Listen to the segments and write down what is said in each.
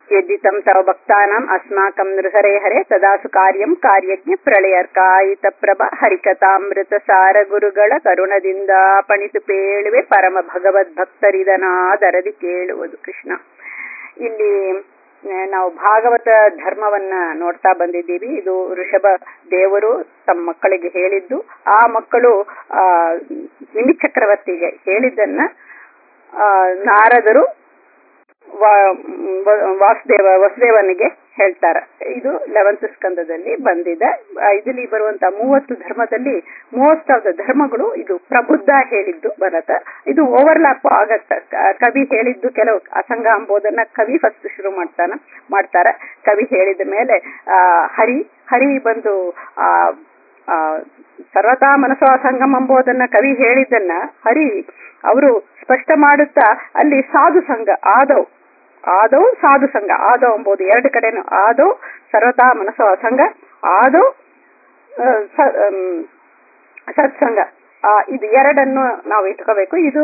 यद्दितं तव भक्तानाम् अस्माकं नृहरे हरे तदा सु कार्यं ಕಾರ್ಯಜ್ಞ ಪ್ರಳಯರ್ಕಾಯಿತ ಪ್ರಭ ಹರಿಕಥಾಮೃತಸಾರ ಗುರುಗಳ ಕರುಣದಿಂದ ಪಣಿತು ಪೇಳುವೆ ಪರಮ ಭಗವದ್ ಭಕ್ತರಿದನಾದರದಿ ಕೇಳುವುದು ಕೃಷ್ಣ ಇಲ್ಲಿ ಆ, ನಾವು ಭಾಗವತ ಧರ್ಮವನ್ನ ನೋಡ್ತಾ ಬಂದಿದ್ದೀವಿ ಇದು ಋಷಭ ದೇವರು ತಮ್ಮ ಮಕ್ಕಳಿಗೆ ಹೇಳಿದ್ದು ಆ ಮಕ್ಕಳು ಆ ನಿಮಿ ಚಕ್ರವರ್ತಿಗೆ ಹೇಳಿದ್ದನ್ನ ಆ, ನಾರದರು ವಾ- ವ- ವಾಸುದೇವ ವಸುದೇವನಿಗೆ ಹೇಳ್ತಾರೆ ಇದು ಲೆವೆಂತ್ ಸ್ಕಂದದಲ್ಲಿ ಬಂದಿದೆ ಆ, ಇದರಲ್ಲಿ ಬರುವಂತ ಮೂವತ್ತು ಧರ್ಮದಲ್ಲಿ ಮೋಸ್ಟ್ ಆಫ್ ದ ಧರ್ಮಗಳು ಇದು ಪ್ರಬುದ್ಧ ಹೇಳಿದ್ದು ಬರತ್ತ ಇದು ಓವರ್ಲ್ಯಾಪ್ ಆಗತ್ತ ಕ- ಕವಿ ಹೇಳಿದ್ದು ಕೆಲವು ಅಸಂಗ ಅಂಬೋದನ್ನ ಕವಿ ಫಸ್ಟ್ ಶುರು ಮಾಡ್ತಾನ ಮಾಡ್ತಾರೆ ಕವಿ ಹೇಳಿದ ಮೇಲೆ ಆ, ಹರಿ ಹರಿ ಬಂದು ಆ ಆ, ಸರ್ವತಾ ಮನಸ್ಸೋ ಸಂಗಮ ಎಂಬುದನ್ನ ಕವಿ ಹೇಳಿದ್ದನ್ನ ಹರಿ ಅವರು ಸ್ಪಷ್ಟ ಮಾಡುತ್ತಾ ಅಲ್ಲಿ ಸಾಧು ಸಂಘ ಆದವ್ ಆದವ್ ಸಾಧು ಸಂಘ ಆದವ್ ಎಂಬುದು ಎರಡು ಕಡೆನು ಆದವ್ ಸರ್ವತಾ ಮನಸ್ಸೋ ಸಂಘ ಆದವ್ ಆ, ಸ- ಆಮ್, ಸತ್ಸಂಗ ಆ, ಇದು ಎರಡನ್ನು ನಾವು ಇಟ್ಕೋಬೇಕು ಇದು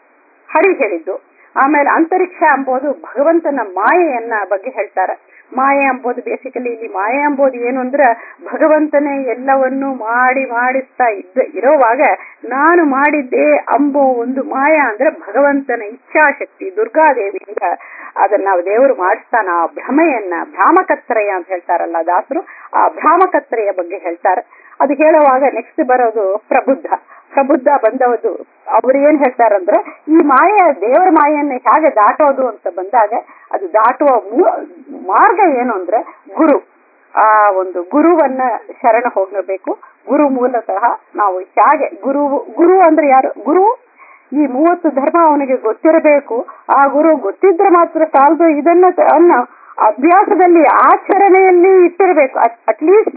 ಹರಿ ಹೇಳಿದ್ದು ಆಮೇಲೆ ಅಂತರಿಕ್ಷ ಎಂಬುದು ಭಗವಂತನ ಮಾಯೆಯನ್ನ ಬಗ್ಗೆ ಹೇಳ್ತಾರೆ ಮಾಯೆ ಎಂಬುದು ಬೇಸಿಕಲಿ ಇಲ್ಲಿ ಮಾಯೆ ಎಂಬುದು ಏನು ಅಂದ್ರೆ ಭಗವಂತನೇ ಎಲ್ಲವನ್ನು ಮಾಡಿ ಮಾಡಿಸ್ತಾ ಇದ್ದ ಇರೋವಾಗ ನಾನು ಮಾಡಿದ್ದೆ ಅಂಬೋ ಒಂದು ಮಾಯ ಅಂದ್ರೆ ಭಗವಂತನ ಇಚ್ಛಾಶಕ್ತಿ ದುರ್ಗಾದೇವಿಯಿಂದ ಅದನ್ನ ನಾವು ದೇವರು ಮಾಡಿಸ್ತಾನ ಆ ಭ್ರಮೆಯನ್ನ ಭ್ರಾಮಕತ್ರಯ ಅಂತ ಹೇಳ್ತಾರಲ್ಲ ದಾಸರು ಆ ಭ್ರಾಮಕತ್ರಯ ಬಗ್ಗೆ ಹೇಳ್ತಾರೆ ಅದು ಹೇಳುವಾಗ ನೆಕ್ಸ್ಟ್ ಬರೋದು ಪ್ರಬುದ್ಧ ಪ್ರಬುದ್ಧ ಬಂದವದು ಅವ್ರು ಏನ್ ಹೇಳ್ತಾರಂದ್ರೆ ಈ ಮಾಯ ದೇವರ ಮಾಯನ್ನ ಹೇಗೆ ದಾಟೋದು ಅಂತ ಬಂದಾಗ ಅದು ದಾಟುವ ಮೂ- ಮಾರ್ಗ ಏನು ಅಂದ್ರೆ ಗುರು ಆ ಒಂದು ಗುರುವನ್ನ ಶರಣ ಹೋಗಬೇಕು ಗುರು ಮೂಲತಃ ನಾವು ಹೇಗೆ ಗುರು ಗುರು ಅಂದ್ರೆ ಯಾರು ಗುರು ಈ ಮೂವತ್ತು ಧರ್ಮ ಅವನಿಗೆ ಗೊತ್ತಿರಬೇಕು ಆ ಗುರು ಗೊತ್ತಿದ್ರೆ ಮಾತ್ರ ಸಾಲದು ಇದನ್ನ ತ- ಅನ್ನ ಅಭ್ಯಾಸದಲ್ಲಿ ಆಚರಣೆಯಲ್ಲಿ ಇಟ್ಟಿರಬೇಕು ಅಟ್ಲೀಸ್ಟ್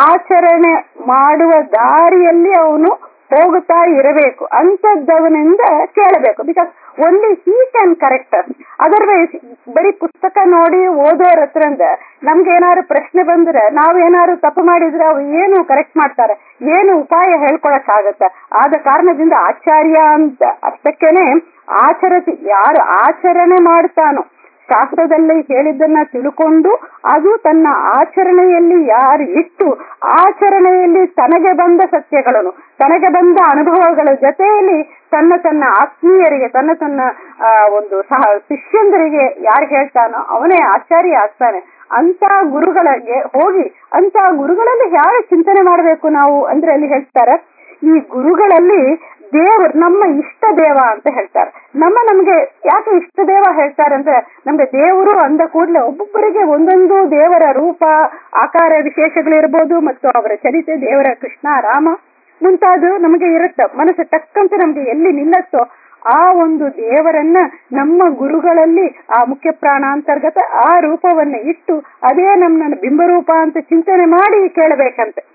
ಆಚರಣೆ ಮಾಡುವ ದಾರಿಯಲ್ಲಿ ಅವನು ಹೋಗುತ್ತಾ ಇರಬೇಕು ಅಂತದ್ದವನಿಂದ ಕೇಳಬೇಕು because only he can correct otherwise ಬರೀ ಪುಸ್ತಕ ನೋಡಿ ಓದೋರ ಹತ್ರಂದ ನಮ್ಗೆ ಏನಾದ್ರು ಪ್ರಶ್ನೆ ಬಂದ್ರೆ ನಾವ್ ಏನಾದ್ರು ತಪ್ಪು ಮಾಡಿದ್ರೆ ಅವು ಏನು ಕರೆಕ್ಟ್ ಮಾಡ್ತಾರೆ ಏನು ಉಪಾಯ ಹೇಳ್ಕೊಳಕ್ ಆಗತ್ತ ಆದ ಕಾರಣದಿಂದ ಆಚಾರ್ಯ ಅಂತ ಅಷ್ಟಕ್ಕೇನೆ ಆಚರತಿ ಯಾರು ಆಚರಣೆ ಮಾಡ್ತಾನೋ ಶಾಸ್ತ್ರದಲ್ಲಿ ಹೇಳಿದ್ದನ್ನ ತಿಳ್ಕೊಂಡು ಅದು ತನ್ನ ಆಚರಣೆಯಲ್ಲಿ ಯಾರು ಇಟ್ಟು ಆಚರಣೆಯಲ್ಲಿ ತನಗೆ ಬಂದ ಸತ್ಯಗಳನ್ನು ತನಗೆ ಬಂದ ಅನುಭವಗಳ ಜೊತೆಯಲ್ಲಿ ತನ್ನ ತನ್ನ ಆತ್ಮೀಯರಿಗೆ ತನ್ನ ತನ್ನ ಆ, ಒಂದು ಸಹ ಶಿಷ್ಯಂದರಿಗೆ ಯಾರು ಹೇಳ್ತಾನೋ ಅವನೇ ಆಚಾರ್ಯ ಆಗ್ತಾನೆ ಅಂತ ಗುರುಗಳಿಗೆ ಹೋಗಿ ಅಂತ ಗುರುಗಳಲ್ಲಿ ಯಾರು ಚಿಂತನೆ ಮಾಡಬೇಕು ನಾವು ಅಂದ್ರೆ ಅಲ್ಲಿ ಹೇಳ್ತಾರೆ ಈ ಗುರುಗಳಲ್ಲಿ ದೇವರು ನಮ್ಮ ಇಷ್ಟ ದೇವ ಅಂತ ಹೇಳ್ತಾರೆ ನಮ್ಮ ನಮ್ಗೆ ಯಾಕೆ ಇಷ್ಟ ದೇವ ಹೇಳ್ತಾರೆ ಅಂದ್ರೆ ನಮ್ಗೆ ದೇವರು ಅಂದ ಕೂಡಲೇ ಒಬ್ಬೊಬ್ಬರಿಗೆ ಒಂದೊಂದು ದೇವರ ರೂಪ ಆಕಾರ ವಿಶೇಷಗಳಿರ್ಬೋದು ಮತ್ತು ಅವರ ಚರಿತೆ ದೇವರ ಕೃಷ್ಣ ರಾಮ ಮುಂತಾದ ನಮಗೆ ಇರುತ್ತೆ ಮನಸ್ಸು ತಕ್ಕಂತೆ ನಮ್ಗೆ ಎಲ್ಲಿ ನಿಲ್ಲತ್ತೋ ಆ ಒಂದು ದೇವರನ್ನ ನಮ್ಮ ಗುರುಗಳಲ್ಲಿ ಆ ಮುಖ್ಯ ಪ್ರಾಣಾಂತರ್ಗತ ಆ ರೂಪವನ್ನ ಇಟ್ಟು ಅದೇ ನಮ್ಮ ಬಿಂಬರೂಪ ಅಂತ ಚಿಂತನೆ ಮಾಡಿ ಕೇಳಬೇಕಂತೆ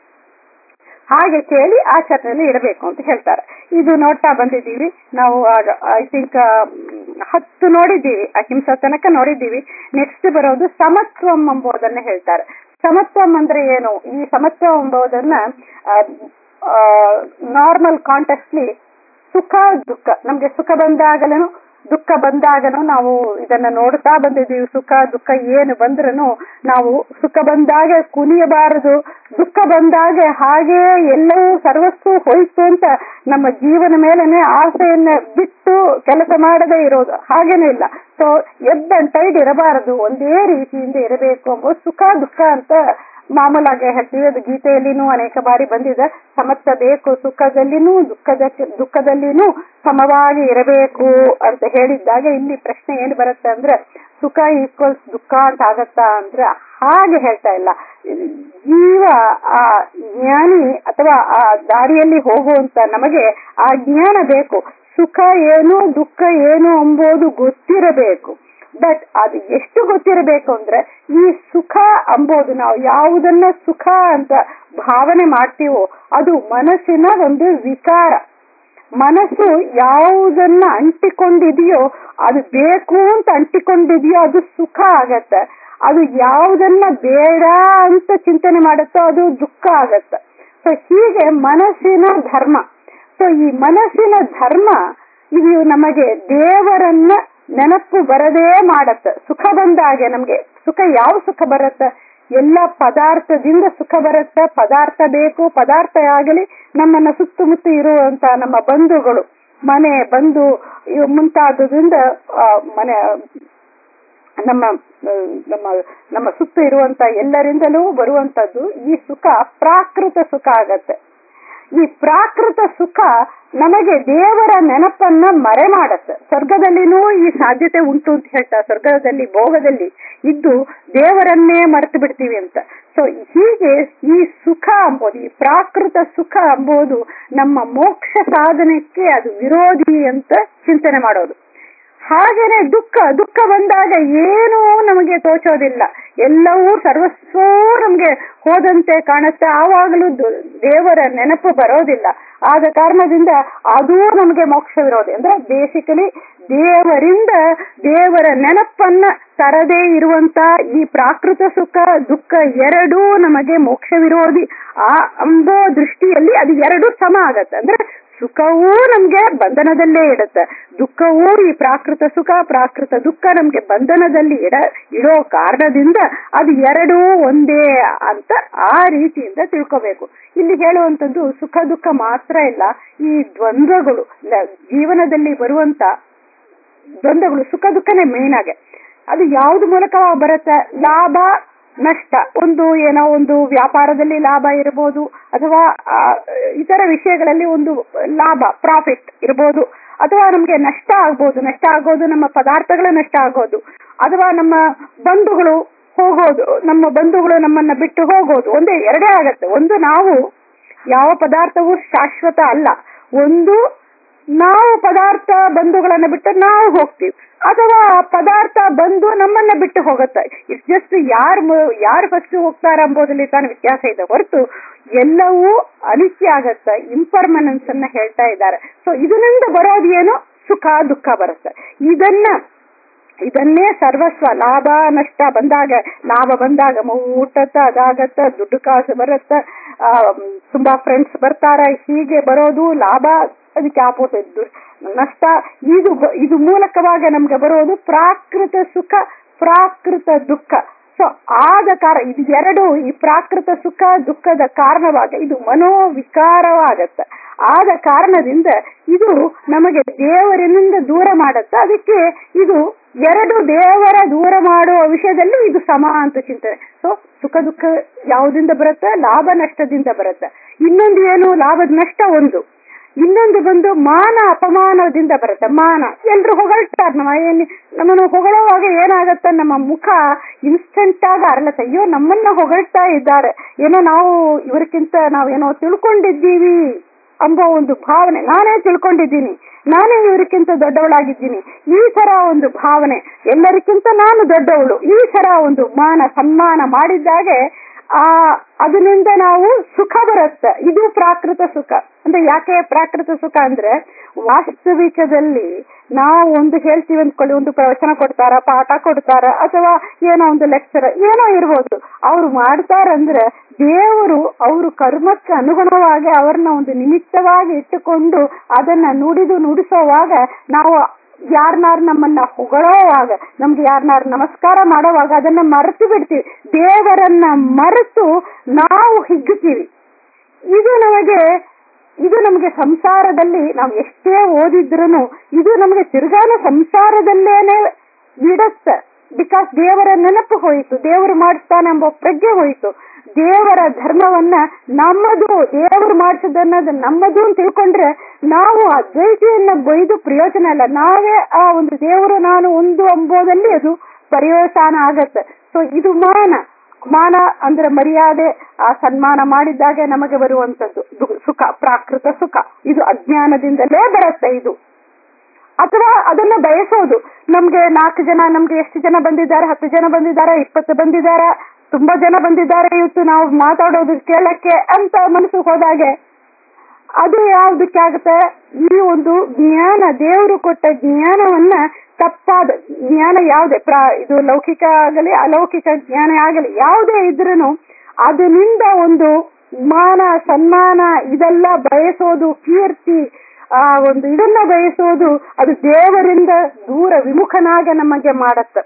ಹಾಗೆ ಕೇಳಿ ಆಚರಣೆಯಲ್ಲಿ ಇಡಬೇಕು ಅಂತ ಹೇಳ್ತಾರೆ ಇದು ನೋಡ್ತಾ ಬಂದಿದ್ದೀವಿ ನಾವು ಐ ಥಿಂಕ್ ಹತ್ತು ನೋಡಿದ್ದೀವಿ ಅಹಿಂಸಾ ತನಕ ನೋಡಿದ್ದೀವಿ ನೆಕ್ಸ್ಟ್ ಬರೋದು ಸಮತ್ವಂ ಎಂಬುದನ್ನ ಹೇಳ್ತಾರೆ ಸಮತ್ವಂ ಅಂದ್ರೆ ಏನು ಈ ಸಮತ್ವ ಎಂಬುದನ್ನ ನಾರ್ಮಲ್ ಕಾಂಟೆಕ್ಸ್ಲಿ ಸುಖ ದುಃಖ ನಮ್ಗೆ ಸುಖ ಬಂದಾಗಲೂ ದುಃಖ ಬಂದಾಗನು ನಾವು ಇದನ್ನ ನೋಡ್ತಾ ಬಂದಿದ್ದೀವಿ ಸುಖ ದುಃಖ ಏನು ಬಂದ್ರೂ ನಾವು ಸುಖ ಬಂದಾಗ ಕುನಿಯಬಾರದು ದುಃಖ ಬಂದಾಗ ಹಾಗೆ ಎಲ್ಲವೂ ಸರ್ವಸ್ಸು ಹೋಯ್ತು ಅಂತ ನಮ್ಮ ಜೀವನ ಮೇಲೆನೆ ಆಸೆಯನ್ನ ಬಿಟ್ಟು ಕೆಲಸ ಮಾಡದೇ ಇರೋದು ಹಾಗೇನೂ ಇಲ್ಲ ಸೊ ಎದ್ದಂಟೈಡ್ ಇರಬಾರದು ಒಂದೇ ರೀತಿಯಿಂದ ಇರಬೇಕು ಎಂಬುದು ಸುಖ ದುಃಖ ಅಂತ ಮಾಮೂಲಾಗಿ ಹೇಳ್ತೀವಿ ಅದು ಗೀತೆಯಲ್ಲಿನೂ ಅನೇಕ ಬಾರಿ ಬಂದಿದೆ ಸಮತ್ವ ಬೇಕು ಸುಖದಲ್ಲಿನೂ ದುಃಖದ ದುಃಖದಲ್ಲಿನೂ ಸಮವಾಗಿ ಇರಬೇಕು ಅಂತ ಹೇಳಿದ್ದಾಗ ಇಲ್ಲಿ ಪ್ರಶ್ನೆ ಏನು ಬರುತ್ತೆ ಅಂದ್ರೆ ಸುಖ ಈಕ್ವಲ್ಸ್ ದುಃಖ ಅಂತ ಆಗತ್ತಾ ಅಂದ್ರೆ ಹಾಗೆ ಹೇಳ್ತಾ ಇಲ್ಲ ಜೀವ ಆ ಜ್ಞಾನಿ ಅಥವಾ ಆ ದಾರಿಯಲ್ಲಿ ಹೋಗುವಂತ ನಮಗೆ ಆ ಜ್ಞಾನ ಬೇಕು ಸುಖ ಏನು ದುಃಖ ಏನು ಎಂಬುದು ಗೊತ್ತಿರಬೇಕು ಬಟ್ ಅದು ಎಷ್ಟು ಗೊತ್ತಿರಬೇಕು ಅಂದ್ರೆ ಈ ಸುಖ ಅಂಬೋದು ನಾವು ಯಾವುದನ್ನ ಸುಖ ಅಂತ ಭಾವನೆ ಮಾಡ್ತೀವೋ ಅದು ಮನಸ್ಸಿನ ಒಂದು ವಿಕಾರ ಮನಸ್ಸು ಯಾವುದನ್ನ ಅಂಟಿಕೊಂಡಿದೆಯೋ ಅದು ಬೇಕು ಅಂತ ಅಂಟಿಕೊಂಡಿದೆಯೋ ಅದು ಸುಖ ಆಗತ್ತೆ ಅದು ಯಾವುದನ್ನ ಬೇಡ ಅಂತ ಚಿಂತನೆ ಮಾಡುತ್ತೋ ಅದು ದುಃಖ ಆಗತ್ತೆ ಸೊ ಹೀಗೆ ಮನಸ್ಸಿನ ಧರ್ಮ ಸೊ ಈ ಮನಸ್ಸಿನ ಧರ್ಮ ಇದು ನಮಗೆ ದೇವರನ್ನ ನೆನಪು ಬರದೇ ಮಾಡತ್ತ ಸುಖ ಬಂದಾಗೆ ನಮ್ಗೆ ಸುಖ ಯಾವ ಸುಖ ಬರತ್ತ ಎಲ್ಲ ಪದಾರ್ಥದಿಂದ ಸುಖ ಬರುತ್ತ ಪದಾರ್ಥ ಬೇಕು ಪದಾರ್ಥ ಆಗಲಿ ನಮ್ಮನ್ನ ಸುತ್ತಮುತ್ತ ಇರುವಂತ ನಮ್ಮ ಬಂಧುಗಳು ಮನೆ ಬಂಧು ಇವು ಮುಂತಾದದಿಂದ ಆ, ಮನೆ ನಮ್ಮ ಆ, ನಮ್ಮ ನಮ್ಮ ಸುತ್ತ ಇರುವಂತ ಎಲ್ಲರಿಂದಲೂ ಬರುವಂತದ್ದು ಈ ಸುಖ ಪ್ರಾಕೃತ ಸುಖ ಆಗತ್ತೆ ಈ ಪ್ರಾಕೃತ ಸುಖ ನಮಗೆ ದೇವರ ನೆನಪನ್ನ ಮರೆ ಮಾಡತ್ತೆ ಸ್ವರ್ಗದಲ್ಲಿನೂ ಈ ಸಾಧ್ಯತೆ ಉಂಟು ಅಂತ ಹೇಳ್ತಾ ಸ್ವರ್ಗದಲ್ಲಿ ಭೋಗದಲ್ಲಿ ಇದ್ದು ದೇವರನ್ನೇ ಮರೆತು ಬಿಡ್ತೀವಿ ಅಂತ ಸೊ ಹೀಗೆ ಈ ಸುಖ ಅಂಬೋದು ಈ ಪ್ರಾಕೃತ ಸುಖ ಅಂಬೋದು ನಮ್ಮ ಮೋಕ್ಷ ಸಾಧನಕ್ಕೆ ಅದು ವಿರೋಧಿ ಅಂತ ಚಿಂತನೆ ಮಾಡೋದು ಹಾಗೇನೆ ದುಃಖ ದುಃಖ ಬಂದಾಗ ಏನೂ ನಮಗೆ ತೋಚೋದಿಲ್ಲ ಎಲ್ಲವೂ ಸರ್ವಸ್ವವೂ ನಮ್ಗೆ ಹೋದಂತೆ ಕಾಣುತ್ತೆ ಆವಾಗಲೂ ದು- ದೇವರ ನೆನಪು ಬರೋದಿಲ್ಲ ಆದ ಕಾರಣದಿಂದ ಅದೂ ನಮಗೆ ಮೋಕ್ಷ ವಿರೋಧಿ ಅಂದ್ರೆ ಬೇಸಿಕಲಿ ದೇವರಿಂದ ದೇವರ ನೆನಪನ್ನ ತರದೇ ಇರುವಂತ ಈ ಪ್ರಾಕೃತ ಸುಖ ದುಃಖ ಎರಡೂ ನಮಗೆ ಮೋಕ್ಷ ವಿರೋಧಿ ಆ ಅಂಬೋ ದೃಷ್ಟಿಯಲ್ಲಿ ಅದು ಎರಡು ಸಮ ಆಗತ್ತೆ ಅಂದ್ರೆ ಸುಖವೂ ನಮ್ಗೆ ಬಂಧನದಲ್ಲೇ ಇಡುತ್ತೆ ದುಃಖವೂ ಈ ಪ್ರಾಕೃತ ಸುಖ ಪ್ರಾಕೃತ ದುಃಖ ನಮ್ಗೆ ಬಂಧನದಲ್ಲಿ ಇಡ ಇಡೋ ಕಾರಣದಿಂದ ಅದು ಎರಡೂ ಒಂದೇ ಅಂತ ಆ ರೀತಿಯಿಂದ ತಿಳ್ಕೋಬೇಕು ಇಲ್ಲಿ ಹೇಳುವಂತದ್ದು ಸುಖ ದುಃಖ ಮಾತ್ರ ಇಲ್ಲ ಈ ದ್ವಂದ್ವಗಳು ಲ- ಜೀವನದಲ್ಲಿ ಬರುವಂತ ದ್ವಂದ್ವಗಳು ಸುಖ ದುಃಖನೇ ಮೇನ್ ಆಗಿ ಅದು ಯಾವ್ದು ಮೂಲಕ ಬರುತ್ತೆ ಲಾಭ ನಷ್ಟ ಒಂದು ಏನೋ ಒಂದು ವ್ಯಾಪಾರದಲ್ಲಿ ಲಾಭ ಇರಬಹುದು ಅಥವಾ ಆ, ಇತರ ವಿಷಯಗಳಲ್ಲಿ ಒಂದು ಲಾಭ ಪ್ರಾಫಿಟ್ ಇರಬಹುದು ಅಥವಾ ನಮ್ಗೆ ನಷ್ಟ ಆಗ್ಬೋದು ನಷ್ಟ ಆಗೋದು ನಮ್ಮ ಪದಾರ್ಥಗಳ ನಷ್ಟ ಆಗೋದು ಅಥವಾ ನಮ್ಮ ಬಂಧುಗಳು ಹೋಗೋದು ನಮ್ಮ ಬಂಧುಗಳು ನಮ್ಮನ್ನ ಬಿಟ್ಟು ಹೋಗೋದು ಒಂದೇ ಎರಡೇ ಆಗತ್ತೆ ಒಂದು ನಾವು ಯಾವ ಪದಾರ್ಥವೂ ಶಾಶ್ವತ ಅಲ್ಲ ಒಂದು ನಾವು ಪದಾರ್ಥ ಬಂಧುಗಳನ್ನ ಬಿಟ್ಟು ನಾವು ಹೋಗ್ತೀವಿ ಅಥವಾ ಪದಾರ್ಥ ಬಂದು ನಮ್ಮನ್ನ ಬಿಟ್ಟು ಹೋಗುತ್ತೆ ಇಟ್ಸ್ ಜಸ್ಟ್ ಯಾರು ಯಾರು ಫಸ್ಟ್ ಹೋಗ್ತಾರ ಎಂಬುದರಲ್ಲಿ ತಾನು ವ್ಯತ್ಯಾಸ ಇದೆ ಹೊರತು ಎಲ್ಲವೂ ಅನಿತ್ಯ ಆಗತ್ತೆ ಇಂಪರ್ಮನೆನ್ಸ್ ಅನ್ನ ಹೇಳ್ತಾ ಇದ್ದಾರೆ ಸೊ ಇದರಿಂದ ಬರೋದು ಏನು ಸುಖ ದುಃಖ ಬರುತ್ತೆ ಇದನ್ನ ಇದನ್ನೇ ಸರ್ವಸ್ವ ಲಾಭ ನಷ್ಟ ಬಂದಾಗ ಲಾಭ ಬಂದಾಗ ಊಟತ್ತ ಅದಾಗತ್ತ ದುಡ್ಡು ಕಾಸು ಬರುತ್ತ ಆ, ತುಂಬಾ ಫ್ರೆಂಡ್ಸ್ ಬರ್ತಾರ ಹೀಗೆ ಬರೋದು ಲಾಭ ಅದಕ್ಕೆ ಆಪೋಸಿಟ್ ನಷ್ಟ ಇದು ಬ- ಇದು ಮೂಲಕವಾಗಿ ನಮ್ಗೆ ಬರೋದು ಪ್ರಾಕೃತ ಸುಖ ಪ್ರಾಕೃತ ದುಃಖ ಸೊ ಆದ ಕಾರಣ ಇದು ಎರಡು ಈ ಪ್ರಾಕೃತ ಸುಖ ದುಃಖದ ಕಾರಣವಾಗ ಇದು ಮನೋವಿಕಾರವಾಗತ್ತೆ ಆದ ಕಾರಣದಿಂದ ಇದು ನಮಗೆ ದೇವರಿನಿಂದ ದೂರ ಮಾಡತ್ತೆ ಅದಕ್ಕೆ ಇದು ಎರಡು ದೇವರ ದೂರ ಮಾಡುವ ವಿಷಯದಲ್ಲಿ ಇದು ಸಮ ಅಂತ ಚಿಂತನೆ ಸೊ ಸುಖ ದುಃಖ ಯಾವುದಿಂದ ಬರುತ್ತೆ ಲಾಭ ನಷ್ಟದಿಂದ ಬರುತ್ತೆ ಇನ್ನೊಂದು ಏನು ಲಾಭದ ನಷ್ಟ ಒಂದು ಇನ್ನೊಂದು ಬಂದು ಮಾನ ಅಪಮಾನದಿಂದ ಬರುತ್ತೆ ಮಾನ ಎಲ್ರು ಹೊಗಳ್ತಾರೆ ನಮ್ಮ ಏನ್ ನಮ್ಮನ್ನು ಹೊಗಳೋವಾಗ ಏನಾಗತ್ತೆ ನಮ್ಮ ಮುಖ ಇನ್ಸ್ಟೆಂಟ್ ಆಗಿ ಅರಳತ್ತೆ ಅಯ್ಯೋ ನಮ್ಮನ್ನ ಹೊಗಳ್ತಾ ಇದ್ದಾರೆ ಏನೋ ನಾವು ಇವರಿಗಿಂತ ನಾವೇನೋ ತಿಳ್ಕೊಂಡಿದ್ದೀವಿ ಎಂಬ ಒಂದು ಭಾವನೆ ನಾನೇ ತಿಳ್ಕೊಂಡಿದ್ದೀನಿ ನಾನೇ ಇವರಿಗಿಂತ ದೊಡ್ಡವಳಾಗಿದ್ದೀನಿ ಈ ತರ ಒಂದು ಭಾವನೆ ಎಲ್ಲರಿಗಿಂತ ನಾನು ದೊಡ್ಡವಳು ಈ ತರ ಒಂದು ಮಾನ ಸನ್ಮಾನ ಮಾಡಿದ್ದಾಗೆ ಆ ಅದರಿಂದ ನಾವು ಸುಖ ಬರುತ್ತೆ ಇದು ಪ್ರಾಕೃತ ಸುಖ ಅಂದ್ರೆ ಯಾಕೆ ಪ್ರಾಕೃತ ಸುಖ ಅಂದ್ರೆ ವಾಸ್ತವಿಕದಲ್ಲಿ ನಾವು ಒಂದು ಹೇಳ್ತೀವಿ ಅಂದ್ಕೊಳ್ಳಿ ಒಂದು ಪ್ರವಚನ ಕೊಡ್ತಾರ ಪಾಠ ಕೊಡ್ತಾರ ಅಥವಾ ಏನೋ ಒಂದು ಲೆಕ್ಚರ್ ಏನೋ ಇರ್ಬೋದು ಅವ್ರು ಮಾಡ್ತಾರಂದ್ರೆ ದೇವರು ಅವರು ಕರ್ಮಕ್ಕೆ ಅನುಗುಣವಾಗಿ ಅವ್ರನ್ನ ಒಂದು ನಿಮಿತ್ತವಾಗಿ ಇಟ್ಟುಕೊಂಡು ಅದನ್ನ ನುಡಿದು ನುಡಿಸೋವಾಗ ನಾವು ಯಾರನ್ನಾರು ನಮ್ಮನ್ನ ಹೊಗಳೋವಾಗ ನಮ್ಗೆ ಯಾರನ್ನಾರು ನಮಸ್ಕಾರ ಮಾಡೋವಾಗ ಅದನ್ನ ಮರೆತು ಬಿಡ್ತೀವಿ ದೇವರನ್ನ ಮರೆತು ನಾವು ಹಿಗ್ಗುತ್ತೀವಿ ಇದು ನಮಗೆ ಇದು ನಮಗೆ ಸಂಸಾರದಲ್ಲಿ ನಾವು ಎಷ್ಟೇ ಓದಿದ್ರೂ ಇದು ನಮಗೆ ತಿರ್ಗಾನ ಸಂಸಾರದಲ್ಲೇನೆ ಬಿಡತ್ತೆ ಬಿಕಾಸ್ ದೇವರ ನೆನಪು ಹೋಯಿತು ದೇವರು ಮಾಡಿಸ್ತಾನೆ ಎಂಬ ಪ್ರಜ್ಞೆ ಹೋಯಿತು ದೇವರ ಧರ್ಮವನ್ನ ನಮ್ಮದು ದೇವರು ಮಾಡಿಸೋದನ್ನೋದು ನಮ್ಮದು ಅಂತ ತಿಳ್ಕೊಂಡ್ರೆ ನಾವು ಅದ್ವೈತಿಯನ್ನ ಬೈದು ಪ್ರಯೋಜನ ಇಲ್ಲ ನಾವೇ ಆ ಒಂದು ದೇವರು ನಾನು ಒಂದು ಎಂಬುದಲ್ಲಿ ಅದು ಪರ್ಯವಸಾನ ಆಗತ್ತೆ ಸೊ ಇದು ಮಾನ ಮಾನ ಅಂದ್ರೆ ಮರ್ಯಾದೆ ಆ ಸನ್ಮಾನ ಮಾಡಿದ್ದಾಗೆ ನಮಗೆ ಬರುವಂತದ್ದು ದು- ಸುಖ ಪ್ರಾಕೃತ ಸುಖ ಇದು ಅಜ್ಞಾನದಿಂದಲೇ ಬರುತ್ತೆ ಇದು ಅಥವಾ ಅದನ್ನ ಬಯಸೋದು ನಮ್ಗೆ ನಾಲ್ಕು ಜನ ನಮ್ಗೆ ಎಷ್ಟು ಜನ ಬಂದಿದ್ದಾರೆ ಹತ್ತು ಜನ ಬಂದಿದ್ದಾರೆ ಇಪ್ಪತ್ತು ಬಂದಿದ್ದಾರೆ ತುಂಬಾ ಜನ ಬಂದಿದ್ದಾರೆ ಇವತ್ತು ನಾವು ಮಾತಾಡೋದು ಕೇಳಕ್ಕೆ ಅಂತ ಮನಸ್ಸು ಹೋದಾಗೆ ಅದು ಯಾವ್ದಕ್ಕೆ ಆಗುತ್ತೆ ಈ ಒಂದು ಜ್ಞಾನ ದೇವರು ಕೊಟ್ಟ ಜ್ಞಾನವನ್ನ ತಪ್ಪಾದ ಜ್ಞಾನ ಯಾವುದೇ ಪ್ರಾ ಇದು ಲೌಕಿಕ ಆಗಲಿ ಅಲೌಕಿಕ ಜ್ಞಾನ ಆಗಲಿ ಯಾವುದೇ ಇದ್ರೂ ಅದರಿಂದ ಒಂದು ಮಾನ ಸನ್ಮಾನ ಇದೆಲ್ಲ ಬಯಸೋದು ಕೀರ್ತಿ ಆ ಒಂದು ಇದನ್ನ ಬಯಸೋದು ಅದು ದೇವರಿಂದ ದೂರ ವಿಮುಖನಾಗ ನಮಗೆ ಮಾಡತ್ತ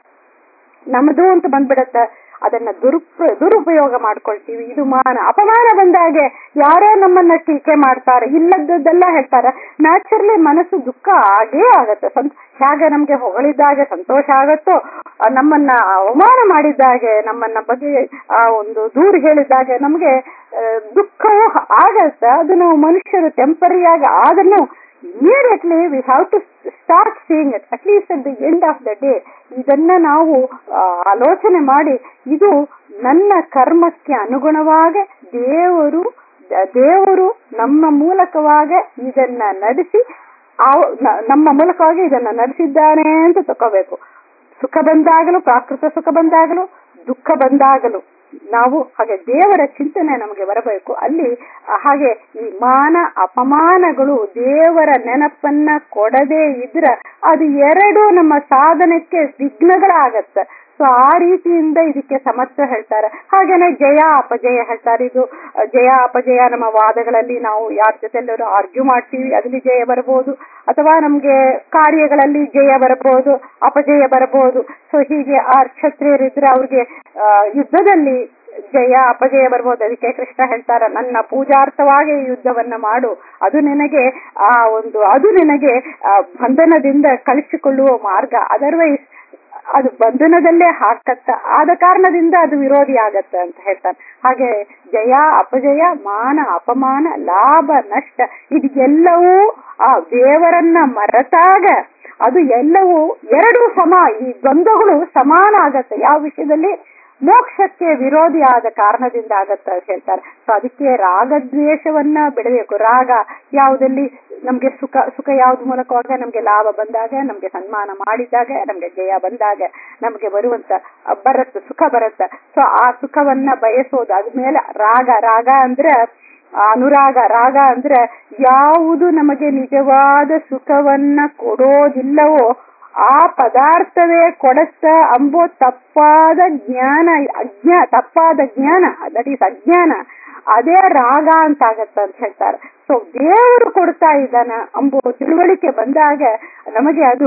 ನಮ್ಮದು ಅಂತ ಬಂದ್ಬಿಡತ್ತ ಅದನ್ನ ದುರುಪ ದುರುಪಯೋಗ ಮಾಡ್ಕೊಳ್ತೀವಿ ಇದು ಮಾನ ಅಪಮಾನ ಬಂದಾಗೆ ಯಾರೋ ನಮ್ಮನ್ನ ಟೀಕೆ ಮಾಡ್ತಾರೆ ಇಲ್ಲದ್ದೆಲ್ಲ ಹೇಳ್ತಾರೆ ನ್ಯಾಚುರಲಿ ಮನಸ್ಸು ದುಃಖ ಆಗೇ ಆಗತ್ತೆ ಸಂತ ಹೇಗೆ ನಮ್ಗೆ ಹೊಗಳಿದ್ದಾಗೆ ಸಂತೋಷ ಆಗತ್ತೋ ಆ ನಮ್ಮನ್ನ ಅವಮಾನ ಮಾಡಿದ್ದಾಗೆ ನಮ್ಮನ್ನ ಬಗ್ಗೆ ಆ ಒಂದು ದೂರ ಹೇಳಿದ್ದಾಗೆ ನಮ್ಗೆ ಆ, ದುಃಖವೂ ಆಗತ್ತೆ ಅದು ನಾವು ಮನುಷ್ಯರು ಟೆಂಪರಿಯಾಗಿ ಆದ್ರೂ immediately we have to start seeing it at least at the end of the day ಇದನ್ನ ನಾವು ಆ, ಆಲೋಚನೆ ಮಾಡಿ ಇದು ನನ್ನ ಕರ್ಮಕ್ಕೆ ಅನುಗುಣವಾಗಿ ದೇವರು ದೇವರು ನಮ್ಮ ಮೂಲಕವಾಗಿ ಇದನ್ನ ನಡೆಸಿ ಆ- ನ- ನಮ್ಮ ಮೂಲಕವಾಗಿ ಇದನ್ನ ನಡೆಸಿದ್ದಾನೆ ಅಂತ ತಕೋಬೇಕು ಸುಖ ಬಂದಾಗಲೂ ಪ್ರಾಕೃತ ಸುಖ ಬಂದಾಗಲೂ ದುಃಖ ಬಂದಾಗಲೂ ನಾವು ಹಾಗೆ ದೇವರ ಚಿಂತನೆ ನಮಗೆ ಬರಬೇಕು ಅಲ್ಲಿ ಆ, ಹಾಗೆ ಈ ಮಾನ ಅಪಮಾನಗಳು ದೇವರ ನೆನಪನ್ನ ಕೊಡದೇ ಇದ್ರ ಅದು ಎರಡು ನಮ್ಮ ಸಾಧನಕ್ಕೆ ವಿಘ್ನಗಳಾಗತ್ತೆ ಸೊ ಆ ರೀತಿಯಿಂದ ಇದಕ್ಕೆ ಸಮತ್ವ ಹೇಳ್ತಾರೆ ಹಾಗೇನೆ ಜಯ ಅಪಜಯ ಹೇಳ್ತಾರೆ ಇದು ಅಹ್, ಜಯ ಅಪಜಯ ನಮ್ಮ ವಾದಗಳಲ್ಲಿ ನಾವು ಯಾರ ಜೊತೆಲ್ಲರೂ ಆರ್ಗ್ಯೂ ಮಾಡ್ತೀವಿ ಅದ್ರಲ್ಲಿ ಜಯ ಬರಬಹುದು ಅಥವಾ ನಮ್ಗೆ ಕಾರ್ಯಗಳಲ್ಲಿ ಜಯ ಬರಬಹುದು ಅಪಜಯ ಬರಬಹುದು ಸೊ ಹೀಗೆ ಆ ಕ್ಷತ್ರಿಯರಿದ್ರೆ ಅವ್ರಿಗೆ ಆ, ಯುದ್ಧದಲ್ಲಿ ಜಯ ಅಪಜಯ ಬರ್ಬೋದು ಅದಕ್ಕೆ ಕೃಷ್ಣ ಹೇಳ್ತಾರ ನನ್ನ ಪೂಜಾರ್ಥವಾಗಿ ಈ ಯುದ್ಧವನ್ನ ಮಾಡು ಅದು ನಿನಗೆ ಆ ಒಂದು ಅದು ನಿನಗೆ ಆ, ಬಂಧನದಿಂದ ಕಳಿಸಿಕೊಳ್ಳುವ ಮಾರ್ಗ ಅದರ್ವೈಸ್ ಅದು ಬಂಧನದಲ್ಲೇ ಹಾಕತ್ತ ಆದ ಕಾರಣದಿಂದ ಅದು ವಿರೋಧಿ ಆಗತ್ತೆ ಅಂತ ಹೇಳ್ತಾನೆ ಹಾಗೆ ಜಯ ಅಪಜಯ ಮಾನ ಅಪಮಾನ ಲಾಭ ನಷ್ಟ ಇದು ಎಲ್ಲವೂ ಆ ದೇವರನ್ನ ಮರೆತಾಗ ಅದು ಎಲ್ಲವೂ ಎರಡು ಸಮ ಈ ದ್ವಂದ್ವಗಳು ಸಮಾನ ಆಗತ್ತೆ ಯಾವ ವಿಷಯದಲ್ಲಿ ಮೋಕ್ಷಕ್ಕೆ ವಿರೋಧಿ ಆದ ಕಾರಣದಿಂದ ಆಗತ್ತ ಅಂತ ಹೇಳ್ತಾರೆ ಸೊ ಅದಕ್ಕೆ ರಾಗದ್ವೇಷವನ್ನ ಬೆಳೆಯಬೇಕು ರಾಗ ಯಾವುದಲ್ಲಿ ನಮ್ಗೆ ಸುಖ ಸುಖ ಯಾವ್ದು ಮೂಲಕವಾಗ ನಮ್ಗೆ ಲಾಭ ಬಂದಾಗ ನಮ್ಗೆ ಸನ್ಮಾನ ಮಾಡಿದಾಗ ನಮ್ಗೆ ಜಯ ಬಂದಾಗ ನಮ್ಗೆ ಬರುವಂತ ಅ, ಬರತ್ತ ಸುಖ ಬರತ್ತ ಸೊ ಆ ಸುಖವನ್ನ ಬಯಸೋದು ಅದ್ಮೇಲೆ ರಾಗ ರಾಗ ಅಂದ್ರೆ ಅನುರಾಗ ರಾಗ ಅಂದ್ರೆ ಯಾವುದು ನಮಗೆ ನಿಜವಾದ ಸುಖವನ್ನ ಕೊಡೋದಿಲ್ಲವೋ ಆ ಪದಾರ್ಥವೇ ಕೊಡತ್ತ ಅಂಬೋ ತಪ್ಪಾದ ಜ್ಞಾನ ಅಜ್ಞಾ ತಪ್ಪಾದ ಜ್ಞಾನ ದಟ್ ಈಸ್ ಅಜ್ಞಾನ ಅದೇ ರಾಗ ಅಂತ ಆಗತ್ತ ಅಂತ ಹೇಳ್ತಾರೆ ಸೊ ದೇವರು ಕೊಡ್ತಾ ಇದ್ದಾನ ಅಂಬೋ ತಿಳುವಳಿಕೆ ಬಂದಾಗ ನಮಗೆ ಅದು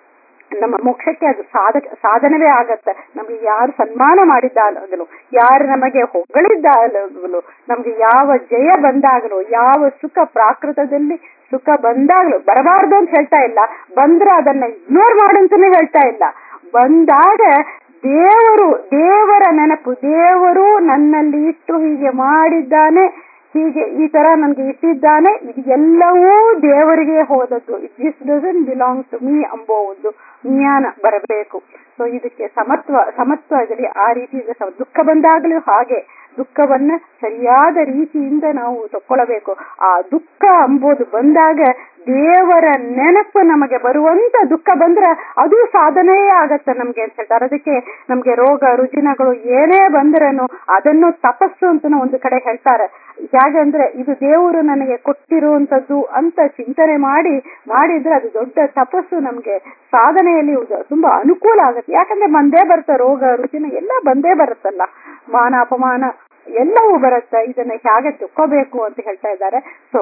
ನಮ್ಮ ಮೋಕ್ಷಕ್ಕೆ ಅದು ಸಾಧಕ ಸಾಧನವೇ ಆಗತ್ತೆ ನಮಗೆ ಯಾರು ಸನ್ಮಾನ ಮಾಡಿದ್ದಾಗಲು ಯಾರು ನಮಗೆ ಹೊಗಳಿದ್ದಾಗಲು ನಮ್ಗೆ ಯಾವ ಜಯ ಬಂದಾಗಲು ಯಾವ ಸುಖ ಪ್ರಾಕೃತದಲ್ಲಿ ಸುಖ ಬಂದಾಗಲು ಬರಬಾರ್ದು ಅಂತ ಹೇಳ್ತಾ ಇಲ್ಲ ಬಂದ್ರೆ ಅದನ್ನ ಇಗ್ನೋರ್ ಮಾಡಂತಾನೆ ಹೇಳ್ತಾ ಇಲ್ಲ ಬಂದಾಗ ದೇವರು ದೇವರ ನೆನಪು ದೇವರು ನನ್ನಲ್ಲಿ ಇಟ್ಟು ಹೀಗೆ ಮಾಡಿದ್ದಾನೆ ಹೀಗೆ ಈ ತರ ನನ್ಗೆ ಇಟ್ಟಿದ್ದಾನೆ ಇದು ಎಲ್ಲವೂ ದೇವರಿಗೆ ಹೋದದ್ದು this doesn't belong to me ಅಂಬೋ ಒಂದು ಜ್ಞಾನ ಬರಬೇಕು ಸೊ ಇದಕ್ಕೆ ಸಮತ್ವ ಸಮತ್ವ ಇದರಲ್ಲಿ ಆ ರೀತಿಯಿಂದ ಸಮ- ದುಃಖ ಬಂದಾಗಲೂ ಹಾಗೆ ದುಃಖವನ್ನ ಸರಿಯಾದ ರೀತಿಯಿಂದ ನಾವು ತಕ್ಕೊಳ್ಬೇಕು ಆ ದುಃಖ ಅಂಬೋದು ಬಂದಾಗ ದೇವರ ನೆನಪು ನಮಗೆ ಬರುವಂತ ದುಃಖ ಬಂದ್ರೆ ಅದು ಸಾಧನೆಯೇ ಆಗತ್ತೆ ನಮ್ಗೆ ಅಂತ ಹೇಳ್ತಾರೆ ಅದಕ್ಕೆ ನಮ್ಗೆ ರೋಗ ರುಜಿನಗಳು ಏನೇ ಬಂದ್ರೇನು ಅದನ್ನು ತಪಸ್ಸು ಅಂತ ಒಂದು ಕಡೆ ಹೇಳ್ತಾರೆ ಹೇಗಂದ್ರೆ ಇದು ದೇವರು ನನಗೆ ಕೊಟ್ಟಿರುವಂತದ್ದು ಅಂತ ಚಿಂತನೆ ಮಾಡಿ ಮಾಡಿದ್ರೆ ಅದು ದೊಡ್ಡ ತಪಸ್ಸು ನಮ್ಗೆ ಸಾಧನೆಯಲ್ಲಿ ಉದ- ತುಂಬಾ ಅನುಕೂಲ ಆಗುತ್ತೆ ಯಾಕಂದ್ರೆ ಬಂದೇ ಬರುತ್ತೆ ರೋಗ ರುಜಿನ ಎಲ್ಲ ಬಂದೇ ಬರುತ್ತಲ್ಲ ಮಾನ ಅಪಮಾನ ಎಲ್ಲವೂ ಬರುತ್ತೆ ಇದನ್ನ ಹೇಗೆ ತಿಳ್ಕೋಬೇಕು ಅಂತ ಹೇಳ್ತಾ ಇದ್ದಾರೆ ಸೊ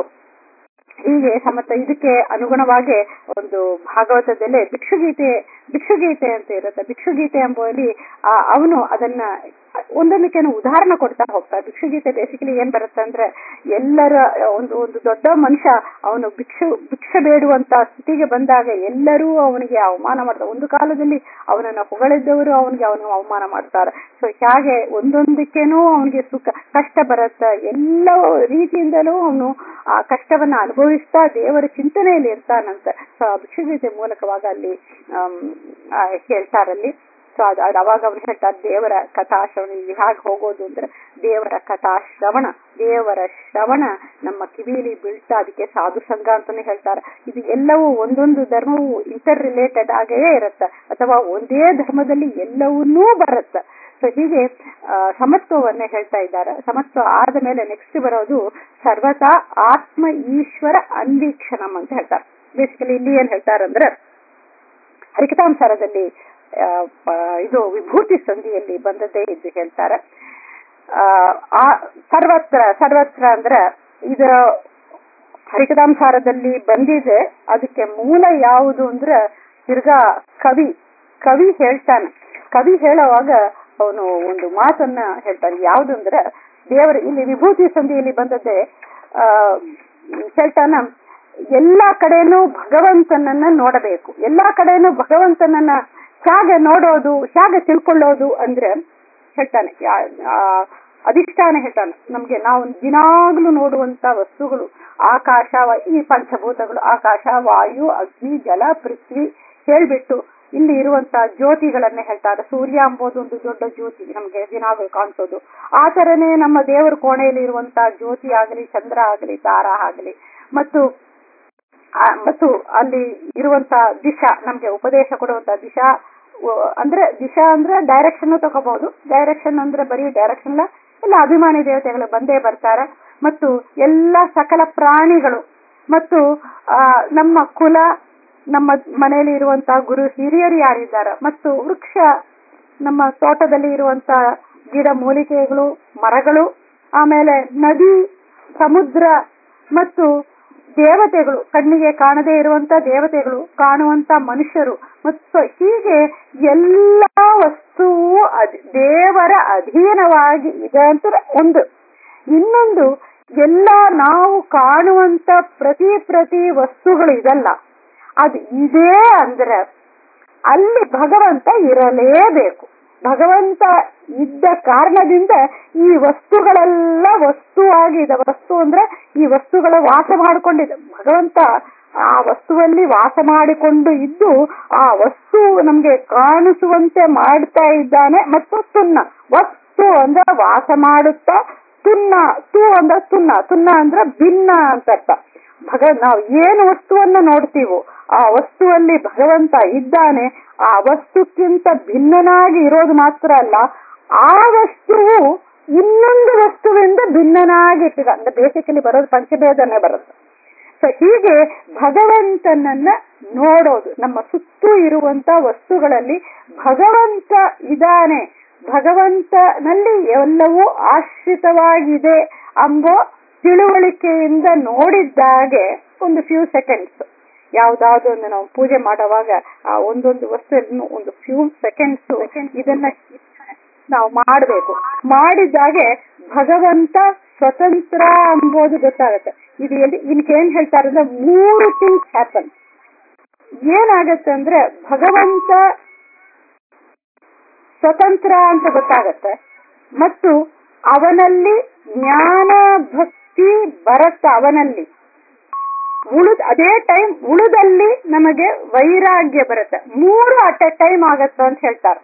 ಹೀಗೆ ಸಮತ ಇದಕ್ಕೆ ಅನುಗುಣವಾಗಿ ಒಂದು ಭಾಗವತದಲ್ಲೇ ಭಿಕ್ಷುಗೀತೆ ಭಿಕ್ಷುಗೀತೆ ಅಂತ ಇರುತ್ತೆ ಭಿಕ್ಷುಗೀತೆ ಎಂಬುವಲ್ಲಿ ಅವನು ಅದನ್ನ ಒಂದೊಂದಕ್ಕೆ ಉದಾಹರಣೆ ಕೊಡ್ತಾ ಹೋಗ್ತಾ ಭಿಕ್ಷುಗೀತೆ ಬೇಸಿಕಲಿ ಏನ್ ಬರುತ್ತೆ ಅಂದ್ರೆ ಎಲ್ಲರ ಒಂದು ಒಂದು ದೊಡ್ಡ ಮನುಷ್ಯ ಅವನು ಭಿಕ್ಷು ಭಿಕ್ಷೆ ಬೇಡುವಂತ ಸ್ಥಿತಿಗೆ ಬಂದಾಗ ಎಲ್ಲರೂ ಅವನಿಗೆ ಅವಮಾನ ಮಾಡ್ತಾರೆ ಒಂದು ಕಾಲದಲ್ಲಿ ಅವನನ್ನ ಹೊಗಳಿದ್ದವರು ಅವನಿಗೆ ಅವನು ಅವಮಾನ ಮಾಡ್ತಾರೆ ಸೊ ಹೇಗೆ ಒಂದೊಂದಕ್ಕೇನೂ ಅವನಿಗೆ ಸುಖ ಕಷ್ಟ ಬರುತ್ತೆ ಎಲ್ಲ ರೀತಿಯಿಂದಲೂ ಅವನು ಆ ಕಷ್ಟವನ್ನ ಅನುಭವಿಸ್ತಾ ದೇವರ ಚಿಂತನೆಯಲ್ಲಿ ಇರ್ತಾನಂತೆ ಸೊ ಆ ಭಿಕ್ಷುಗೀತೆ ಮೂಲಕವಾಗ ಅಲ್ಲಿ ಆಮ್, ಆ, ಹೇಳ್ತಾರಲ್ಲಿ ಸೊ ಅದು ಅದು ಅವಾಗ ಅವ್ರು ಹೇಳ್ತಾರೆ ದೇವರ ಕಥಾ ಶ್ರವಣ ಇಲ್ಲಿ ಹೇಗೆ ಹೋಗೋದು ಅಂದ್ರೆ ದೇವರ ಕಥಾ ಶ್ರವಣ ದೇವರ ಶ್ರವಣ ನಮ್ಮ ಕಿವಿಲಿ ಬೀಳ್ತಾ ಅದಕ್ಕೆ ಸಾಧು ಸಂಘ ಅಂತಾನೆ ಹೇಳ್ತಾರೆ ಇದು ಎಲ್ಲವೂ ಒಂದೊಂದು ಧರ್ಮವು ಇಂಟರ್ ರಿಲೇಟೆಡ್ ಆಗೇ ಇರುತ್ತೆ ಅಥವಾ ಒಂದೇ ಧರ್ಮದಲ್ಲಿ ಎಲ್ಲವನ್ನೂ ಬರುತ್ತೆ ಸೊ ಹೀಗೆ ಆ, ಸಮತ್ವವನ್ನ ಹೇಳ್ತಾ ಇದ್ದಾರೆ ಸಮತ್ವ ಆದ ಮೇಲೆ ನೆಕ್ಸ್ಟ್ ಬರೋದು ಸರ್ವತಾ ಆತ್ಮ ಈಶ್ವರ ಅನ್ವೀಕ್ಷಣಂ ಅಂತ ಹೇಳ್ತಾರೆ ಬೇಸಿಕಲಿ ಇಲ್ಲಿ ಏನ್ ಹೇಳ್ತಾರಂದ್ರೆ ಹರಿಕತಾಂಸಾರದಲ್ಲಿ ಆ, ಪ- ಇದು ವಿಭೂತಿ ಸಂಧಿಯಲ್ಲಿ ಬಂದದ್ದೇ ಇದು ಹೇಳ್ತಾರೆ ಆ, ಆ ಸರ್ವತ್ರ ಸರ್ವತ್ರ ಅಂದ್ರೆ ಇದು ಹರಿಕದಾಂಸಾರದಲ್ಲಿ ಬಂದಿದೆ ಅದಕ್ಕೆ ಮೂಲ ಯಾವುದು ಅಂದ್ರೆ ತಿರ್ಗಾ ಕವಿ ಕವಿ ಹೇಳ್ತಾನೆ ಕವಿ ಹೇಳುವಾಗ ಅವನು ಒಂದು ಮಾತನ್ನ ಹೇಳ್ತಾನೆ ಯಾವುದು ಅಂದ್ರೆ ದೇವರ ಇಲ್ಲಿ ವಿಭೂತಿ ಸಂಧಿಯಲ್ಲಿ ಬಂದದ್ದೇ ಆ ಹೇಳ್ತಾನ ಎಲ್ಲಾ ಕಡೆನೂ ಭಗವಂತನನ್ನ ನೋಡಬೇಕು ಎಲ್ಲಾ ಕಡೆನೂ ಭಗವಂತನನ್ನ ಹೇಗೆ ನೋಡೋದು ಹೇಗೆ ತಿಳ್ಕೊಳ್ಳೋದು ಅಂದ್ರೆ ಹೇಳ್ತಾನೆ ಅಧಿಷ್ಠಾನ ಹೇಳ್ತಾನೆ ನಮ್ಗೆ ನಾವು ದಿನಾಗ್ಲೂ ನೋಡುವಂತ ವಸ್ತುಗಳು ಆಕಾಶ ಈ ಪಂಚಭೂತಗಳು ಆಕಾಶ ವಾಯು ಅಗ್ನಿ ಜಲ ಪೃಥ್ವಿ ಹೇಳ್ಬಿಟ್ಟು ಇಲ್ಲಿ ಇರುವಂತ ಜ್ಯೋತಿಗಳನ್ನೇ ಹೇಳ್ತಾರೆ ಸೂರ್ಯ ಎಂಬುದು ಒಂದು ದೊಡ್ಡ ಜ್ಯೋತಿ ನಮ್ಗೆ ದಿನಾಗಳು ಕಾಣಿಸೋದು ಆ ತರನೇ ನಮ್ಮ ದೇವರ ಕೋಣೆಯಲ್ಲಿ ಇರುವಂತ ಜ್ಯೋತಿ ಆಗಲಿ ಚಂದ್ರ ಆಗಲಿ ತಾರ ಆಗಲಿ ಮತ್ತು ಮತ್ತು ಅಲ್ಲಿ ಇರುವಂತ ದಿಶಾ ನಮ್ಗೆ ಉಪದೇಶ ಕೊಡುವಂತ ದಿಶಾ ಅಂದ್ರೆ ದಿಶಾ ಅಂದ್ರೆ ಡೈರೆಕ್ಷನ್ ತಗೋಬಹುದು ಡೈರೆಕ್ಷನ್ ಅಂದ್ರೆ ಬರೀ ಡೈರೆಕ್ಷನ್ ಎಲ್ಲ ಅಭಿಮಾನಿ ದೇವತೆಗಳು ಬಂದೇ ಬರ್ತಾರೆ ಮತ್ತು ಎಲ್ಲ ಸಕಲ ಪ್ರಾಣಿಗಳು ಮತ್ತು ಆ ನಮ್ಮ ಕುಲ ನಮ್ಮ ಮನೆಯಲ್ಲಿ ಇರುವಂತ ಗುರು ಹಿರಿಯರು ಯಾರಿದ್ದಾರೆ ಮತ್ತು ವೃಕ್ಷ ನಮ್ಮ ತೋಟದಲ್ಲಿ ಇರುವಂತ ಗಿಡ ಮೂಲಿಕೆಗಳು ಮರಗಳು ಆಮೇಲೆ ನದಿ ಸಮುದ್ರ ಮತ್ತು ದೇವತೆಗಳು ಕಣ್ಣಿಗೆ ಕಾಣದೇ ಇರುವಂತ ದೇವತೆಗಳು ಕಾಣುವಂತ ಮನುಷ್ಯರು ಮತ್ತು ಹೀಗೆ ಎಲ್ಲ ವಸ್ತುವು ದೇವರ ಅಧೀನವಾಗಿ ಇದೆ ಅಂತ ಒಂದು ಇನ್ನೊಂದು ಎಲ್ಲ ನಾವು ಕಾಣುವಂತ ಪ್ರತಿ ಪ್ರತಿ ವಸ್ತುಗಳು ಇದಲ್ಲ ಅದು ಇದೆ ಅಂದ್ರೆ ಅಲ್ಲಿ ಭಗವಂತ ಇರಲೇಬೇಕು ಭಗವಂತ ಇದ್ದ ಕಾರಣದಿಂದ ಈ ವಸ್ತುಗಳೆಲ್ಲ ವಸ್ತುವಾಗಿದೆ ವಸ್ತು ಅಂದ್ರೆ ಈ ವಸ್ತುಗಳ ವಾಸ ಮಾಡಿಕೊಂಡಿದೆ ಭಗವಂತ ಆ ವಸ್ತುವಲ್ಲಿ ವಾಸ ಮಾಡಿಕೊಂಡು ಇದ್ದು ಆ ವಸ್ತು ನಮ್ಗೆ ಕಾಣಿಸುವಂತೆ ಮಾಡ್ತಾ ಇದ್ದಾನೆ ಮತ್ತು ತುನ್ನ ವಸ್ತು ಅಂದ್ರೆ ವಾಸ ಮಾಡುತ್ತಾ ತುನ್ನ ತು ಅಂದ್ರೆ ತುನ್ನ ತುನ್ನ ಅಂದ್ರೆ ಭಿನ್ನ ಅಂತ ಅರ್ಥ ಭಗ ನಾವು ಏನು ವಸ್ತುವನ್ನ ನೋಡ್ತೀವೋ ಆ ವಸ್ತುವಲ್ಲಿ ಭಗವಂತ ಇದ್ದಾನೆ ಆ ವಸ್ತುಕ್ಕಿಂತ ಭಿನ್ನನಾಗಿ ಇರೋದು ಮಾತ್ರ ಅಲ್ಲ ಆ ವಸ್ತುವು ಇನ್ನೊಂದು ವಸ್ತುವಿಂದ ಭಿನ್ನನಾಗಿ ಇಟ್ಟಿದ ಅಂದ್ರೆ ಬೇಸಿಕಲಿ ಬರೋದು ಪಂಚಭೇದನೆ ಬರುತ್ತೆ ಸೊ ಹೀಗೆ ಭಗವಂತನನ್ನ ನೋಡೋದು ನಮ್ಮ ಸುತ್ತೂ ಇರುವಂತ ವಸ್ತುಗಳಲ್ಲಿ ಭಗವಂತ ಇದ್ದಾನೆ ಭಗವಂತನಲ್ಲಿ ಎಲ್ಲವೂ ಆಶ್ರಿತವಾಗಿದೆ ಎಂಬೋ ತಿಳುವಳಿಕೆಯಿಂದ ನೋಡಿದ್ದಾಗೆ ಒಂದು ಫ್ಯೂ ಸೆಕೆಂಡ್ಸ್ ಯಾವ್ದಾದ್ರು ಒಂದು ನಾವು ಪೂಜೆ ಮಾಡುವಾಗ ಆ ಒಂದೊಂದು ವಸ್ತುವನ್ನು ಒಂದು ಫ್ಯೂ ಸೆಕೆಂಡ್ಸ್ ಇದನ್ನ ನಾವು ಮಾಡಬೇಕು ಮಾಡಿದ್ದಾಗೆ ಭಗವಂತ ಸ್ವತಂತ್ರ ಎಂಬುದು ಗೊತ್ತಾಗುತ್ತೆ ಇದು ಎಲ್ಲಿ ಇದಕ್ಕೆ ಏನ್ ಹೇಳ್ತಾರೆ ಅಂದ್ರೆ ಮೂರು ಥಿಂಗ್ಸ್ ಹ್ಯಾಪನ್ ಏನಾಗತ್ತೆ ಅಂದ್ರೆ ಭಗವಂತ ಸ್ವತಂತ್ರ ಅಂತ ಗೊತ್ತಾಗತ್ತೆ ಮತ್ತು ಅವನಲ್ಲಿ ಜ್ಞಾನ ಭಕ್ತಿ ಬರತ್ತ ಅವನಲ್ಲಿ ಉಳಿದ ಅದೇ ಟೈಮ್ ಉಳಿದಲ್ಲಿ ನಮಗೆ ವೈರಾಗ್ಯ ಬರುತ್ತೆ ಮೂರು ಅಟ್ ಎ ಟೈಮ್ ಆಗತ್ತ ಅಂತ ಹೇಳ್ತಾರೆ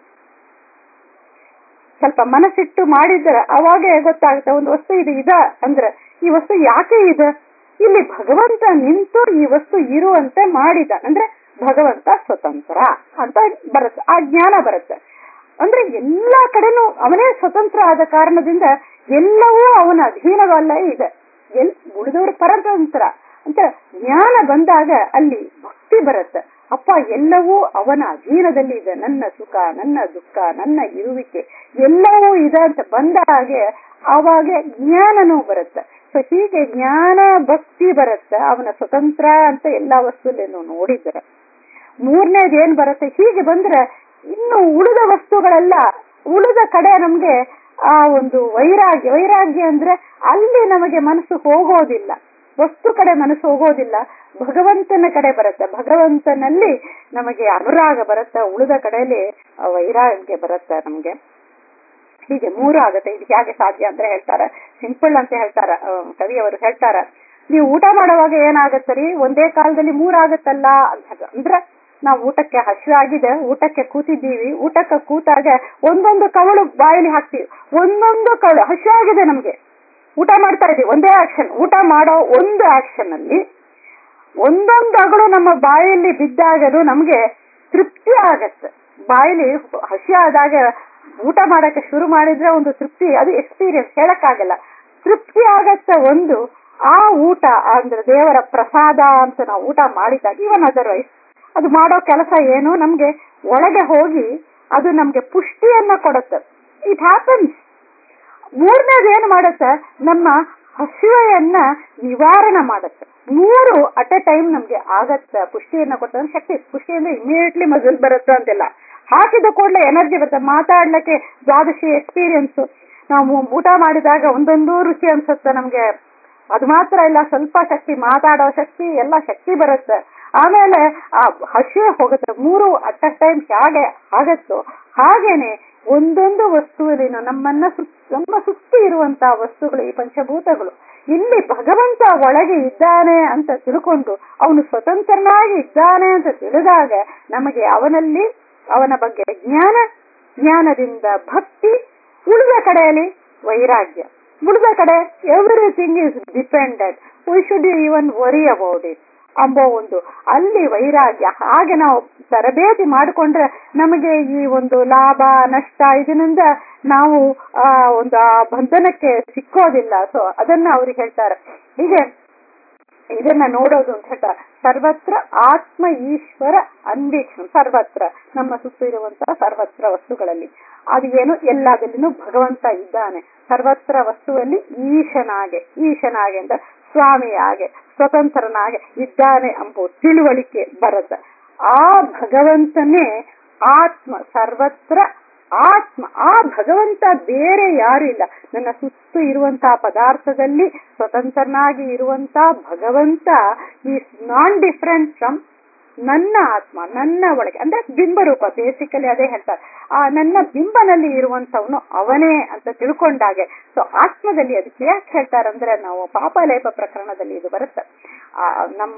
ಸ್ವಲ್ಪ ಮನಸ್ಸಿಟ್ಟು ಮಾಡಿದ್ರೆ ಅವಾಗೆ ಗೊತ್ತಾಗುತ್ತೆ ಒಂದು ವಸ್ತು ಇದು ಇದ ಅಂದ್ರೆ ಈ ವಸ್ತು ಯಾಕೆ ಇದೆ ಇಲ್ಲಿ ಭಗವಂತ ನಿಂತು ಈ ವಸ್ತು ಇರುವಂತೆ ಮಾಡಿದ ಅಂದ್ರೆ ಭಗವಂತ ಸ್ವತಂತ್ರ ಅಂತ ಬರುತ್ತೆ ಆ ಜ್ಞಾನ ಬರುತ್ತೆ ಅಂದ್ರೆ ಎಲ್ಲಾ ಕಡೆನೂ ಅವನೇ ಸ್ವತಂತ್ರ ಆದ ಕಾರಣದಿಂದ ಎಲ್ಲವೂ ಅವನ ಅಧೀನವಲ್ಲ ಇದೆ ಎಲ್ ಉಳಿದವರು ಪರತಂತ್ರ ಅಂತ ಜ್ಞಾನ ಬಂದಾಗ ಅಲ್ಲಿ ಭಕ್ತಿ ಬರುತ್ತೆ ಅಪ್ಪ ಎಲ್ಲವೂ ಅವನ ಅಧೀನದಲ್ಲಿ ಇದೆ ನನ್ನ ಸುಖ ನನ್ನ ದುಃಖ ನನ್ನ ಇರುವಿಕೆ ಎಲ್ಲವೂ ಇದೆ ಅಂತ ಬಂದ ಹಾಗೆ ಆವಾಗ ಜ್ಞಾನನೂ ಬರುತ್ತೆ ಸೊ ಹೀಗೆ ಜ್ಞಾನ ಭಕ್ತಿ ಬರುತ್ತೆ ಅವನ ಸ್ವತಂತ್ರ ಅಂತ ಎಲ್ಲಾ ವಸ್ತುಲೇನು ನೋಡಿದ್ರೆ ಮೂರನೇದು ಏನ್ ಬರುತ್ತೆ ಹೀಗೆ ಬಂದ್ರೆ ಇನ್ನು ಉಳಿದ ವಸ್ತುಗಳೆಲ್ಲ ಉಳಿದ ಕಡೆ ನಮ್ಗೆ ಆ ಒಂದು ವೈರಾಗ್ಯ ವೈರಾಗ್ಯ ಅಂದ್ರೆ ಅಲ್ಲಿ ನಮಗೆ ಮನಸ್ಸು ಹೋಗೋದಿಲ್ಲ ವಸ್ತು ಕಡೆ ಮನಸ್ಸು ಹೋಗೋದಿಲ್ಲ ಭಗವಂತನ ಕಡೆ ಬರುತ್ತೆ ಭಗವಂತನಲ್ಲಿ ನಮಗೆ ಅನುರಾಗ ಬರುತ್ತೆ ಉಳಿದ ಕಡೆಯಲ್ಲಿ ವೈರಾಗ್ಯ ಬರುತ್ತೆ ನಮ್ಗೆ ಹೀಗೆ ಮೂರು ಆಗುತ್ತೆ ಇದು ಹೇಗೆ ಸಾಧ್ಯ ಅಂತ ಹೇಳ್ತಾರೆ ಸಿಂಪಲ್ ಅಂತ ಹೇಳ್ತಾರ ಕವಿಯವರು ಹೇಳ್ತಾರ ನೀವು ಊಟ ಮಾಡುವಾಗ ಏನಾಗತ್ತರಿ ಒಂದೇ ಕಾಲದಲ್ಲಿ ಮೂರಾಗತ್ತಲ್ಲ ಅಂತ ಅಂದ್ರೆ ನಾವು ಊಟಕ್ಕೆ ಹಸಿವಾಗಿದೆ ಊಟಕ್ಕೆ ಕೂತಿದ್ದೀವಿ ಊಟಕ್ಕೆ ಕೂತಾಗ ಒಂದೊಂದು ಕವಳು ಬಾಯಲ್ಲಿ ಹಾಕ್ತೀವಿ ಒಂದೊಂದು ಕವಳು ಹಸಿವಾಗಿದೆ ನಮ್ಗೆ ಊಟ ಮಾಡ್ತಾ ಇದೀವಿ ಒಂದೇ ಆಕ್ಷನ್ ಊಟ ಮಾಡೋ ಒಂದು ಆಕ್ಷನ್ ಅಲ್ಲಿ ಒಂದೊಂದು ಅಗಳು ನಮ್ಮ ಬಾಯಲ್ಲಿ ಬಿದ್ದಾಗಲೂ ನಮ್ಗೆ ತೃಪ್ತಿ ಆಗತ್ತೆ ಬಾಯಲ್ಲಿ ಹಸಿ ಆದಾಗ ಊಟ ಮಾಡಕ್ಕೆ ಶುರು ಮಾಡಿದ್ರೆ ಒಂದು ತೃಪ್ತಿ ಅದು ಎಕ್ಸ್ಪೀರಿಯನ್ಸ್ ಹೇಳಕ್ಕಾಗಲ್ಲ ತೃಪ್ತಿ ಆಗತ್ತ ಒಂದು ಆ ಊಟ ಅಂದ್ರೆ ದೇವರ ಪ್ರಸಾದ ಅಂತ ನಾವು ಊಟ ಮಾಡಿದಾಗ ಇವನ್ ಅದರ್ವೈಸ್ ಅದು ಮಾಡೋ ಕೆಲಸ ಏನು ನಮ್ಗೆ ಒಳಗೆ ಹೋಗಿ ಅದು ನಮ್ಗೆ ಪುಷ್ಟಿಯನ್ನ ಕೊಡುತ್ತೆ ಇಟ್ ಹ್ಯಾಪನ್ಸ್ ಮೂರನೇದು ಏನು ಮಾಡುತ್ತೆ ನಮ್ಮ ಹಸಿವೆಯನ್ನ ನಿವಾರಣೆ ಮಾಡುತ್ತೆ ಮೂರು ಅಟ್ ಎ ಟೈಮ್ ನಮ್ಗೆ ಆಗತ್ತ ಪುಷ್ಟಿಯನ್ನ ಕೊಡ್ತದೆ ಶಕ್ತಿ ಪುಷ್ಟಿ ಅಂದ್ರೆ ಇಮಿಡಿಯೇಟ್ಲಿ ಮಜಲ್ ಬರುತ್ತೆ ಅಂತಿಲ್ಲ ಹಾಕಿದ ಕೂಡಲೇ ಎನರ್ಜಿ ಬರುತ್ತೆ ಮಾತಾಡ್ಲಿಕ್ಕೆ ದ್ವಾದಶಿ ಎಕ್ಸ್ಪೀರಿಯನ್ಸ್ ನಾವು ಊಟ ಮಾಡಿದಾಗ ಒಂದೊಂದು ರುಚಿ ಅನ್ಸುತ್ತೆ ನಮ್ಗೆ ಅದು ಮಾತ್ರ ಇಲ್ಲ ಸ್ವಲ್ಪ ಶಕ್ತಿ ಮಾತಾಡೋ ಶಕ್ತಿ ಎಲ್ಲ ಶಕ್ತಿ ಬರುತ್ತೆ ಆಮೇಲೆ ಆ ಹಸಿವೆ ಹೋಗುತ್ತೆ ಮೂರು ಅಟ್ ಅ ಟೈಮ್ ಹೇಗೆ ಆಗತ್ತೋ ಹಾಗೇನೆ ಒಂದೊಂದು ವಸ್ತುವಿನ ನಮ್ಮನ್ನ ನಮ್ಮ ಸುತ್ತಿ ಇರುವಂತಹ ವಸ್ತುಗಳು ಈ ಪಂಚಭೂತಗಳು ಇಲ್ಲಿ ಭಗವಂತ ಒಳಗೆ ಇದ್ದಾನೆ ಅಂತ ತಿಳ್ಕೊಂಡು ಅವನು ಸ್ವತಂತ್ರನಾಗಿ ಇದ್ದಾನೆ ಅಂತ ತಿಳಿದಾಗ ನಮಗೆ ಅವನಲ್ಲಿ ಅವನ ಬಗ್ಗೆ ಜ್ಞಾನ ಜ್ಞಾನದಿಂದ ಭಕ್ತಿ ಉಳಿದ ಕಡೆಯಲ್ಲಿ ವೈರಾಗ್ಯ ಉಳಿದ ಕಡೆ everything is dependent we should even worry about it ಅಂಬೋ ಒಂದು ಅಲ್ಲಿ ವೈರಾಗ್ಯ ಹಾಗೆ ನಾವು ತರಬೇತಿ ಮಾಡಿಕೊಂಡ್ರೆ ನಮಗೆ ಈ ಒಂದು ಲಾಭ ನಷ್ಟ ಇದರಿಂದ ನಾವು ಆ ಒಂದು ಆ ಬಂಧನಕ್ಕೆ ಸಿಕ್ಕೋದಿಲ್ಲ ಸೊ ಅದನ್ನ ಅವ್ರಿಗೆ ಹೇಳ್ತಾರೆ ಹೀಗೆ ಇದನ್ನ ನೋಡೋದು ಅಂತ ಹೇಳ್ತಾರೆ ಸರ್ವತ್ರ ಆತ್ಮ ಈಶ್ವರ ಅನ್ವೀಕ್ಷಣ ಸರ್ವತ್ರ ನಮ್ಮ ಸುತ್ತ ಇರುವಂತಹ ಸರ್ವತ್ರ ವಸ್ತುಗಳಲ್ಲಿ ಅದು ಏನು ಎಲ್ಲದಲ್ಲಿನೂ ಭಗವಂತ ಇದ್ದಾನೆ ಸರ್ವತ್ರ ವಸ್ತುವಲ್ಲಿ ಈಶನಾಗೆ ಈಶನಾಗೆ ಅಂತ ಸ್ವಾಮಿಯಾಗೆ ಸ್ವತಂತ್ರನಾಗೆ ಇದ್ದಾನೆ ಎಂಬ ತಿಳುವಳಿಕೆ ಬರುತ್ತೆ ಆ ಭಗವಂತನೇ ಆತ್ಮ ಸರ್ವತ್ರ ಆತ್ಮ ಆ ಭಗವಂತ ಬೇರೆ ಯಾರು ಇಲ್ಲ ನನ್ನ ಸುತ್ತು ಇರುವಂತಹ ಪದಾರ್ಥದಲ್ಲಿ ಸ್ವತಂತ್ರನಾಗಿ ಇರುವಂತಹ ಭಗವಂತ ಈಸ್ ನಾನ್ ಡಿಫರೆಂಟ್ ಫ್ರಮ್ ನನ್ನ ಆತ್ಮ ನನ್ನ ಒಳಗೆ ಅಂದ್ರೆ ಬಿಂಬರೂಪ ಬೇಸಿಕಲಿ ಅದೇ ಹೇಳ್ತಾರೆ ಆ ನನ್ನ ಬಿಂಬನಲ್ಲಿ ಇರುವಂತವನು ಅವನೇ ಅಂತ ತಿಳ್ಕೊಂಡಾಗೆ ಸೊ ಆತ್ಮದಲ್ಲಿ ಅದಕ್ಕೆ ಯಾಕೆ ಹೇಳ್ತಾರಂದ್ರೆ ನಾವು ಪಾಪಲೇಪ ಪ್ರಕರಣದಲ್ಲಿ ಇದು ಬರುತ್ತೆ ಆ ನಮ್ಮ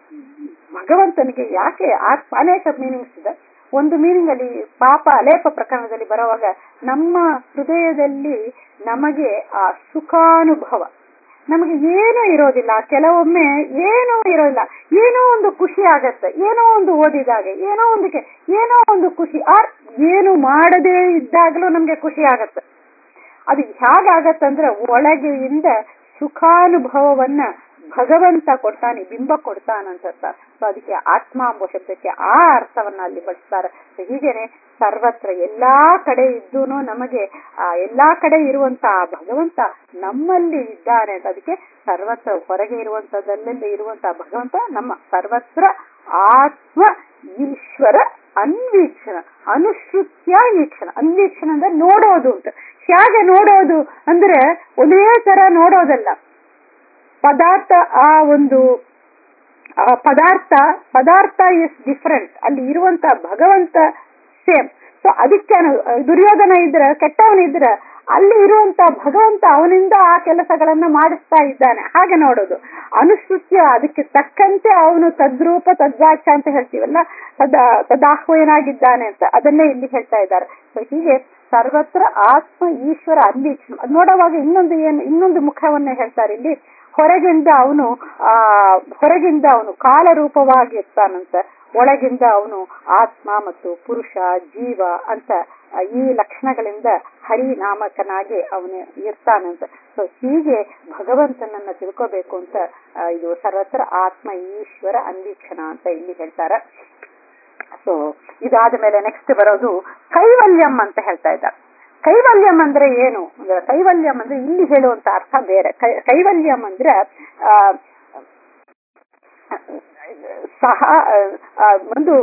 ಭಗವಂತನಿಗೆ ಯಾಕೆ ಆತ್ಮ ಅನೇಕ ಮೀನಿಂಗ್ಸ್ ಇದೆ ಒಂದು ಮೀನಿಂಗ್ ಅಲ್ಲಿ ಪಾಪ ಅಲೇಪ ಪ್ರಕರಣದಲ್ಲಿ ಬರುವಾಗ ನಮ್ಮ ಹೃದಯದಲ್ಲಿ ನಮಗೆ ಆ ಸುಖಾನುಭವ ನಮಗೆ ಏನೂ ಇರೋದಿಲ್ಲ ಕೆಲವೊಮ್ಮೆ ಏನೂ ಇರೋದಿಲ್ಲ ಏನೋ ಒಂದು ಖುಷಿ ಆಗತ್ತೆ ಏನೋ ಒಂದು ಓದಿದಾಗೆ ಏನೋ ಒಂದಕ್ಕೆ ಏನೋ ಒಂದು ಖುಷಿ ಆರ್ ಏನು ಮಾಡದೇ ಇದ್ದಾಗಲೂ ನಮ್ಗೆ ಖುಷಿ ಆಗತ್ತೆ ಅದು ಹೇಗಾಗತ್ತಂದ್ರೆ ಒಳಗೆಯಿಂದ ಸುಖಾನುಭವವನ್ನ ಭಗವಂತ ಕೊಡ್ತಾನೆ ಬಿಂಬ ಕೊಡ್ತಾನಂತ ಸೊ ಅದಕ್ಕೆ ಆತ್ಮ ಎಂಬ ಶಬ್ದಕ್ಕೆ ಆ ಅರ್ಥವನ್ನ ಅಲ್ಲಿ ಬಳಸ್ತಾರೆ ಹೀಗೇನೆ ಸರ್ವತ್ರ ಎಲ್ಲಾ ಕಡೆ ಇದ್ದೂನು ನಮಗೆ ಆ ಎಲ್ಲಾ ಕಡೆ ಇರುವಂತ ಆ ಭಗವಂತ ನಮ್ಮಲ್ಲಿ ಇದ್ದಾನೆ ಅಂತ ಅದಕ್ಕೆ ಸರ್ವತ್ರ ಹೊರಗೆ ಇರುವಂತದಲ್ಲಲ್ಲಿ ಇರುವಂತಹ ಭಗವಂತ ನಮ್ಮ ಸರ್ವತ್ರ ಆತ್ಮ ಈಶ್ವರ ಅನ್ವೀಕ್ಷಣ ಅನುಶ್ರುತ್ಯ ಈಕ್ಷಣ ಅನ್ವೀಕ್ಷಣ ಅಂದ್ರೆ ನೋಡೋದು ಅಂತ ಹೇಗೆ ನೋಡೋದು ಅಂದ್ರೆ ಒಂದೇ ತರ ನೋಡೋದಲ್ಲ ಪದಾರ್ಥ ಆ ಒಂದು ಪದಾರ್ಥ ಪದಾರ್ಥ ಇಸ್ ಡಿಫರೆಂಟ್ ಅಲ್ಲಿ ಇರುವಂತ ಭಗವಂತ ಸೇಮ್ ಸೊ ಅದಕ್ಕೆ ದುರ್ಯೋಧನ ಇದ್ರ ಕೆಟ್ಟವನಿದ್ರ ಅಲ್ಲಿ ಇರುವಂತ ಭಗವಂತ ಅವನಿಂದ ಆ ಕೆಲಸಗಳನ್ನ ಮಾಡಿಸ್ತಾ ಇದ್ದಾನೆ ಹಾಗೆ ನೋಡೋದು ಅನುಸೃತ್ಯ ಅದಕ್ಕೆ ತಕ್ಕಂತೆ ಅವನು ತದ್ರೂಪ ತದ್ವಾಚ ಅಂತ ಹೇಳ್ತೀವಲ್ಲ ತದ ತದಾಹ್ವಯನಾಗಿದ್ದಾನೆ ಅಂತ ಅದನ್ನೇ ಇಲ್ಲಿ ಹೇಳ್ತಾ ಇದ್ದಾರೆ ಸೊ ಹೀಗೆ ಸರ್ವತ್ರ ಆತ್ಮ ಈಶ್ವರ ಅನ್ವೀಕ್ಷಣ ಅದು ನೋಡುವಾಗ ಇನ್ನೊಂದು ಏನು ಇನ್ನೊಂದು ಮುಖವನ್ನೇ ಹೇಳ್ತಾರೆ ಇಲ್ಲಿ ಹೊರಗಿಂದ ಅವನು ಆ ಹೊರಗಿಂದ ಅವನು ಕಾಲರೂಪವಾಗಿ ಇರ್ತಾನಂತ ಒಳಗಿಂದ ಅವನು ಆತ್ಮ ಮತ್ತು ಪುರುಷ ಜೀವ ಅಂತ ಈ ಲಕ್ಷಣಗಳಿಂದ ಹರಿನಾಮಕನಾಗಿ ಅವನು ಇರ್ತಾನಂತ ಸೊ ಹೀಗೆ ಭಗವಂತನನ್ನ ತಿಳ್ಕೋಬೇಕು ಅಂತ ಇದು ಸರ್ವತ್ರ ಆತ್ಮ ಈಶ್ವರ ಅನ್ವೀಕ್ಷಣ ಅಂತ ಇಲ್ಲಿ ಹೇಳ್ತಾರೆ ಸೊ ಇದಾದ ಮೇಲೆ ನೆಕ್ಸ್ಟ್ ಬರೋದು ಕೈವಲ್ಯಂ ಅಂತ ಹೇಳ್ತಾ ಇದ್ದಾರೆ ಕೈವಲ್ಯಂ ಅಂದ್ರೆ ಏನು ಅಂದ್ರೆ ಕೈವಲ್ಯಂ ಅಂದ್ರೆ ಇಲ್ಲಿ ಹೇಳುವಂತ ಅರ್ಥ ಬೇರೆ ಕೈವಲ್ಯಂ ಅಂದ್ರೆ ಆ ಸಹ ಒಂದು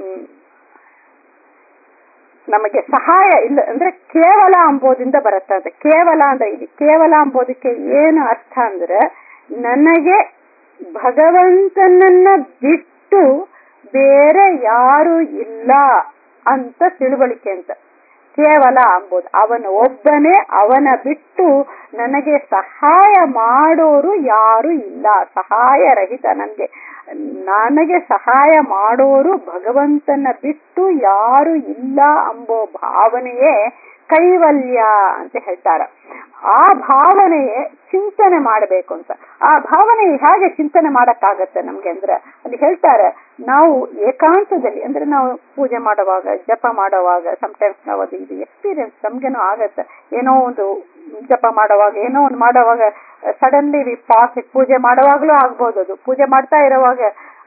ನಮಗೆ ಸಹಾಯ ಇಲ್ಲ ಅಂದ್ರೆ ಕೇವಲ ಅಂಬೋದಿಂದ ಬರುತ್ತೆ ಅಂತ ಕೇವಲ ಅಂದ್ರೆ ಇಲ್ಲಿ ಕೇವಲ ಅಂಬೋದಕ್ಕೆ ಏನು ಅರ್ಥ ಅಂದ್ರೆ ನನಗೆ ಭಗವಂತನನ್ನ ಬಿಟ್ಟು ಬೇರೆ ಯಾರು ಇಲ್ಲ ಅಂತ ತಿಳುವಳಿಕೆ ಅಂತ ಕೇವಲ ಅಂಬೋದು ಅವನ ಒಬ್ಬನೇ ಅವನ ಬಿಟ್ಟು ನನಗೆ ಸಹಾಯ ಮಾಡೋರು ಯಾರು ಇಲ್ಲ ಸಹಾಯ ರಹಿತ ನನಗೆ ನನಗೆ ಸಹಾಯ ಮಾಡೋರು ಭಗವಂತನ ಬಿಟ್ಟು ಯಾರು ಇಲ್ಲ ಅಂಬೋ ಭಾವನೆಯೇ ಕೈವಲ್ಯ ಅಂತ ಹೇಳ್ತಾರೆ ಆ ಭಾವನೆಯೇ ಚಿಂತನೆ ಮಾಡಬೇಕು ಅಂತ ಆ ಭಾವನೆ ಹೇಗೆ ಚಿಂತನೆ ಮಾಡಕ್ಕಾಗತ್ತೆ ನಮ್ಗೆ ಅಂದ್ರೆ ಅಲ್ಲಿ ಹೇಳ್ತಾರೆ ನಾವು ಏಕಾಂತದಲ್ಲಿ ಅಂದ್ರೆ ನಾವು ಪೂಜೆ ಮಾಡುವಾಗ ಜಪ ಮಾಡುವಾಗ ಸಮಟೈಮ್ಸ್ ನಾವು ಅದು ಇದು ಎಕ್ಸ್ಪೀರಿಯನ್ಸ್ ನಮ್ಗೇನೋ ಆಗತ್ತೆ ಏನೋ ಒಂದು ಜಪ ಮಾಡುವಾಗ ಏನೋ ಒಂದು ಮಾಡುವಾಗ ಸಡನ್ಲಿ ವಿ ಪಾಸ್ ಪೂಜೆ ಮಾಡುವಾಗ್ಲೂ ಆಗ್ಬೋದು ಅದು ಪೂಜೆ ಮಾಡ್ತಾ ಇರುವಾಗ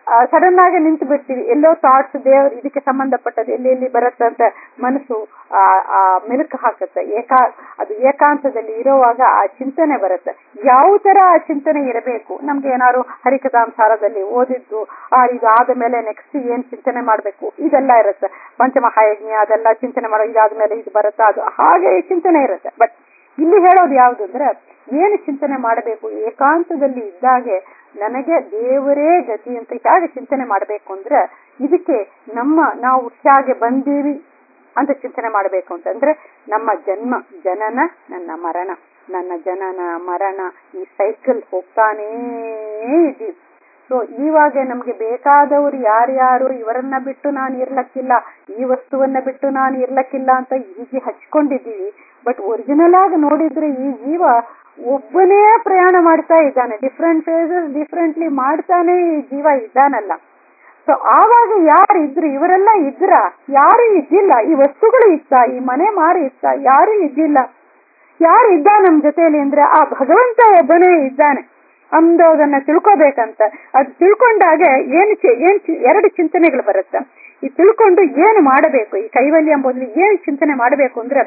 ಸಡನ್ ಆಗಿ ನಿಂತು ಬಿಡ್ತೀವಿ ಎಲ್ಲೋ ಥಾಟ್ಸ್ ದೇವ್ರು ಇದಕ್ಕೆ ಸಂಬಂಧಪಟ್ಟದ್ದು ಎಲ್ಲಿ ಎಲ್ಲಿ ಬರುತ್ತೆ ಅಂತ ಮನಸ್ಸು ಆ ಆ ಮೆಲುಕು ಹಾಕುತ್ತೆ ಏಕಾ ಅದು ಏಕಾಂತದಲ್ಲಿ ಇರುವಾಗ ಆ ಚಿಂತನೆ ಬರುತ್ತೆ ಯಾವ ತರ ಆ ಚಿಂತನೆ ಇರಬೇಕು ನಮ್ಗೆ ಏನಾದ್ರು ಹರಿಕಥಾಂಸಾರದಲ್ಲಿ ಓದಿದ್ದು ಆ ಇದು ಆದ ಮೇಲೆ ನೆಕ್ಸ್ಟ್ ಏನ್ ಚಿಂತನೆ ಮಾಡ್ಬೇಕು ಇದೆಲ್ಲ ಇರುತ್ತೆ ಪಂಚಮಹಾಯಜ್ಞ ಅದೆಲ್ಲ ಚಿಂತನೆ ಮಾಡೋ ಇದಾದ್ಮೇಲೆ ಇದು ಬರುತ್ತಾ ಅದು ಹಾಗೆ ಚಿಂತನೆ ಇರುತ್ತೆ ಬಟ್ ಇಲ್ಲಿ ಹೇಳೋದು ಯಾವುದು ಅಂದ್ರೆ ಏನು ಚಿಂತನೆ ಮಾಡಬೇಕು ಏಕಾಂತದಲ್ಲಿ ಇದ್ದಾಗೆ ನನಗೆ ದೇವರೇ ಗತಿ ಅಂತ ಹೇಗೆ ಚಿಂತನೆ ಮಾಡಬೇಕು ಅಂದ್ರೆ ಇದಕ್ಕೆ ನಮ್ಮ ನಾವು ಹೇಗೆ ಬಂದೀವಿ ಅಂತ ಚಿಂತನೆ ಮಾಡಬೇಕು ಅಂತಂದ್ರೆ ನಮ್ಮ ಜನ್ಮ ಜನನ ನನ್ನ ಮರಣ ನನ್ನ ಜನನ ಮರಣ ಈ ಸೈಕಲ್ ಹೋಗ್ತಾನೇ ಇದ್ದೀವಿ ಸೊ ಇವಾಗ ನಮ್ಗೆ ಬೇಕಾದವರು ಯಾರ್ಯಾರು ಇವರನ್ನ ಬಿಟ್ಟು ನಾನು ಇರ್ಲಕ್ಕಿಲ್ಲ ಈ ವಸ್ತುವನ್ನ ಬಿಟ್ಟು ನಾನು ಇರ್ಲಕ್ಕಿಲ್ಲ ಅಂತ ಹೀಗೆ ಹಚ್ಕೊಂಡಿದ್ದೀವಿ ಬಟ್ ಒರಿಜಿನಲ್ ಆಗಿ ನೋಡಿದ್ರೆ ಈ ಜೀವ ಒಬ್ಬನೇ ಪ್ರಯಾಣ ಮಾಡ್ತಾ ಇದ್ದಾನೆ ಡಿಫ್ರೆಂಟ್ ಫೇಸಸ್ ಡಿಫ್ರೆಂಟ್ಲಿ ಮಾಡ್ತಾನೆ ಈ ಜೀವ ಇದ್ದಾನಲ್ಲ ಸೊ ಆವಾಗ ಯಾರು ಇದ್ರು ಇವರೆಲ್ಲ ಇದ್ರ ಯಾರು ಇದ್ದಿಲ್ಲ ಈ ವಸ್ತುಗಳು ಇತ್ತ ಈ ಮನೆ ಮಾರಿ ಇತ್ತ ಯಾರು ಇದ್ದಿಲ್ಲ ಯಾರು ಇದ್ದ ನಮ್ ಜೊತೆಯಲ್ಲಿ ಅಂದ್ರೆ ಆ ಭಗವಂತ ಒಬ್ಬನೇ ಇದ್ದಾನೆ ಅಂದೋದನ್ನ ತಿಳ್ಕೋಬೇಕಂತ ಅದು ತಿಳ್ಕೊಂಡಾಗ ಏನು ಏನ್ ಎರಡು ಚಿಂತನೆಗಳು ಬರುತ್ತೆ ಈ ತಿಳ್ಕೊಂಡು ಏನು ಮಾಡಬೇಕು ಈ ಕೈವಲ್ಯ ಎಂಬುದರಲ್ಲಿ ಏನ್ ಚಿಂತನೆ ಮಾಡಬೇಕು ಅಂದ್ರೆ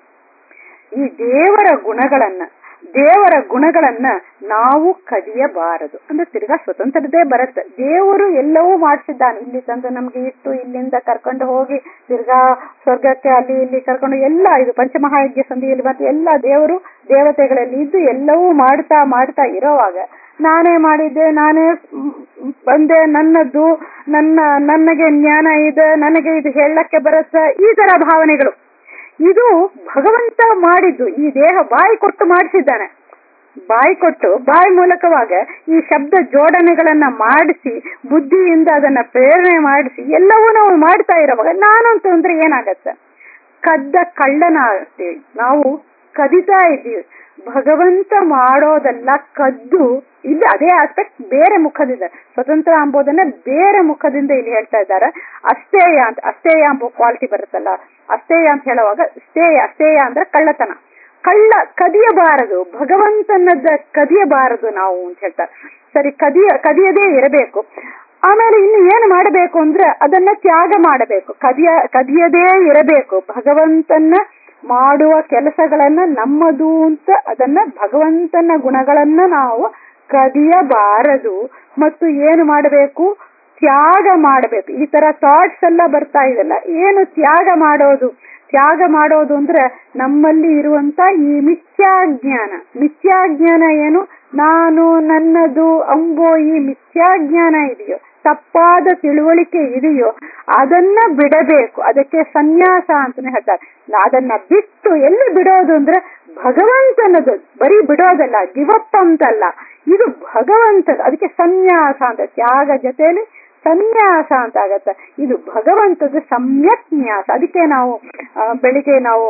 ಈ ದೇವರ ಗುಣಗಳನ್ನ ದೇವರ ಗುಣಗಳನ್ನ ನಾವು ಕದಿಯಬಾರದು ಅಂದ್ರೆ ತಿರ್ಗಾ ಸ್ವತಂತ್ರದೇ ಬರುತ್ತೆ ದೇವರು ಎಲ್ಲವೂ ಮಾಡಿಸಿದ್ದಾನೆ ಇಲ್ಲಿ ತಂದು ನಮ್ಗೆ ಇಟ್ಟು ಇಲ್ಲಿಂದ ಕರ್ಕೊಂಡು ಹೋಗಿ ತಿರ್ಗಾ ಸ್ವರ್ಗಕ್ಕೆ ಅಲ್ಲಿ ಇಲ್ಲಿ ಕರ್ಕೊಂಡು ಎಲ್ಲ ಇದು ಪಂಚಮಹಾಯಜ್ಞ ಸಂಧಿಯಲ್ಲಿ ಮತ್ತೆ ಎಲ್ಲ ದೇವರು ದೇವತೆಗಳಲ್ಲಿ ಇದ್ದು ಎಲ್ಲವೂ ಮಾಡ್ತಾ ಮಾಡ್ತಾ ಇರೋವಾಗ ನಾನೇ ಮಾಡಿದ್ದೆ ನಾನೇ ಬಂದೆ ನನ್ನದ್ದು ನನ್ನ ನನಗೆ ಜ್ಞಾನ ಇದೆ ನನಗೆ ಇದು ಹೇಳಕ್ಕೆ ಬರುತ್ತೆ ಈ ತರ ಭಾವನೆಗಳು ಇದು ಭಗವಂತ ಮಾಡಿದ್ದು ಈ ದೇಹ ಬಾಯಿ ಕೊಟ್ಟು ಮಾಡಿಸಿದ್ದಾನೆ ಬಾಯಿ ಕೊಟ್ಟು ಬಾಯಿ ಮೂಲಕವಾಗ ಈ ಶಬ್ದ ಜೋಡಣೆಗಳನ್ನ ಮಾಡಿಸಿ ಬುದ್ಧಿಯಿಂದ ಅದನ್ನ ಪ್ರೇರಣೆ ಮಾಡಿಸಿ ಎಲ್ಲವೂ ನಾವು ಮಾಡ್ತಾ ಇರೋವಾಗ ನಾನು ಅಂತಂದ್ರೆ ಏನಾಗತ್ತೆ ಕದ್ದ ಕಳ್ಳನ ಆಗ್ತೀವಿ ನಾವು ಕದಿತಾ ಇದ್ದೀವಿ ಭಗವಂತ ಮಾಡೋದೆಲ್ಲ ಕದ್ದು ಇಲ್ಲಿ ಅದೇ ಆಸ್ಪೆಕ್ಟ್ ಬೇರೆ ಮುಖದಿಂದ ಸ್ವತಂತ್ರ ಅಂಬೋದನ್ನ ಬೇರೆ ಮುಖದಿಂದ ಇಲ್ಲಿ ಹೇಳ್ತಾ ಇದ್ದಾರೆ ಅಸ್ತೇಯ ಅಂತ ಅಸ್ತೇಯ ಎಂಬ ಕ್ವಾಲಿಟಿ ಬರುತ್ತಲ್ಲ ಅಸ್ತೇಯ ಅಂತ ಹೇಳುವಾಗ ಸ್ಥೇಯ ಅಸ್ತೇಯ ಅಂದ್ರೆ ಕಳ್ಳತನ ಕಳ್ಳ ಕದಿಯಬಾರದು ಭಗವಂತನದ ಕದಿಯಬಾರದು ನಾವು ಅಂತ ಹೇಳ್ತಾರೆ ಸರಿ ಕದಿಯ ಕದಿಯದೇ ಇರಬೇಕು ಆಮೇಲೆ ಇನ್ನು ಏನು ಮಾಡಬೇಕು ಅಂದ್ರೆ ಅದನ್ನ ತ್ಯಾಗ ಮಾಡಬೇಕು ಕದಿಯ ಕದಿಯದೇ ಇರಬೇಕು ಭಗವಂತನ ಮಾಡುವ ಕೆಲಸಗಳನ್ನ ನಮ್ಮದು ಅಂತ ಅದನ್ನ ಭಗವಂತನ ಗುಣಗಳನ್ನ ನಾವು ಕದಿಯಬಾರದು ಮತ್ತು ಏನು ಮಾಡಬೇಕು ತ್ಯಾಗ ಮಾಡಬೇಕು ಈ ತರ ಥಾಟ್ಸ್ ಎಲ್ಲ ಬರ್ತಾ ಇದೆಲ್ಲ ಏನು ತ್ಯಾಗ ಮಾಡೋದು ತ್ಯಾಗ ಮಾಡೋದು ಅಂದ್ರೆ ನಮ್ಮಲ್ಲಿ ಇರುವಂತ ಈ ಮಿಥ್ಯಾಜ್ಞಾನ ಮಿಥ್ಯಾಜ್ಞಾನ ಏನು ನಾನು ನನ್ನದು ಅಂಬೋ ಈ ಮಿಥ್ಯಾಜ್ಞಾನ ಇದೆಯೋ ತಪ್ಪಾದ ತಿಳುವಳಿಕೆ ಇದೆಯೋ ಅದನ್ನ ಬಿಡಬೇಕು ಅದಕ್ಕೆ ಸನ್ಯಾಸ ಅಂತಾನೆ ಹೇಳ್ತಾರೆ ಅದನ್ನ ಬಿಟ್ಟು ಎಲ್ಲಿ ಬಿಡೋದು ಅಂದ್ರೆ ಭಗವಂತನದು ಬರೀ ಬಿಡೋದಲ್ಲ ಗಿವಪ್ ಅಂತಲ್ಲ ಇದು ಭಗವಂತದ ಅದಕ್ಕೆ ಸನ್ಯಾಸ ಅಂತ ತ್ಯಾಗ ಜೊತೆಯಲ್ಲಿ ಸನ್ಯಾಸ ಅಂತ ಆಗತ್ತೆ ಇದು ಭಗವಂತದ ಸಮ್ಯಕ್ ನ್ಯಾಸ ಅದಕ್ಕೆ ನಾವು ಬೆಳಿಗ್ಗೆ ನಾವು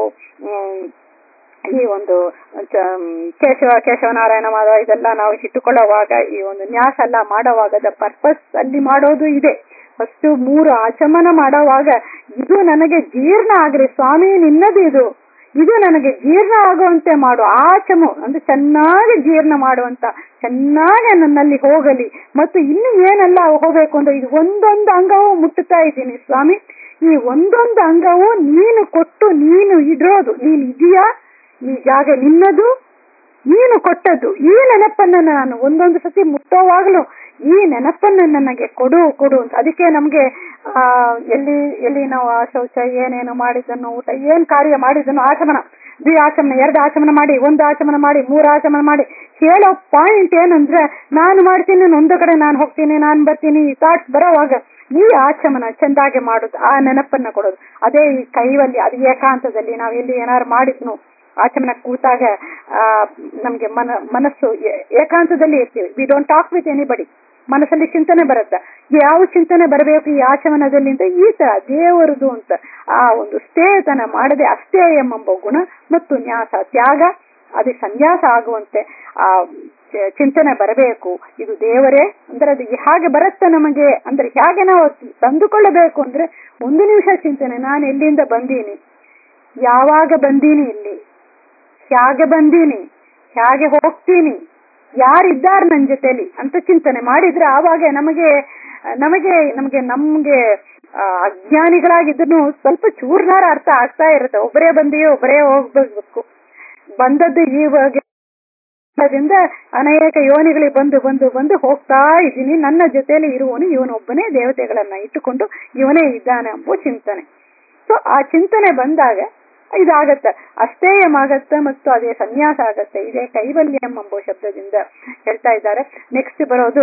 ಈ ಒಂದು ಕೇಶವ ಕೇಶವನಾರಾಯಣ ಮಾಧವ ಇದೆಲ್ಲ ನಾವು ಇಟ್ಟುಕೊಳ್ಳುವಾಗ ಈ ಒಂದು ನ್ಯಾಸ ಎಲ್ಲ ಮಾಡುವಾಗದ ಪರ್ಪಸ್ ಅಲ್ಲಿ ಮಾಡೋದು ಇದೆ ಫಸ್ಟ್ ಮೂರು ಆಚಮನ ಮಾಡುವಾಗ ಇದು ನನಗೆ ಜೀರ್ಣ ಆಗ್ರಿ ಸ್ವಾಮಿ ನಿನ್ನದು ಇದು ಇದು ನನಗೆ ಜೀರ್ಣ ಆಗುವಂತೆ ಮಾಡು ಆಚಮು ಅಂದ್ರೆ ಚೆನ್ನಾಗಿ ಜೀರ್ಣ ಮಾಡುವಂತ ಚೆನ್ನಾಗಿ ನನ್ನಲ್ಲಿ ಹೋಗಲಿ ಮತ್ತು ಇನ್ನು ಏನೆಲ್ಲ ಹೋಗ್ಬೇಕು ಅಂದ್ರೆ ಇದು ಒಂದೊಂದು ಅಂಗವೂ ಮುಟ್ಟುತ್ತಾ ಇದ್ದೀನಿ ಸ್ವಾಮಿ ಈ ಒಂದೊಂದು ಅಂಗವು ನೀನು ಕೊಟ್ಟು ನೀನು ಇಡೋದು ನೀನು ಇದೆಯಾ ಈ ಜಾಗ ನಿನ್ನದು ನೀನು ಕೊಟ್ಟದ್ದು ಈ ನೆನಪನ್ನ ನಾನು ಒಂದೊಂದು ಸತಿ ಮುಟ್ಟೋವಾಗ್ಲೂ ಈ ನೆನಪನ್ನ ನನಗೆ ಕೊಡು ಕೊಡು ಅಂತ ಅದಕ್ಕೆ ನಮ್ಗೆ ಆ ಎಲ್ಲಿ ಎಲ್ಲಿ ನಾವು ಆ ಶೌಚ ಏನೇನು ಮಾಡಿದ್ದನ್ನು ಊಟ ಏನ್ ಕಾರ್ಯ ಮಾಡಿದ್ದನ್ನು ಆಚಮನ ದ್ವಿ ಆಚಮನ ಎರಡು ಆಚಮನ ಮಾಡಿ ಒಂದು ಆಚಮನ ಮಾಡಿ ಮೂರು ಆಚಮನ ಮಾಡಿ ಹೇಳೋ ಪಾಯಿಂಟ್ ಏನಂದ್ರೆ ನಾನು ಮಾಡ್ತೀನಿ ಒಂದು ಕಡೆ ನಾನು ಹೋಗ್ತೀನಿ ನಾನು ಬರ್ತೀನಿ ಈ ಥಾಟ್ಸ್ ಬರೋವಾಗ ಈ ಆಚಮನ ಚೆಂದಾಗಿ ಮಾಡೋದು ಆ ನೆನಪನ್ನ ಕೊಡೋದು ಅದೇ ಈ ಕೈವಲ್ಲಿ ಅದು ಏಕಾಂತದಲ್ಲಿ ನಾವು ಎಲ್ಲಿ ಏನಾರು ಮಾಡಿದ್ನು ಆಚಮನ ಕೂತಾಗ ಆ ನಮ್ಗೆ ಮನ ಮನಸ್ಸು ಏಕಾಂತದಲ್ಲಿ ಇರ್ತೀವಿ we don't talk with anybody ಮನಸ್ಸಲ್ಲಿ ಚಿಂತನೆ ಬರುತ್ತೆ ಯಾವ ಚಿಂತನೆ ಬರಬೇಕು ಈ ಆಚಮನದಲ್ಲಿ ಅಂತ ಈ ತರ ದೇವರದು ಅಂತ ಆ ಒಂದು ಸ್ಥೇಯತನ ಮಾಡದೆ ಅಷ್ಟೇ ಎಂಬ ಗುಣ ಮತ್ತು ನ್ಯಾಸ ತ್ಯಾಗ ಅದೇ ಸನ್ಯಾಸ ಆಗುವಂತೆ ಆ ಚಿಂತನೆ ಬರಬೇಕು ಇದು ದೇವರೇ ಅಂದ್ರೆ ಅದು ಹೇಗೆ ಬರುತ್ತೆ ನಮಗೆ ಅಂದ್ರೆ ಹೇಗೆ ನಾವು ತಂದುಕೊಳ್ಳಬೇಕು ಅಂದ್ರೆ ಒಂದು ನಿಮಿಷ ಚಿಂತನೆ ನಾನು ಎಲ್ಲಿಂದ ಬಂದೀನಿ ಯಾವಾಗ ಬಂದೀನಿ ಇಲ್ಲಿ ಹೇಗೆ ಬಂದೀನಿ ಹೇಗೆ ಹೋಗ್ತೀನಿ ಯಾರಿದ್ದಾರೆ ನನ್ನ ಜೊತೆಲಿ ಅಂತ ಚಿಂತನೆ ಮಾಡಿದ್ರೆ ಆವಾಗ ನಮಗೆ ನಮಗೆ ನಮಗೆ ನಮ್ಗೆ ಆ, ಅಜ್ಞಾನಿಗಳಾಗಿದ್ರು ಸ್ವಲ್ಪ ಚೂರ್ನಾರ ಅರ್ಥ ಆಗ್ತಾ ಇರುತ್ತೆ ಒಬ್ಬರೇ ಬಂದಿ ಒಬ್ಬರೇ ಹೋಗ್ಬೇಕು ಬಂದದ್ದು ಇವಾಗ ದಿಂದ ಅನೇಕ ಯೋನಿಗಳಿಗೆ ಬಂದು ಬಂದು ಬಂದು ಹೋಗ್ತಾ ಇದ್ದೀನಿ ನನ್ನ ಜೊತೆಯಲ್ಲಿ ಇರುವವನು ಇವನೊಬ್ಬನೇ ದೇವತೆಗಳನ್ನ ಇಟ್ಟುಕೊಂಡು ಇವನೇ ಇದ್ದಾನೆ ಎಂಬ ಚಿಂತನೆ ಸೊ ಆ ಚಿಂತನೆ ಬಂದಾಗ ಇದಾಗತ್ತೆ ಅಷ್ಟೇಯಮಾಗತ್ತೆ ಮತ್ತು ಅದೇ ಸನ್ಯಾಸ ಆಗತ್ತೆ ಇದೇ ಕೈವಲ್ಯಂ ಎಂಬ ಶಬ್ದದಿಂದ ಹೇಳ್ತಾ ಇದ್ದಾರೆ ನೆಕ್ಸ್ಟ್ ಬರೋದು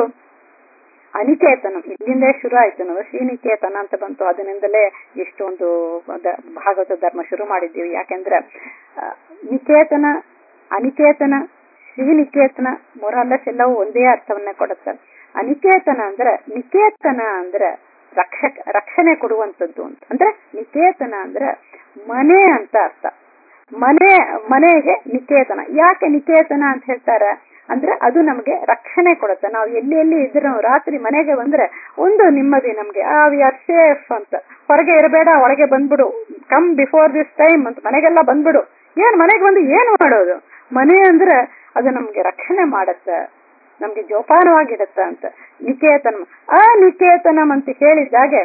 ಅನಿಕೇತನ ಇಲ್ಲಿಂದೇ ಶುರು ಆಯ್ತು ನಾವು ಶ್ರೀನಿಕೇತನ ಅಂತ ಬಂತು ಅದರಿಂದಲೇ ಇಷ್ಟೊಂದು ದ- ಭಾಗವತ ಧರ್ಮ ಶುರು ಮಾಡಿದ್ದೀವಿ ಯಾಕೆಂದ್ರೆ ಆ, ನಿಕೇತನ ಅನಿಕೇತನ ಶ್ರೀನಿಕೇತನ ಮೊರಲ್ಲಸ್ ಎಲ್ಲವೂ ಒಂದೇ ಅರ್ಥವನ್ನ ಕೊಡುತ್ತೆ ಅನಿಕೇತನ ಅಂದ್ರೆ ನಿಕೇತನ ಅಂದ್ರೆ ರಕ್ಷಕ ರಕ್ಷಣೆ ಕೊಡುವಂತದ್ದು ಅಂತ ಅಂದ್ರೆ ನಿಕೇತನ ಅಂದ್ರೆ ಮನೆ ಅಂತ ಅರ್ಥ ಮನೆ ಮನೆಗೆ ನಿಕೇತನ ಯಾಕೆ ನಿಕೇತನ ಅಂತ ಹೇಳ್ತಾರೆ ಅಂದ್ರೆ ಅದು ನಮಗೆ ರಕ್ಷಣೆ ಕೊಡುತ್ತೆ ನಾವು ಎಲ್ಲಿ ಎಲ್ಲಿ ಇದ್ರು ರಾತ್ರಿ ಮನೆಗೆ ಬಂದ್ರೆ ಒಂದು ನೆಮ್ಮದಿ ನಮ್ಗೆ ಆ ವಿ ಆರ್ ಸೇಫ್ ಅಂತ ಹೊರಗೆ ಇರಬೇಡ ಒಳಗೆ ಬಂದ್ಬಿಡು ಕಮ್ ಬಿಫೋರ್ ದಿಸ್ ಟೈಮ್ ಅಂತ ಮನೆಗೆಲ್ಲ ಬಂದ್ಬಿಡು ಏನ್ ಮನೆಗೆ ಬಂದು ಏನು ಮಾಡೋದು ಮನೆ ಅಂದ್ರೆ ಅದು ನಮ್ಗೆ ರಕ್ಷಣೆ ಮಾಡತ್ತೆ ನಮ್ಗೆ ಜೋಪಾನವಾಗಿಡತ್ತ ಅಂತ ನಿಕೇತನ ಆ ನಿಕೇತನಂ ಅಂತ ಹೇಳಿದಾಗೆ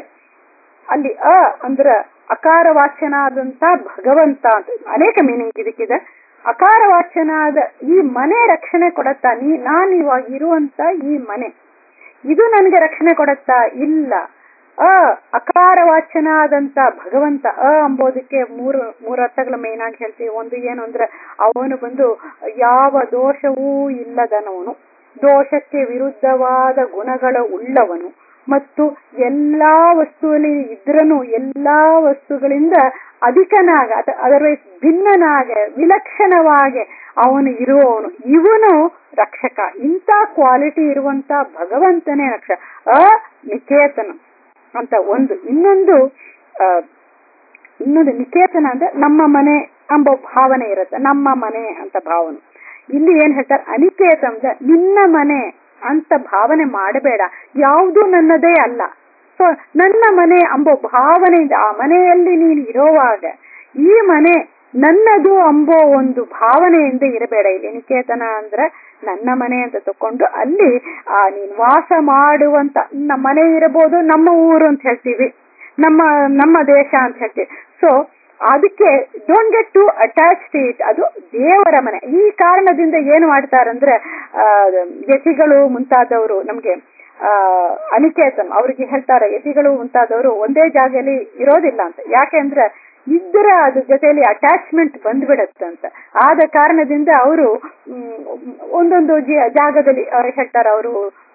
ಅಲ್ಲಿ ಅ ಅಂದ್ರ ಅಕಾರ ವಾಚ್ಯನಾದಂತ ಭಗವಂತ ಅಂತ ಅನೇಕ ಮೀನಿಂಗ್ ಇದಕ್ಕಿದೆ ಅಕಾರ ವಾಚ್ಯನಾದ ಈ ಮನೆ ರಕ್ಷಣೆ ಕೊಡತ್ತಾ ನೀ ನಾನು ಇವಾಗ ಇರುವಂತ ಈ ಮನೆ ಇದು ನನಗೆ ರಕ್ಷಣೆ ಕೊಡತ್ತಾ ಇಲ್ಲ ಅ ಅಕಾರ ವಾಚ್ಯನಾದಂತ ಭಗವಂತ ಅ ಅಂಬೋದಕ್ಕೆ ಮೂರು ಮೂರು ಅರ್ಥಗಳ ಮೇನ್ ಆಗಿ ಹೇಳ್ತೀವಿ ಒಂದು ಏನು ಅಂದ್ರೆ ಅವನು ಬಂದು ಯಾವ ದೋಷವೂ ಇಲ್ಲದನವನು ದೋಷಕ್ಕೆ ವಿರುದ್ಧವಾದ ಗುಣಗಳ ಉಳ್ಳವನು ಮತ್ತು ಎಲ್ಲಾ ವಸ್ತುವಲ್ಲಿ ಇದ್ರನು ಎಲ್ಲಾ ವಸ್ತುಗಳಿಂದ ಅಧಿಕನಾಗ ಅದರ್ವೈಸ್ ಭಿನ್ನನಾಗ ವಿಲಕ್ಷಣವಾಗಿ ಅವನು ಇರುವವನು ಇವನು ರಕ್ಷಕ ಇಂಥ ಕ್ವಾಲಿಟಿ ಇರುವಂತ ಭಗವಂತನೇ ರಕ್ಷ ಅ ನಿಕೇತನ ಅಂತ ಒಂದು ಇನ್ನೊಂದು ಆ, ಇನ್ನೊಂದು ನಿಕೇತನ ಅಂದ್ರೆ ನಮ್ಮ ಮನೆ ಎಂಬ ಭಾವನೆ ಇರುತ್ತೆ ನಮ್ಮ ಮನೆ ಅಂತ ಭಾವನೆ ಇಲ್ಲಿ ಏನ್ ಹೇಳ್ತಾರೆ ಅನಿಕೇತ ಅಂದ್ರೆ ನಿನ್ನ ಮನೆ ಅಂತ ಭಾವನೆ ಮಾಡಬೇಡ ಯಾವುದು ನನ್ನದೇ ಅಲ್ಲ ಸೊ ನನ್ನ ಮನೆ ಎಂಬ ಭಾವನೆಯಿಂದ ಆ ಮನೆಯಲ್ಲಿ ನೀನು ಇರೋವಾಗ ಈ ಮನೆ ನನ್ನದು ಎಂಬೋ ಒಂದು ಭಾವನೆಯಿಂದ ಇರಬೇಡ ಇಲ್ಲಿ ನಿಕೇತನ ಅಂದ್ರೆ ನನ್ನ ಮನೆ ಅಂತ ತಕೊಂಡು ಅಲ್ಲಿ ಆ ನೀನ್ ವಾಸ ಮಾಡುವಂತ ನಮ್ಮ ಮನೆ ಇರಬಹುದು ನಮ್ಮ ಊರು ಅಂತ ಹೇಳ್ತೀವಿ ನಮ್ಮ ನಮ್ಮ ದೇಶ ಅಂತ ಹೇಳ್ತೀವಿ ಸೊ ಅದಕ್ಕೆ don't get to attach to it ಅದು ದೇವರ ಮನೆ ಈ ಕಾರಣದಿಂದ ಏನು ಮಾಡ್ತಾರಂದ್ರೆ ಆ, ಯತಿಗಳು ಮುಂತಾದವರು ನಮ್ಗೆ ಆ ಅನಿಕೇತನ್ ಅವ್ರಿಗೆ ಹೇಳ್ತಾರೆ ಯತಿಗಳು ಮುಂತಾದವರು ಒಂದೇ ಜಾಗದಲ್ಲಿ ಇರೋದಿಲ್ಲ ಅಂತ ಯಾಕೆಂದ್ರೆ ಇದ್ರೆ ಅದ್ರ ಜೊತೆಯಲ್ಲಿ ಅಟ್ಯಾಚ್ಮೆಂಟ್ ಬಂದ್ಬಿಡತ್ತೆ ಅಂತ ಆದ ಕಾರಣದಿಂದ ಅವರು ಒಂದೊಂದು ಜಿ- ಜಾಗದಲ್ಲಿ ಆ, ಹೇಳ್ತಾರೆ ಅವರು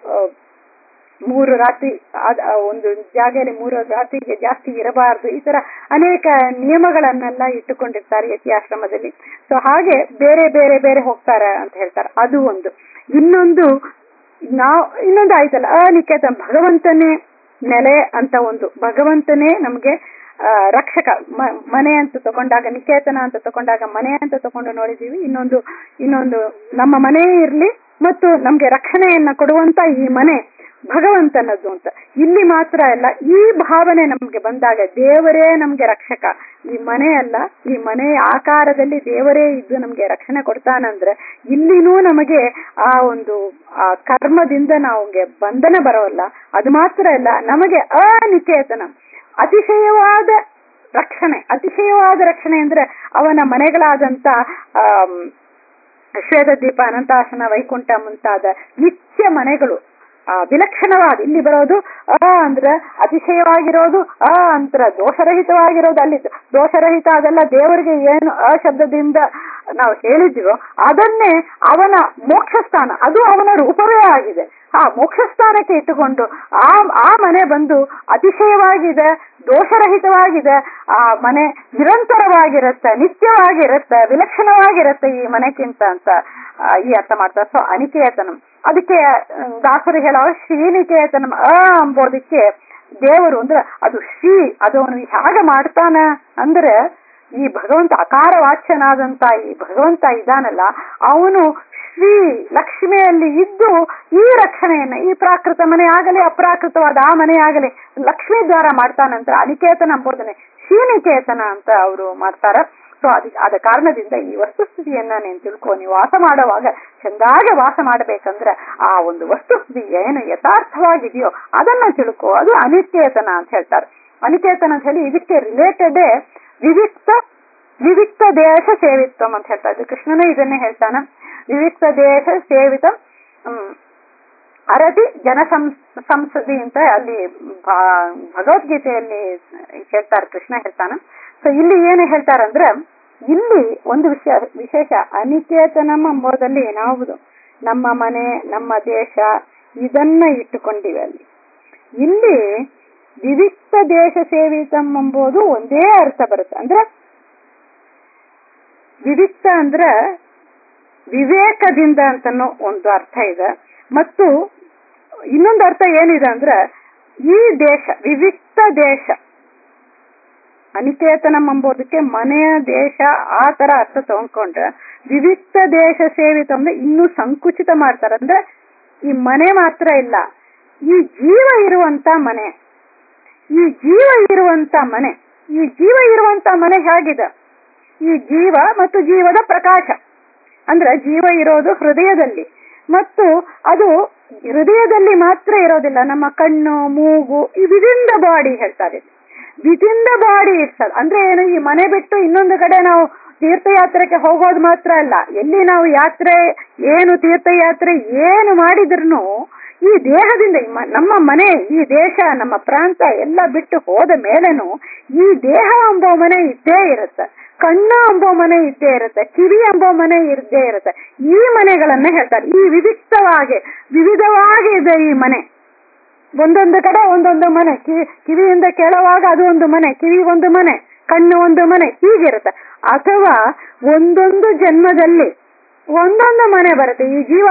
ಮೂರು ರಾತ್ರಿ ಆದ್- ಆ ಒಂದು ಜಾಗದಲ್ಲಿ ಮೂರು ರಾತ್ರಿಗೆ ಜಾಸ್ತಿ ಇರಬಾರದು ಈ ತರ ಅನೇಕ ನಿಯಮಗಳನ್ನೆಲ್ಲ ಇಟ್ಟುಕೊಂಡಿರ್ತಾರೆ ಯತಿ ಆಶ್ರಮದಲ್ಲಿ ಸೊ ಹಾಗೆ ಬೇರೆ ಬೇರೆ ಬೇರೆ ಹೋಗ್ತಾರೆ ಅಂತ ಹೇಳ್ತಾರೆ ಅದು ಒಂದು ಇನ್ನೊಂದು ನಾವು ಇನ್ನೊಂದು ಆಯ್ತಲ್ಲ ಅನಿಕೇತ ಭಗವಂತನೇ ನೆಲೆ ಅಂತ ಒಂದು ಭಗವಂತನೇ ನಮ್ಗೆ ಆ, ರಕ್ಷಕ ಮ- ಮನೆ ಅಂತ ತಗೊಂಡಾಗ ನಿಕೇತನ ಅಂತ ತಗೊಂಡಾಗ ಮನೆ ಅಂತ ತಗೊಂಡು ನೋಡಿದೀವಿ ಇನ್ನೊಂದು ಇನ್ನೊಂದು ನಮ್ಮ ಮನೆ ಇರ್ಲಿ ಮತ್ತು ನಮ್ಗೆ ರಕ್ಷಣೆಯನ್ನ ಕೊಡುವಂತ ಈ ಮನೆ ಭಗವಂತನದ್ದು ಅಂತ ಇಲ್ಲಿ ಮಾತ್ರ ಅಲ್ಲ ಈ ಭಾವನೆ ನಮ್ಗೆ ಬಂದಾಗ ದೇವರೇ ನಮ್ಗೆ ರಕ್ಷಕ ಈ ಮನೆ ಅಲ್ಲ ಈ ಮನೆ ಆಕಾರದಲ್ಲಿ ದೇವರೇ ಇದ್ದು ನಮ್ಗೆ ರಕ್ಷಣೆ ಕೊಡ್ತಾನಂದ್ರೆ ಇಲ್ಲಿನೂ ನಮಗೆ ಆ ಒಂದು ಆ ಕರ್ಮದಿಂದ ನಮಗೆ ಬಂಧನ ಬರೋಲ್ಲ ಅದು ಮಾತ್ರ ಅಲ್ಲ ನಮಗೆ ಅನಿಕೇತನ ಅತಿಶಯವಾದ ರಕ್ಷಣೆ ಅತಿಶಯವಾದ ರಕ್ಷಣೆ ಅಂದ್ರೆ ಅವನ ಮನೆಗಳಾದಂತ ಆಮ್, ಶ್ವೇತ ದೀಪ ಅನಂತಾಸನ ವೈಕುಂಠ ಮುಂತಾದ ನಿತ್ಯ ಮನೆಗಳು ಆ ವಿಲಕ್ಷಣವಾದ ಇಲ್ಲಿ ಬರೋದು ಅ ಅಂದ್ರ ಅತಿಶಯವಾಗಿರೋದು ಅ ಅಂತರ ದೋಷರಹಿತವಾಗಿರೋದು ಅಲ್ಲಿ ದೋಷರಹಿತ ಅದೆಲ್ಲ ದೇವರಿಗೆ ಏನು ಅ ಶಬ್ದದಿಂದ ನಾವು ಹೇಳಿದ್ವೋ ಅದನ್ನೇ ಅವನ ಮೋಕ್ಷ ಸ್ಥಾನ ಅದು ಅವನ ರೂಪವೇ ಆಗಿದೆ ಆ ಮೋಕ್ಷ ಸ್ಥಾನಕ್ಕೆ ಇಟ್ಟುಕೊಂಡು ಆ ಆ ಮನೆ ಬಂದು ಅತಿಶಯವಾಗಿದೆ ದೋಷರಹಿತವಾಗಿದೆ ಆ ಮನೆ ನಿರಂತರವಾಗಿರುತ್ತೆ ನಿತ್ಯವಾಗಿರುತ್ತೆ ವಿಲಕ್ಷಣವಾಗಿರುತ್ತೆ ಈ ಮನೆಗಿಂತ ಅಂತ ಆ, ಈ ಅರ್ಥ ಮಾಡ್ತಾರೆ ಸೊ ಅನಿಕೇತನಂ ಅದಕ್ಕೆ ಅಹ್, ದಾಸರು ಹೇಳೋ ಶ್ರೀನಿಕೇತನಂ ಅ ಅಂಬೋದಕ್ಕೆ ದೇವರು ಅಂದ್ರೆ ಅದು ಶ್ರೀ ಅದು ಅವನು ಹೇಗೆ ಮಾಡ್ತಾನ ಅಂದ್ರೆ ಈ ಭಗವಂತ ಅಕಾರ ವಾಚ್ಯನಾದಂತ ಈ ಭಗವಂತ ಇದಾನಲ್ಲ ಅವನು ಶ್ರೀ ಲಕ್ಷ್ಮಿಯಲ್ಲಿ ಇದ್ದು ಈ ರಕ್ಷಣೆಯನ್ನ ಈ ಪ್ರಾಕೃತ ಮನೆ ಆಗಲಿ ಅಪ್ರಾಕೃತವಾದ ಆ ಮನೆ ಆಗಲಿ ಲಕ್ಷ್ಮಿ ದ್ವಾರ ಮಾಡ್ತಾನಂತ ಅನಿಕೇತನ ಅಂಬೋದನೆ ಶ್ರೀನಿಕೇತನ ಅಂತ ಅವರು ಮಾಡ್ತಾರ ಸೊ ಅದಕ್ಕೆ ಆದ ಕಾರಣದಿಂದ ಈ ವಸ್ತುಸ್ಥಿತಿಯನ್ನ ನೀನು ತಿಳ್ಕೊ ನೀವು ವಾಸ ಮಾಡುವಾಗ ಚಂದಾಗೆ ವಾಸ ಮಾಡಬೇಕಂದ್ರೆ ಆ ಒಂದು ವಸ್ತುಸ್ಥಿತಿ ಏನು ಯಥಾರ್ಥವಾಗಿದೆಯೋ ಅದನ್ನ ತಿಳ್ಕೊ ಅದು ಅನಿತ್ಯತನ ಅಂತ ಹೇಳ್ತಾರೆ ಅನಿಕೇತನ ಅಂತ ಹೇಳಿ ಇದಕ್ಕೆ ರಿಲೇಟೆಡ್ ವಿವಿಕ್ತ ವಿವಿಕ್ತ ದೇಶ ಸೇವಿತ್ವಂ ಅಂತ ಹೇಳ್ತಾ ಇದ್ರು ಕೃಷ್ಣನು ಇದನ್ನೇ ಹೇಳ್ತಾನ ವಿವಿಕ್ತ ದೇಶ ಸೇವಿತ ಹ್ಮ್ ಅರತಿ ಜನ ಸಂಸದಿ ಅಂತ ಅಲ್ಲಿ ಭಗವದ್ಗೀತೆಯಲ್ಲಿ ಹೇಳ್ತಾರೆ ಕೃಷ್ಣ ಹೇಳ್ತಾನ ಸೊ ಇಲ್ಲಿ ಏನು ಹೇಳ್ತಾರಂದ್ರೆ ಇಲ್ಲಿ ಒಂದು ವಿಷಯ ವಿಶೇಷ ಅನಿಕೇತನಂ ಎಂಬುದಲ್ಲಿ ನಾವು ನಮ್ಮ ಮನೆ ನಮ್ಮ ದೇಶ ಇದನ್ನ ಇಟ್ಟುಕೊಂಡಿವೆ ಅಲ್ಲಿ ಇಲ್ಲಿ ವಿವಿಕ್ತ ದೇಶ ಸೇವಿತಂ ಎಂಬುದು ಒಂದೇ ಅರ್ಥ ಬರುತ್ತೆ ಅಂದ್ರೆ ವಿವಿಕ್ತ ಅಂದ್ರೆ ವಿವೇಕದಿಂದ ಅಂತನೋ ಒಂದು ಅರ್ಥ ಇದೆ ಮತ್ತು ಇನ್ನೊಂದು ಅರ್ಥ ಏನಿದೆ ಅಂದ್ರೆ ಈ ದೇಶ ವಿವಿಕ್ತ ದೇಶ ಅನಿಕೇತನಂ ಎಂಬುದಕ್ಕೆ ಮನೆಯ ದೇಶ ಆ ತರ ಅರ್ಥ ತಗೊಂಡ್ಕೊಂಡ್ರೆ ವಿವಿಕ್ತ ದೇಶ ಸೇವಿತ ಅಂದ್ರೆ ಇನ್ನೂ ಸಂಕುಚಿತ ಮಾಡ್ತಾರೆ ಅಂದ್ರೆ ಈ ಮನೆ ಮಾತ್ರ ಇಲ್ಲ ಈ ಜೀವ ಇರುವಂತ ಮನೆ ಈ ಜೀವ ಇರುವಂತ ಮನೆ ಈ ಜೀವ ಇರುವಂತ ಮನೆ ಹೇಗಿದೆ ಈ ಜೀವ ಮತ್ತು ಜೀವದ ಪ್ರಕಾಶ ಅಂದ್ರೆ ಜೀವ ಇರೋದು ಹೃದಯದಲ್ಲಿ ಮತ್ತು ಅದು ಹೃದಯದಲ್ಲಿ ಮಾತ್ರ ಇರೋದಿಲ್ಲ ನಮ್ಮ ಕಣ್ಣು ಮೂಗು ಈ ವಿದಿನ್ ದ ಬಾಡಿ ಹೇಳ್ತಾರೆ ವಿದಿನ್ ದ ಬಾಡಿ ಇರ್ತದೆ ಅಂದ್ರೆ ಏನು ಈ ಮನೆ ಬಿಟ್ಟು ಇನ್ನೊಂದು ಕಡೆ ನಾವು ತೀರ್ಥಯಾತ್ರೆಗೆ ಹೋಗೋದು ಮಾತ್ರ ಅಲ್ಲ ಎಲ್ಲಿ ನಾವು ಯಾತ್ರೆ ಏನು ತೀರ್ಥಯಾತ್ರೆ ಏನು ಮಾಡಿದ್ರು ಈ ದೇಹದಿಂದ ನಮ್ಮ ಮನೆ ಈ ದೇಶ ನಮ್ಮ ಪ್ರಾಂತ ಎಲ್ಲ ಬಿಟ್ಟು ಹೋದ ಮೇಲೇನು ಈ ದೇಹ ಎಂಬೋ ಮನೆ ಇದ್ದೇ ಇರುತ್ತೆ ಕಣ್ಣು ಎಂಬೋ ಮನೆ ಇದ್ದೇ ಇರುತ್ತೆ ಕಿವಿ ಎಂಬೋ ಮನೆ ಇದ್ದೇ ಇರುತ್ತೆ ಈ ಮನೆಗಳನ್ನ ಹೇಳ್ತಾರೆ ಈ ವಿವಿಕ್ತವಾಗಿ ವಿವಿಧವಾಗಿ ಇದೆ ಈ ಮನೆ ಒಂದೊಂದು ಕಡೆ ಒಂದೊಂದು ಮನೆ ಕಿವಿ ಕಿವಿಯಿಂದ ಕೇಳುವಾಗ ಅದು ಒಂದು ಮನೆ ಕಿವಿ ಒಂದು ಮನೆ ಕಣ್ಣು ಒಂದು ಮನೆ ಹೀಗಿರುತ್ತೆ ಅಥವಾ ಒಂದೊಂದು ಜನ್ಮದಲ್ಲಿ ಒಂದೊಂದು ಮನೆ ಬರುತ್ತೆ ಈ ಜೀವ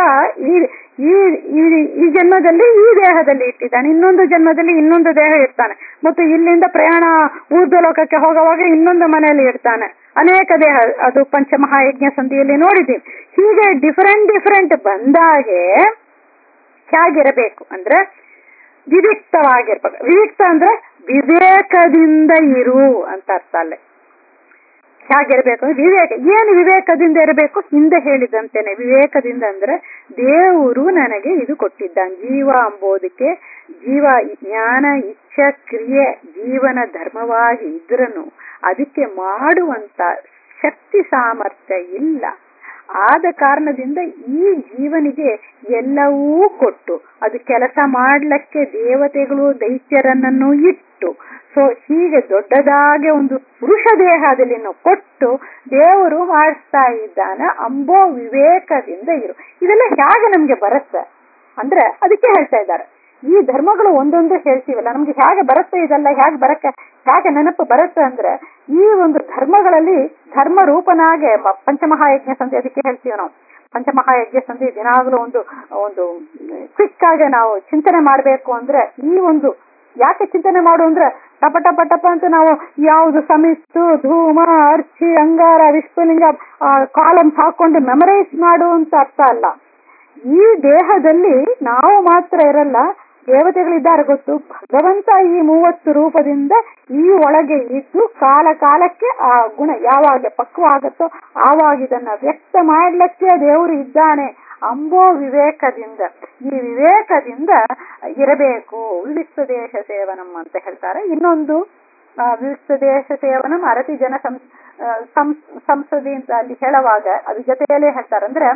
ಈ ಈ ಜನ್ಮದಲ್ಲಿ ಈ ದೇಹದಲ್ಲಿ ಇಟ್ಟಿದ್ದಾನೆ ಇನ್ನೊಂದು ಜನ್ಮದಲ್ಲಿ ಇನ್ನೊಂದು ದೇಹ ಇರ್ತಾನೆ ಮತ್ತು ಇಲ್ಲಿಂದ ಪ್ರಯಾಣ ಊರ್ಧ್ವ ಲೋಕಕ್ಕೆ ಹೋಗುವಾಗ ಇನ್ನೊಂದು ಮನೆಯಲ್ಲಿ ಇರ್ತಾನೆ ಅನೇಕ ದೇಹ ಅದು ಪಂಚಮಹಾಯಜ್ಞ ಸಂಧಿಯಲ್ಲಿ ನೋಡಿದ್ದೀವಿ ಹೀಗೆ ಡಿಫರೆಂಟ್ ಡಿಫರೆಂಟ್ ಬಂದಾಗೆ ಹೇಗಿರಬೇಕು ಅಂದ್ರೆ ವಿವಿಕ್ತವಾಗಿರ್ಬೇಕು ವಿವಿಕ್ತ ಅಂದ್ರೆ ವಿವೇಕದಿಂದ ಇರು ಅಂತ ಅರ್ಥ ಅಲ್ಲೇ ಹೇಗಿರ್ಬೇಕು ವಿವೇಕ ಏನು ವಿವೇಕದಿಂದ ಇರಬೇಕು ಹಿಂದೆ ಹೇಳಿದಂತೇನೆ ವಿವೇಕದಿಂದ ಅಂದ್ರೆ ದೇವರು ನನಗೆ ಇದು ಕೊಟ್ಟಿದ್ದಾನೆ ಜೀವ ಅಂಬೋದಕ್ಕೆ ಜೀವ ಜ್ಞಾನ ಇಚ್ಛಾ ಕ್ರಿಯೆ ಜೀವನ ಧರ್ಮವಾಗಿ ಇದ್ರನು ಅದಕ್ಕೆ ಮಾಡುವಂತ ಶಕ್ತಿ ಸಾಮರ್ಥ್ಯ ಇಲ್ಲ ಆದ ಕಾರಣದಿಂದ ಈ ಜೀವನಿಗೆ ಎಲ್ಲವೂ ಕೊಟ್ಟು ಅದು ಕೆಲಸ ಮಾಡ್ಲಿಕ್ಕೆ ದೇವತೆಗಳು ದೈತ್ಯರನ್ನನ್ನು ಇಟ್ಟು ಸೊ ಹೀಗೆ ದೊಡ್ಡದಾಗಿ ಒಂದು ಪುರುಷ ದೇಹದಲ್ಲಿ ಕೊಟ್ಟು ದೇವರು ಮಾಡಿಸ್ತಾ ಇದ್ದಾನೆ ಅಂಬೋ ವಿವೇಕದಿಂದ ಇರು ಇದೆಲ್ಲ ಹೇಗೆ ನಮ್ಗೆ ಬರುತ್ತೆ ಅಂದ್ರೆ ಅದಕ್ಕೆ ಹೇಳ್ತಾ ಇದ್ದಾರೆ ಈ ಧರ್ಮಗಳು ಒಂದೊಂದು ಹೇಳ್ತೀವಲ್ಲ ನಮ್ಗೆ ಹೇಗೆ ಬರುತ್ತೆ ಇದೆಲ್ಲ ಹೇಗೆ ಬರಕ್ಕೆ ಹೇಗೆ ನೆನಪು ಬರುತ್ತೆ ಅಂದ್ರೆ ಈ ಒಂದು ಧರ್ಮಗಳಲ್ಲಿ ಧರ್ಮ ರೂಪನಾಗೆ ಪಂಚಮಹಾಯಜ್ಞ ಸಂಧಿ ಅದಕ್ಕೆ ಹೇಳ್ತೀವಿ ನಾವು ಪಂಚಮಹಾಯಜ್ಞ ಸಂಧಿ ದಿನಾಗಲೂ ಒಂದು ಒಂದು ಕ್ವಿಕ್ ಆಗಿ ನಾವು ಚಿಂತನೆ ಮಾಡಬೇಕು ಅಂದ್ರೆ ಈ ಒಂದು ಯಾಕೆ ಚಿಂತನೆ ಮಾಡು ಅಂದ್ರೆ ಟಪ ಟಪ ಟಪ ಅಂತ ನಾವು ಯಾವುದು ಸಮಿಸ್ತು ಧೂಮ ಅರ್ಚಿ ಅಂಗಾರ ವಿಶ್ವಲಿಂಗ ಕಾಲಮ್ಸ್ ಹಾಕೊಂಡು ಮೆಮರೈಸ್ ಮಾಡುವಂತ ಅರ್ಥ ಅಲ್ಲ ಈ ದೇಹದಲ್ಲಿ ನಾವು ಮಾತ್ರ ಇರಲ್ಲ ದೇವತೆಗಳಿದ್ದಾರೆ ಗೊತ್ತು ಭಗವಂತ ಈ ಮೂವತ್ತು ರೂಪದಿಂದ ಈ ಒಳಗೆ ಇದ್ದು ಕಾಲ ಕಾಲಕ್ಕೆ ಆ ಗುಣ ಯಾವಾಗ ಪಕ್ವ ಆಗತ್ತೋ ಆವಾಗ ಇದನ್ನ ವ್ಯಕ್ತ ಮಾಡ್ಲಿಕ್ಕೆ ದೇವರು ಇದ್ದಾನೆ ಅಂಬೋ ವಿವೇಕದಿಂದ ಈ ವಿವೇಕದಿಂದ ಇರಬೇಕು ವಿವಿಕ್ತ ದೇಶ ಸೇವನಂ ಅಂತ ಹೇಳ್ತಾರೆ ಇನ್ನೊಂದು ವಿವಿಕ್ತ ದೇಶ ಸೇವನಂ ಅರತಿ ಜನ ಸಂಸದಿ ಅಂತ ಅಲ್ಲಿ ಹೇಳುವಾಗ ಅದ್ರ ಜೊತೆಯಲ್ಲೇ ಹೇಳ್ತಾರೆ ಅಂದ್ರೆ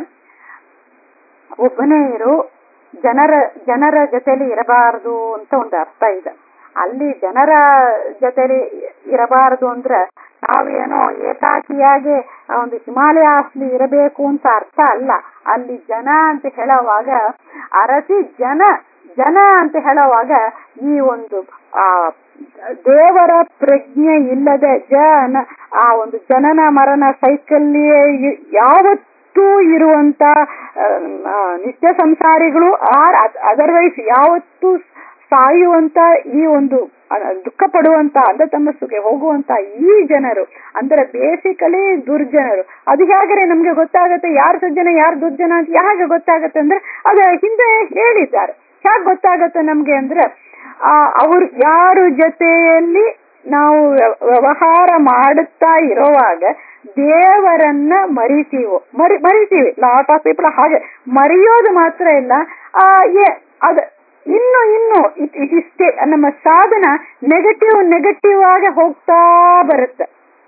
ಒಬ್ಬನೇ ಇರು ಜನರ ಜನರ ಜೊತೆಲಿ ಇರಬಾರದು ಅಂತ ಒಂದು ಅರ್ಥ ಇದೆ ಅಲ್ಲಿ ಜನರ ಜೊತೆಲಿ ಇರಬಾರದು ಅಂದ್ರೆ ನಾವೇನೋ ಏಕಾಕಿಯಾಗಿ ಒಂದು ಹಿಮಾಲಯಾಸ್ಲಿ ಇರಬೇಕು ಅಂತ ಅರ್ಥ ಅಲ್ಲ ಅಲ್ಲಿ ಜನ ಅಂತ ಹೇಳುವಾಗ ಅರಸಿ ಜನ ಜನ ಅಂತ ಹೇಳುವಾಗ ಈ ಒಂದು ಆ ದೇವರ ಪ್ರಜ್ಞೆ ಇಲ್ಲದೆ ಜನ ಆ ಒಂದು ಜನನ ಮರಣ ಸೈಕಲ್ ಯಾವತ್ತೂ ಇರುವಂತ ನಿತ್ಯ ಸಂಸಾರಿಗಳು ಆರ್ ಅದರ್ವೈಸ್ ಯಾವತ್ತೂ ಸಾಯುವಂತ ಈ ಒಂದು ದುಃಖ ಪಡುವಂತ ಅಂಧ ತಮ್ಮಸ್ಸುಗೆ ಹೋಗುವಂತ ಈ ಜನರು ಅಂದ್ರೆ ಬೇಸಿಕಲಿ ದುರ್ಜನರು ಅದು ಹೇಗೆ ನಮ್ಗೆ ಗೊತ್ತಾಗತ್ತೆ ಯಾರು ಸಜ್ಜನ ಯಾರು ದುರ್ಜನ ಅಂತ ಹೇಗೆ ಗೊತ್ತಾಗತ್ತೆ ಅಂದ್ರೆ ಅದ ಹಿಂದೆ ಹೇಳಿದ್ದಾರೆ ಹೇಗೆ ಗೊತ್ತಾಗತ್ತೆ ನಮ್ಗೆ ಅಂದ್ರೆ ಆ ಅವ್ರು ಯಾರು ಜೊತೆಯಲ್ಲಿ ನಾವು ವ್ಯ- ವ್ಯವಹಾರ ಮಾಡುತ್ತಾ ಇರುವಾಗ ದೇವರನ್ನ ಮರಿತೀವೋ ಮರಿ ಮರಿತೀವಿ ಲಾಟ್ ಆಫ್ ಪೀಪಲ್ ಹಾಗೆ ಮರೆಯೋದು ಮಾತ್ರ ಇಲ್ಲ ಆ ಏ- ಅದ ಇನ್ನು ಇನ್ನು ಇಟ್ ಇಟ್ ಇಷ್ಟೇ ನಮ್ಮ ಸಾಧನ ನೆಗೆಟಿವ್ ನೆಗೆಟಿವ್ ಆಗಿ ಹೋಗ್ತಾ ಬರುತ್ತೆ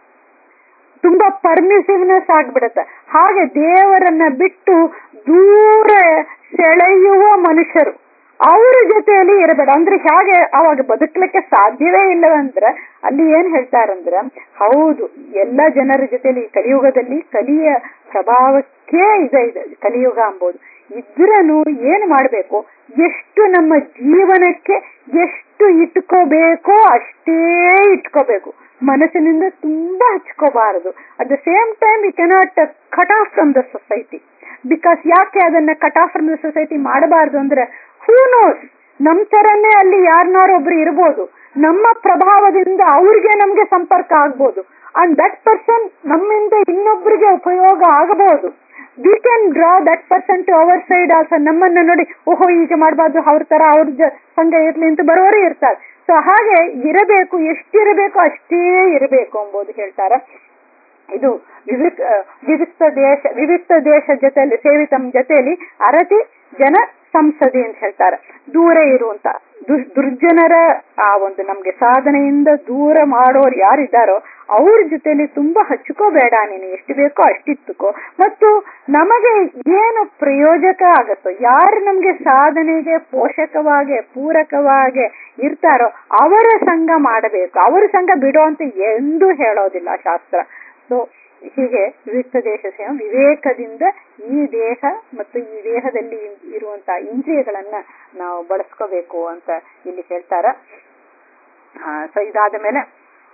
ತುಂಬಾ ಪರ್ಮಿಸಿವ್ನೆಸ್ ಆಗ್ಬಿಡುತ್ತೆ ಹಾಗೆ ದೇವರನ್ನ ಬಿಟ್ಟು ದೂರ ಸೆಳೆಯುವ ಮನುಷ್ಯರು ಅವರ ಜೊತೆಯಲ್ಲಿ ಇರಬೇಡ ಅಂದ್ರೆ ಹೇಗೆ ಅವಾಗ ಬದುಕಲಿಕ್ಕೆ ಸಾಧ್ಯವೇ ಇಲ್ಲವಂದ್ರೆ ಅಲ್ಲಿ ಏನ್ ಹೇಳ್ತಾರಂದ್ರ ಹೌದು ಎಲ್ಲ ಜನರ ಜೊತೆಲಿ ಕಲಿಯುಗದಲ್ಲಿ ಕಲಿಯ ಪ್ರಭಾವಕ್ಕೆ ಇದೆ ಇದೆ ಕಲಿಯುಗ ಅಂಬೋದು ಇದ್ರನು ಏನ್ ಮಾಡ್ಬೇಕು ಎಷ್ಟು ನಮ್ಮ ಜೀವನಕ್ಕೆ ಎಷ್ಟು ಇಟ್ಕೋಬೇಕೋ ಅಷ್ಟೇ ಇಟ್ಕೋಬೇಕು ಮನಸ್ಸಿನಿಂದ ತುಂಬಾ ಹಚ್ಕೋಬಾರದು at the same time you cannot cut off from the society because ಯಾಕೆ ಅದನ್ನ cut off from the society ಮಾಡಬಾರ್ದು ಅಂದ್ರೆ ಹೂ ನೋಸ್ ನಮ್ ತರನೇ ಅಲ್ಲಿ ಯಾರನ್ನಾರು ಒಬ್ರು ಇರ್ಬೋದು ನಮ್ಮ ಪ್ರಭಾವದಿಂದ ಅವ್ರಿಗೆ ನಮ್ಗೆ ಸಂಪರ್ಕ ಆಗ್ಬೋದು ಅಂಡ್ ದಟ್ ಪರ್ಸನ್ ನಮ್ಮಿಂದ ಇನ್ನೊಬ್ರಿಗೆ ಉಪಯೋಗ ಆಗಬಹುದು we can draw that person to our side also ನಮ್ಮನ್ನ ನೋಡಿ ಓಹೋ ಈಗ ಮಾಡಬಾರ್ದು ಅವ್ರ ತರ ಅವ್ರ ಜ- ಸಂಘ ಇರ್ಲಿ ಅಂತ ಬರೋರೇ ಇರ್ತಾರೆ ಸೊ ಹಾಗೆ ಇರಬೇಕು ಎಷ್ಟಿರಬೇಕು ಅಷ್ಟೇ ಇರಬೇಕು ಎಂಬುದು ಹೇಳ್ತಾರೆ ಇದು ವಿವಿಕ್ ವಿವಿಕ್ತ ದೇಶ ವಿವಿಕ್ತ ದೇಶ ಜೊತೆಯಲ್ಲಿ ಸೇವಿತಂ ಜೊತೆಯಲ್ಲಿ ಅರತಿ ಜನ ಸಂಸದಿ ಅಂತ ಹೇಳ್ತಾರೆ ದೂರ ಇರುವಂತ ದುರ್- ದುರ್ಜನರ ಆ ಒಂದು ನಮ್ಗೆ ಸಾಧನೆಯಿಂದ ದೂರ ಮಾಡೋರು ಯಾರಿದ್ದಾರೋ ಅವ್ರ ಜೊತೆಲಿ ತುಂಬಾ ಹಚ್ಕೋಬೇಡ ನೀನು ಎಷ್ಟು ಬೇಕೋ ಅಷ್ಟಿತ್ತುಕೋ ಮತ್ತು ನಮಗೆ ಏನು ಪ್ರಯೋಜಕ ಆಗತ್ತೋ ಯಾರು ನಮ್ಗೆ ಸಾಧನೆಗೆ ಪೋಷಕವಾಗಿ ಪೂರಕವಾಗಿ ಇರ್ತಾರೋ ಅವರ ಸಂಘ ಮಾಡಬೇಕು ಅವರ ಸಂಘ ಬಿಡೋ ಅಂತ ಎಂದೂ ಹೇಳೋದಿಲ್ಲ ಶಾಸ್ತ್ರ ಸೊ ಹೀಗೆ ವಿವಿಕ್ತ ದೇಶ ಸೇವ ವಿವೇಕದಿಂದ ಈ ದೇಹ ಮತ್ತು ಈ ದೇಹದಲ್ಲಿ ಇರುವಂತಹ ಇಂದ್ರಿಯಗಳನ್ನ ನಾವು ಬಳಸ್ಕೋಬೇಕು ಅಂತ ಇಲ್ಲಿ ಹೇಳ್ತಾರ ಸೊ ಇದಾದ ಮೇಲೆ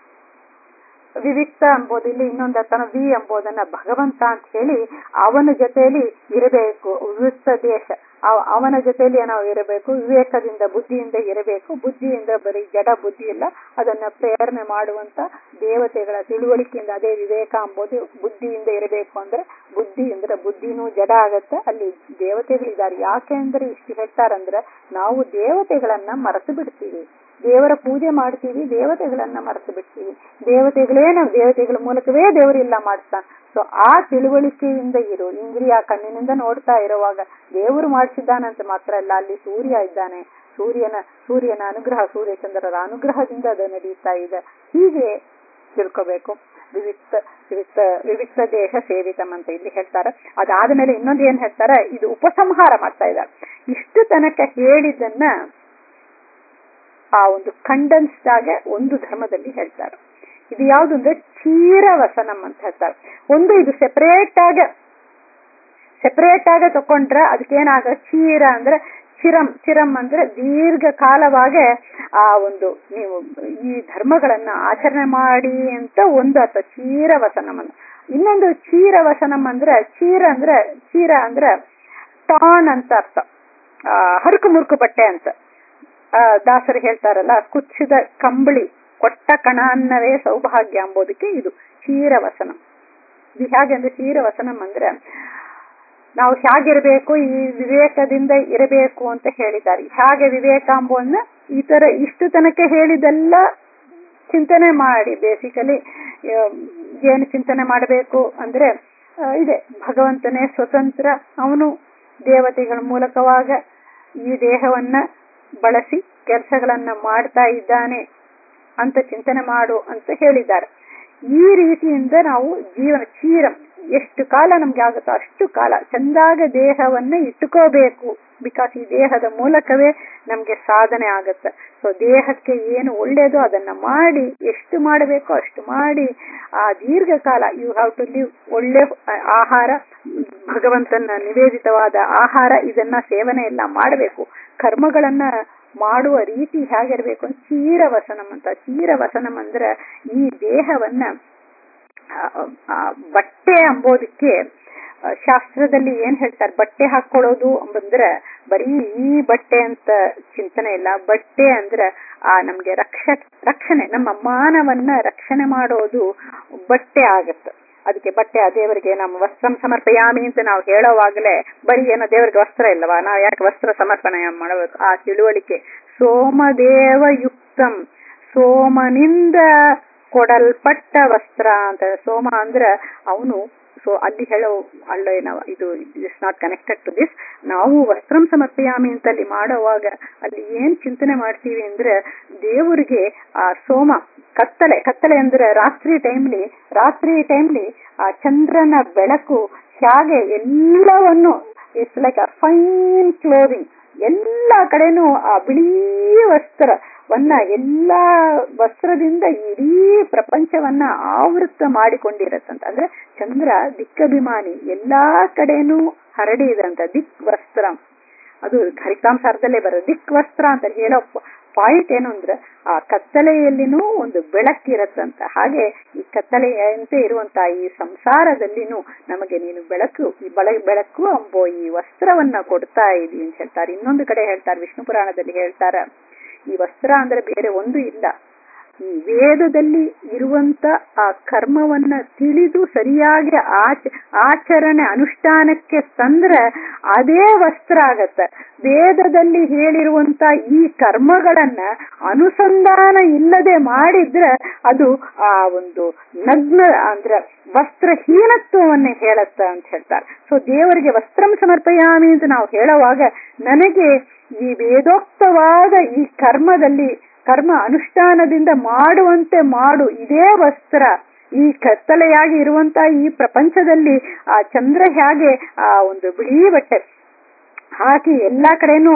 ವಿವಿಕ್ತ ಎಂಬುದು ಇಲ್ಲಿ ಇನ್ನೊಂದು ಅರ್ಥನ ವಿ ಎಂಬುದನ್ನ ಭಗವಂತ ಅಂತ ಹೇಳಿ ಅವನ ಜೊತೆಯಲ್ಲಿ ಇರಬೇಕು ವಿವಿಕ್ತ ದೇಶ ಅವ- ಅವನ ಜೊತೆಯಲ್ಲಿ ನಾವು ಇರಬೇಕು ವಿವೇಕದಿಂದ ಬುದ್ಧಿಯಿಂದ ಇರಬೇಕು ಬುದ್ಧಿಯಿಂದ ಬರೀ ಜಡ ಬುದ್ಧಿ ಇಲ್ಲ ಅದನ್ನ ಪ್ರೇರಣೆ ಮಾಡುವಂತ ದೇವತೆಗಳ ತಿಳುವಳಿಕೆಯಿಂದ ಅದೇ ವಿವೇಕ ಎಂಬುದು ಬುದ್ಧಿಯಿಂದ ಇರಬೇಕು ಅಂದ್ರೆ ಬುದ್ಧಿ ಅಂದ್ರೆ ಬುದ್ಧಿನೂ ಜಡ ಆಗತ್ತೆ ಅಲ್ಲಿ ದೇವತೆಗಳಿದ್ದಾರೆ ಯಾಕೆ ಅಂದ್ರೆ ಇಷ್ಟು ಹೇಳ್ತಾರಂದ್ರೆ ನಾವು ದೇವತೆಗಳನ್ನ ಮರೆತು ಬಿಡ್ತೀವಿ ದೇವರ ಪೂಜೆ ಮಾಡ್ತೀವಿ ದೇವತೆಗಳನ್ನ ಮರೆತು ಬಿಡ್ತೀವಿ ದೇವತೆಗಳೇ ನಾವು ದೇವತೆಗಳ ಮೂಲಕವೇ ದೇವರೆಲ್ಲ ಮಾಡ್ತಾನೆ ಸೊ ಆ ತಿಳುವಳಿಕೆಯಿಂದ ಇರು ಇಂದ್ರಿಯ ಕಣ್ಣಿನಿಂದ ನೋಡ್ತಾ ಇರುವಾಗ ದೇವರು ಮಾಡಿಸಿದ್ದಾನಂತ ಮಾತ್ರ ಅಲ್ಲ ಅಲ್ಲಿ ಸೂರ್ಯ ಇದ್ದಾನೆ ಸೂರ್ಯನ ಸೂರ್ಯನ ಅನುಗ್ರಹ ಸೂರ್ಯಚಂದ್ರರ ಅನುಗ್ರಹದಿಂದ ಅದು ನಡೀತಾ ಇದೆ ಹೀಗೆ ತಿಳ್ಕೋಬೇಕು ವಿವಿಕ್ತ ವಿವಿಕ್ತ ವಿವಿಕ್ತ ದೇಶ ಸೇವಿತಂ ಅಂತ ಇಲ್ಲಿ ಹೇಳ್ತಾರೆ ಅದಾದ ಮೇಲೆ ಇನ್ನೊಂದು ಏನ್ ಹೇಳ್ತಾರೆ ಇದು ಉಪಸಂಹಾರ ಮಾಡ್ತಾ ಇದ್ದಾರೆ ಇಷ್ಟು ತನಕ ಹೇಳಿದ್ದನ್ನ ಆ ಒಂದು ಕಂಡೆನ್ಸ್ಡ್ ಆಗಿ ಒಂದು ಧರ್ಮದಲ್ಲಿ ಹೇಳ್ತಾರೆ ಇದು ಯಾವುದು ಅಂದ್ರೆ ಚೀರವಸನಂ ಅಂತ ಹೇಳ್ತಾರೆ ಒಂದು ಇದು ಸೆಪರೇಟ್ ಆಗ ಸೆಪರೇಟ್ ಆಗ ತಕೊಂಡ್ರೆ ಅದಕ್ಕೇನಾಗ ಚೀರ ಅಂದ್ರೆ ಚಿರಂ ಚಿರಂ ಅಂದ್ರೆ ದೀರ್ಘಕಾಲವಾಗಿ ಆ ಒಂದು ನೀವು ಈ ಧರ್ಮಗಳನ್ನ ಆಚರಣೆ ಮಾಡಿ ಅಂತ ಒಂದು ಅರ್ಥ ಚೀರವಸನಂ ಅಂತ ಇನ್ನೊಂದು ಚೀರವಸನಂ ಅಂದ್ರೆ ಚೀರ ಅಂದ್ರೆ ಚೀರ ಅಂದ್ರೆ ಟಾನ್ ಅಂತ ಅರ್ಥ ಆ ಹರುಕು ಮುರುಕು ಬಟ್ಟೆ ಅಂತ ಆ, ದಾಸರು ಹೇಳ್ತಾರಲ್ಲ ಕುಚ್ಚಿದ ಕಂಬಳಿ ಕೊಟ್ಟ ಕಣ ಅನ್ನವೇ ಸೌಭಾಗ್ಯ ಎಂಬುದಕ್ಕೆ ಇದು ಕ್ಷೀರವಸನ ಇದು ಹೇಗೆ ಅಂದ್ರೆ ಕ್ಷೀರವಸನಂ ಅಂದ್ರೆ ನಾವು ಹೇಗಿರಬೇಕು ಈ ವಿವೇಕದಿಂದ ಇರಬೇಕು ಅಂತ ಹೇಳಿದ್ದಾರೆ ಹೇಗೆ ವಿವೇಕ ಎಂಬುದನ್ನ ಈ ತರ ಇಷ್ಟು ತನಕ ಹೇಳಿದೆಲ್ಲ ಚಿಂತನೆ ಮಾಡಿ ಬೇಸಿಕಲಿ ಏನು ಚಿಂತನೆ ಮಾಡಬೇಕು ಅಂದ್ರೆ ಆ, ಇದೆ ಭಗವಂತನೇ ಸ್ವತಂತ್ರ ಅವನು ದೇವತೆಗಳ ಮೂಲಕವಾಗ ಈ ದೇಹವನ್ನ ಬಳಸಿ ಕೆಲಸಗಳನ್ನ ಮಾಡ್ತಾ ಇದ್ದಾನೆ ಅಂತ ಚಿಂತನೆ ಮಾಡು ಅಂತ ಹೇಳಿದ್ದಾರೆ ಈ ರೀತಿಯಿಂದ ನಾವು ಜೀವನ ಚೀರಂ ಎಷ್ಟು ಕಾಲ ನಮ್ಗೆ ಆಗುತ್ತೋ ಅಷ್ಟು ಕಾಲ ಚಂದಾಗ ದೇಹವನ್ನ ಇಟ್ಟುಕೋಬೇಕು ಬಿಕಾಸ್ ಈ ದೇಹದ ಮೂಲಕವೇ ನಮ್ಗೆ ಸಾಧನೆ ಆಗತ್ತೆ ಸೊ ದೇಹಕ್ಕೆ ಏನು ಒಳ್ಳೇದೋ ಅದನ್ನ ಮಾಡಿ ಎಷ್ಟು ಮಾಡಬೇಕೋ ಅಷ್ಟು ಮಾಡಿ ಆ ದೀರ್ಘಕಾಲ ಯು ಹ್ಯಾವ್ ಟು ಲಿವ್ ಒಳ್ಳೆ ಆಹಾರ ಭಗವಂತನ ನಿವೇದಿತವಾದ ಆಹಾರ ಇದನ್ನ ಸೇವನೆ ಎಲ್ಲ ಮಾಡಬೇಕು ಕರ್ಮಗಳನ್ನ ಮಾಡುವ ರೀತಿ ಹೇಗಿರ್ಬೇಕು ಅಂತ ಚೀರವಸನಂ ಅಂತ ಚೀರವಸನಂ ಅಂದ್ರೆ ಈ ದೇಹವನ್ನ ಆ, ಆ, ಬಟ್ಟೆ ಅಂಬೋದಕ್ಕೆ ಆ, ಶಾಸ್ತ್ರದಲ್ಲಿ ಏನ್ ಹೇಳ್ತಾರೆ ಬಟ್ಟೆ ಹಾಕೊಳ್ಳೋದು ಅಂಬಂದ್ರೆ ಬರೀ ಈ ಬಟ್ಟೆ ಅಂತ ಚಿಂತನೆ ಇಲ್ಲ ಬಟ್ಟೆ ಅಂದ್ರೆ ಆ ನಮ್ಗೆ ರಕ್ಷ ರಕ್ಷಣೆ ನಮ್ಮ ಮಾನವನ್ನ ರಕ್ಷಣೆ ಮಾಡೋದು ಬಟ್ಟೆ ಆಗತ್ತೆ ಅದಕ್ಕೆ ಬಟ್ಟೆ ಆ ದೇವರಿಗೆ ನಮ್ಮ ವಸ್ತ್ರಂ ಸಮರ್ಪಯಾಮಿ ಅಂತ ನಾವು ಹೇಳೋವಾಗಲೇ ಬರೀ ಏನೋ ದೇವರಿಗೆ ವಸ್ತ್ರ ಇಲ್ಲವಾ ನಾವು ಯಾಕೆ ವಸ್ತ್ರ ಸಮರ್ಪಣೆ ಮಾಡಬೇಕು ಆ ತಿಳುವಳಿಕೆ ಸೋಮದೇವ ಯುಕ್ತಂ ಸೋಮನಿಂದ ಕೊಡಲ್ಪಟ್ಟ ವಸ್ತ್ರ ಅಂತ ಸೋಮ ಅಂದ್ರ ಅವನು ಸೊ ಅಲ್ಲಿ ಹೇಳೋ ಅಲ್ಲ ನಾವು ಇದು is not connected to this ನಾವು ವಸ್ತ್ರಂ ಸಮರ್ಪಯಾಮಿ ಅಂತ ಅಲ್ಲಿ ಮಾಡುವಾಗ ಅಲ್ಲಿ ಏನ್ ಚಿಂತನೆ ಮಾಡ್ತೀವಿ ಅಂದ್ರೆ ದೇವರಿಗೆ ಆ ಸೋಮ ಕತ್ತಲೆ ಕತ್ತಲೆ ಅಂದ್ರೆ ರಾತ್ರಿ ಟೈಮ್ಲಿ ರಾತ್ರಿ ಟೈಮ್ಲಿ ಆ ಚಂದ್ರನ ಬೆಳಕು ಹೇಗೆ ಎಲ್ಲವನ್ನು it's like a fine colouring ಎಲ್ಲ ಕಡೆನೂ ಆ ಬಿಳಿ ವಸ್ತ್ರವನ್ನ ಎಲ್ಲಾ ವಸ್ತ್ರದಿಂದ ಇಡೀ ಪ್ರಪಂಚವನ್ನ ಆವೃತ್ತ ಮಾಡಿಕೊಂಡಿರತ್ತಂತ ಅಂದ್ರೆ ಚಂದ್ರ ದಿಕ್ಕಭಿಮಾನಿ ಎಲ್ಲಾ ಕಡೆನೂ ಹರಡಿದಂತ ದಿಕ್ ವಸ್ತ್ರ ಅದು ಹರಿಕಾಂಸಾರದಲ್ಲೇ ಬರೋದು ದಿಕ್ ವಸ್ತ್ರ ಅಂತ ಹೇಳೋ ಪಾಯಿಂಟ್ ಏನು ಅಂದ್ರೆ ಆ ಕತ್ತಲೆಯಲ್ಲಿನೂ ಒಂದು ಬೆಳಕಿರತ್ತಂತ ಹಾಗೆ ಈ ಕತ್ತಲೆಯಂತೆ ಇರುವಂತಹ ಈ ಸಂಸಾರದಲ್ಲಿನೂ ನಮಗೆ ನೀನು ಬೆಳಕು ಈ ಬಳ ಬೆಳಕು ಅಂಬೋ ಈ ವಸ್ತ್ರವನ್ನ ಕೊಡ್ತಾ ಇದಿ ಅಂತ ಹೇಳ್ತಾರೆ ಇನ್ನೊಂದು ಕಡೆ ಹೇಳ್ತಾರೆ ವಿಷ್ಣು ಪುರಾಣದಲ್ಲಿ ಹೇಳ್ತಾರ ಈ ವಸ್ತ್ರ ಅಂದ್ರೆ ಬೇರೆ ಒಂದು ಇಲ್ಲ ಈ ವೇದದಲ್ಲಿ ಇರುವಂತ ಆ ಕರ್ಮವನ್ನ ತಿಳಿದು ಸರಿಯಾಗಿ ಆಚ ಆಚರಣೆ ಅನುಷ್ಠಾನಕ್ಕೆ ತಂದ್ರೆ ಅದೇ ವಸ್ತ್ರ ಆಗತ್ತೆ ವೇದದಲ್ಲಿ ಹೇಳಿರುವಂತ ಈ ಕರ್ಮಗಳನ್ನ ಅನುಸಂಧಾನ ಇಲ್ಲದೆ ಮಾಡಿದ್ರೆ ಅದು ಆ ಒಂದು ನಗ್ನ ಅಂದ್ರೆ ವಸ್ತ್ರಹೀನತ್ವವನ್ನೇ ಹೇಳತ್ತ ಅಂತ ಹೇಳ್ತಾರೆ ಸೊ ದೇವರಿಗೆ ವಸ್ತ್ರಂ ಸಮರ್ಪಯಾಮಿ ಅಂತ ನಾವು ಹೇಳುವಾಗ ನನಗೆ ಈ ವೇದೋಕ್ತವಾದ ಈ ಕರ್ಮದಲ್ಲಿ ಕರ್ಮ ಅನುಷ್ಠಾನದಿಂದ ಮಾಡುವಂತೆ ಮಾಡು ಇದೇ ವಸ್ತ್ರ ಈ ಕತ್ತಲೆಯಾಗಿ ಇರುವಂತ ಈ ಪ್ರಪಂಚದಲ್ಲಿ ಆ ಚಂದ್ರ ಹೇಗೆ ಆ ಒಂದು ಬಿಳಿ ಬಟ್ಟೆ ಹಾಕಿ ಎಲ್ಲಾ ಕಡೆನೂ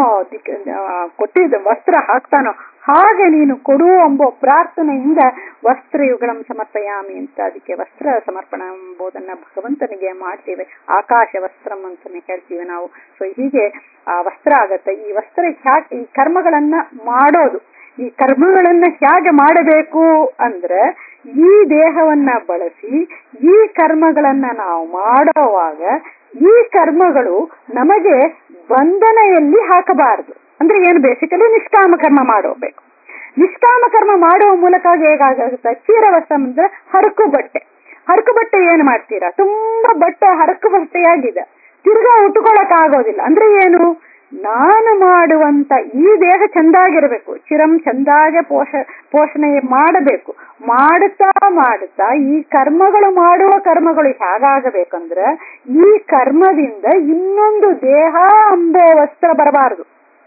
ಕೊಟ್ಟಿದ್ದ ವಸ್ತ್ರ ಹಾಕ್ತಾನೋ ಹಾಗೆ ನೀನು ಕೊಡು ಎಂಬೋ ಪ್ರಾರ್ಥನೆಯಿಂದ ವಸ್ತ್ರಯುಗಳಂ ಸಮರ್ಪಯಾಮಿ ಅಂತ ಅದಕ್ಕೆ ವಸ್ತ್ರ ಸಮರ್ಪಣ ಎಂಬುದನ್ನ ಭಗವಂತನಿಗೆ ಮಾಡ್ತೇವೆ ಆಕಾಶ ವಸ್ತ್ರಂ ಅಂತಾನೆ ಹೇಳ್ತೀವಿ ನಾವು ಸೊ ಹೀಗೆ ಆ ವಸ್ತ್ರ ಆಗತ್ತೆ ಈ ವಸ್ತ್ರ ಹ್ಯಾಕೆ ಈ ಕರ್ಮಗಳನ್ನ ಮಾಡೋದು ಈ ಕರ್ಮಗಳನ್ನ ಹೇಗೆ ಮಾಡಬೇಕು ಅಂದ್ರೆ ಈ ದೇಹವನ್ನ ಬಳಸಿ ಈ ಕರ್ಮಗಳನ್ನ ನಾವು ಮಾಡೋವಾಗ ಈ ಕರ್ಮಗಳು ನಮಗೆ ಬಂಧನೆಯಲ್ಲಿ ಹಾಕಬಾರದು ಅಂದ್ರೆ ಏನು ಬೇಸಿಕಲಿ ನಿಷ್ಕಾಮ ಕರ್ಮ ಮಾಡೋಬೇಕು ನಿಷ್ಕಾಮ ಕರ್ಮ ಮಾಡುವ ಮೂಲಕ ಹೇಗಾಗುತ್ತೆ ಚೀರವಸ್ತ್ರ ಅಂದ್ರೆ ಹರಕು ಬಟ್ಟೆ ಹರಕು ಬಟ್ಟೆ ಏನ್ ಮಾಡ್ತೀರಾ ತುಂಬಾ ಬಟ್ಟೆ ಹರಕು ಬಟ್ಟೆಯಾಗಿದೆ ತಿರ್ಗಾ ಉಟ್ಕೊಳಕ್ ಆಗೋದಿಲ್ಲ ಅಂದ್ರೆ ಏನು ನಾನು ಮಾಡುವಂತ ಈ ದೇಹ ಚಂದಾಗಿರ್ಬೇಕು ಚಿರಂ ಚಂದಾಗೆ ಪೋಷ ಪೋಷಣೆ ಮಾಡಬೇಕು ಮಾಡುತ್ತಾ ಮಾಡುತ್ತಾ ಈ ಕರ್ಮಗಳು ಮಾಡುವ ಕರ್ಮಗಳು ಹೇಗಾಗಬೇಕಂದ್ರೆ ಈ ಕರ್ಮದಿಂದ ಇನ್ನೊಂದು ದೇಹ ಅಂಬೋ ವಸ್ತ್ರ ಬರಬಾರದು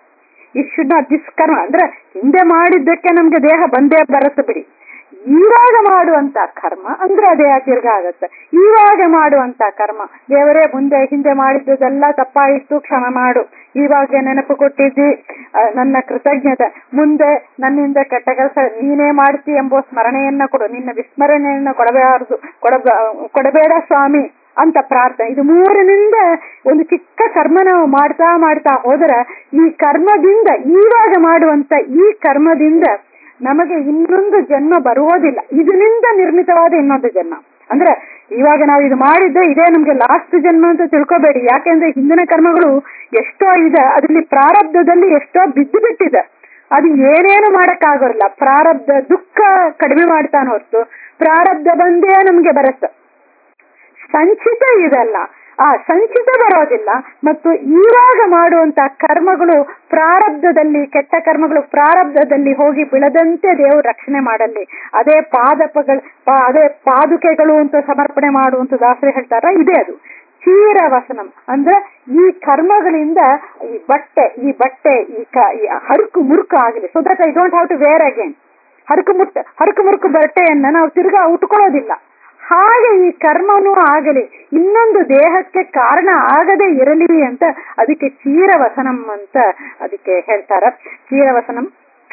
ಇಟ್ ಶುಡ್ ನಾಟ್ ದಿಸ್ ಕರ್ಮ ಅಂದ್ರೆ ಹಿಂದೆ ಮಾಡಿದ್ದಕ್ಕೆ ನಮ್ಗೆ ದೇಹ ಬಂದೇ ಬರುತ್ತೆ ಬಿಡಿ ಈವಾಗ ಮಾಡುವಂತ ಕರ್ಮ ಅಂದ್ರೆ ಅದೇ ತಿರ್ಗ ಆಗತ್ತೆ ಇವಾಗ ಮಾಡುವಂತ ಕರ್ಮ ದೇವರೇ ಮುಂದೆ ಹಿಂದೆ ಮಾಡಿದ್ದೆಲ್ಲ ತಪ್ಪಾಯಿತು ಕ್ಷಮ ಮಾಡು ಇವಾಗ ನೆನಪು ಕೊಟ್ಟಿದ್ದಿ ನನ್ನ ಕೃತಜ್ಞತೆ ಮುಂದೆ ನನ್ನಿಂದ ಕೆಟ್ಟ ಕೆಲಸ ನೀನೇ ಮಾಡ್ತಿ ಎಂಬ ಸ್ಮರಣೆಯನ್ನ ಕೊಡು ನಿನ್ನ ವಿಸ್ಮರಣೆಯನ್ನ ಕೊಡಬಾರದು ಕೊಡಬ ಕೊಡಬೇಡ ಸ್ವಾಮಿ ಅಂತ ಪ್ರಾರ್ಥನೆ ಇದು ಮೂರನಿಂದ ಒಂದು ಚಿಕ್ಕ ಕರ್ಮ ನಾವು ಮಾಡ್ತಾ ಮಾಡ್ತಾ ಹೋದರೆ ಈ ಕರ್ಮದಿಂದ ಈವಾಗ ಮಾಡುವಂತ ಈ ಕರ್ಮದಿಂದ ನಮಗೆ ಇನ್ನೊಂದು ಜನ್ಮ ಬರುವುದಿಲ್ಲ ಇದರಿಂದ ನಿರ್ಮಿತವಾದ ಇನ್ನೊಂದು ಜನ್ಮ ಅಂದ್ರೆ ಇವಾಗ ನಾವು ಇದು ಮಾಡಿದ್ದೆ ಇದೇ ನಮ್ಗೆ ಲಾಸ್ಟ್ ಜನ್ಮ ಅಂತ ತಿಳ್ಕೊಬೇಡಿ ಯಾಕೆಂದ್ರೆ ಹಿಂದಿನ ಕರ್ಮಗಳು ಎಷ್ಟೋ ಇದೆ ಅದರಲ್ಲಿ ಪ್ರಾರಬ್ಧದಲ್ಲಿ ಎಷ್ಟೋ ಬಿದ್ದು ಬಿಟ್ಟಿದೆ ಅದು ಏನೇನು ಮಾಡಕ್ಕಾಗೋಲ್ಲ ಪ್ರಾರಬ್ಧ ದುಃಖ ಕಡಿಮೆ ಮಾಡ್ತಾನೆ ಹೊರತು ಪ್ರಾರಬ್ಧ ಬಂದೇ ನಮ್ಗೆ ಬರುತ್ತೆ ಸಂಚಿತ ಇದಲ್ಲ ಆ ಸಂಚಿತ ಬರೋದಿಲ್ಲ ಮತ್ತು ಈವಾಗ ಮಾಡುವಂತ ಕರ್ಮಗಳು ಪ್ರಾರಬ್ಧದಲ್ಲಿ ಕೆಟ್ಟ ಕರ್ಮಗಳು ಪ್ರಾರಬ್ಧದಲ್ಲಿ ಹೋಗಿ ಬಿಳದಂತೆ ದೇವರು ರಕ್ಷಣೆ ಮಾಡಲಿ ಅದೇ ಪಾದಪಗಳು ಅದೇ ಪಾದುಕೆಗಳು ಅಂತ ಸಮರ್ಪಣೆ ಮಾಡುವಂತ ದಾಸರಿ ಹೇಳ್ತಾರ ಇದೇ ಅದು ಚೀರವಸನಂ ಅಂದ್ರೆ ಈ ಕರ್ಮಗಳಿಂದ ಈ ಬಟ್ಟೆ ಈ ಬಟ್ಟೆ ಈ ಕ ಈ ಹರುಕು ಮುರುಕು ಆಗಲಿ so that I don't have to wear again ಹರುಕು ಮುಟ್ಟು ಹರುಕು ಮುರುಕು ಬಟ್ಟೆಯನ್ನ ನಾವು ತಿರ್ಗಾ ಉಟ್ಕೊಳ್ಳೋದಿಲ್ಲ ಹಾಗೆ ಈ ಕರ್ಮನೂ ಆಗಲಿ ಇನ್ನೊಂದು ದೇಹಕ್ಕೆ ಕಾರಣ ಆಗದೆ ಇರಲಿ ಅಂತ ಅದಕ್ಕೆ ಚೀರವಸನಂ ಅಂತ ಅದಕ್ಕೆ ಹೇಳ್ತಾರ ಚೀರವಸನಂ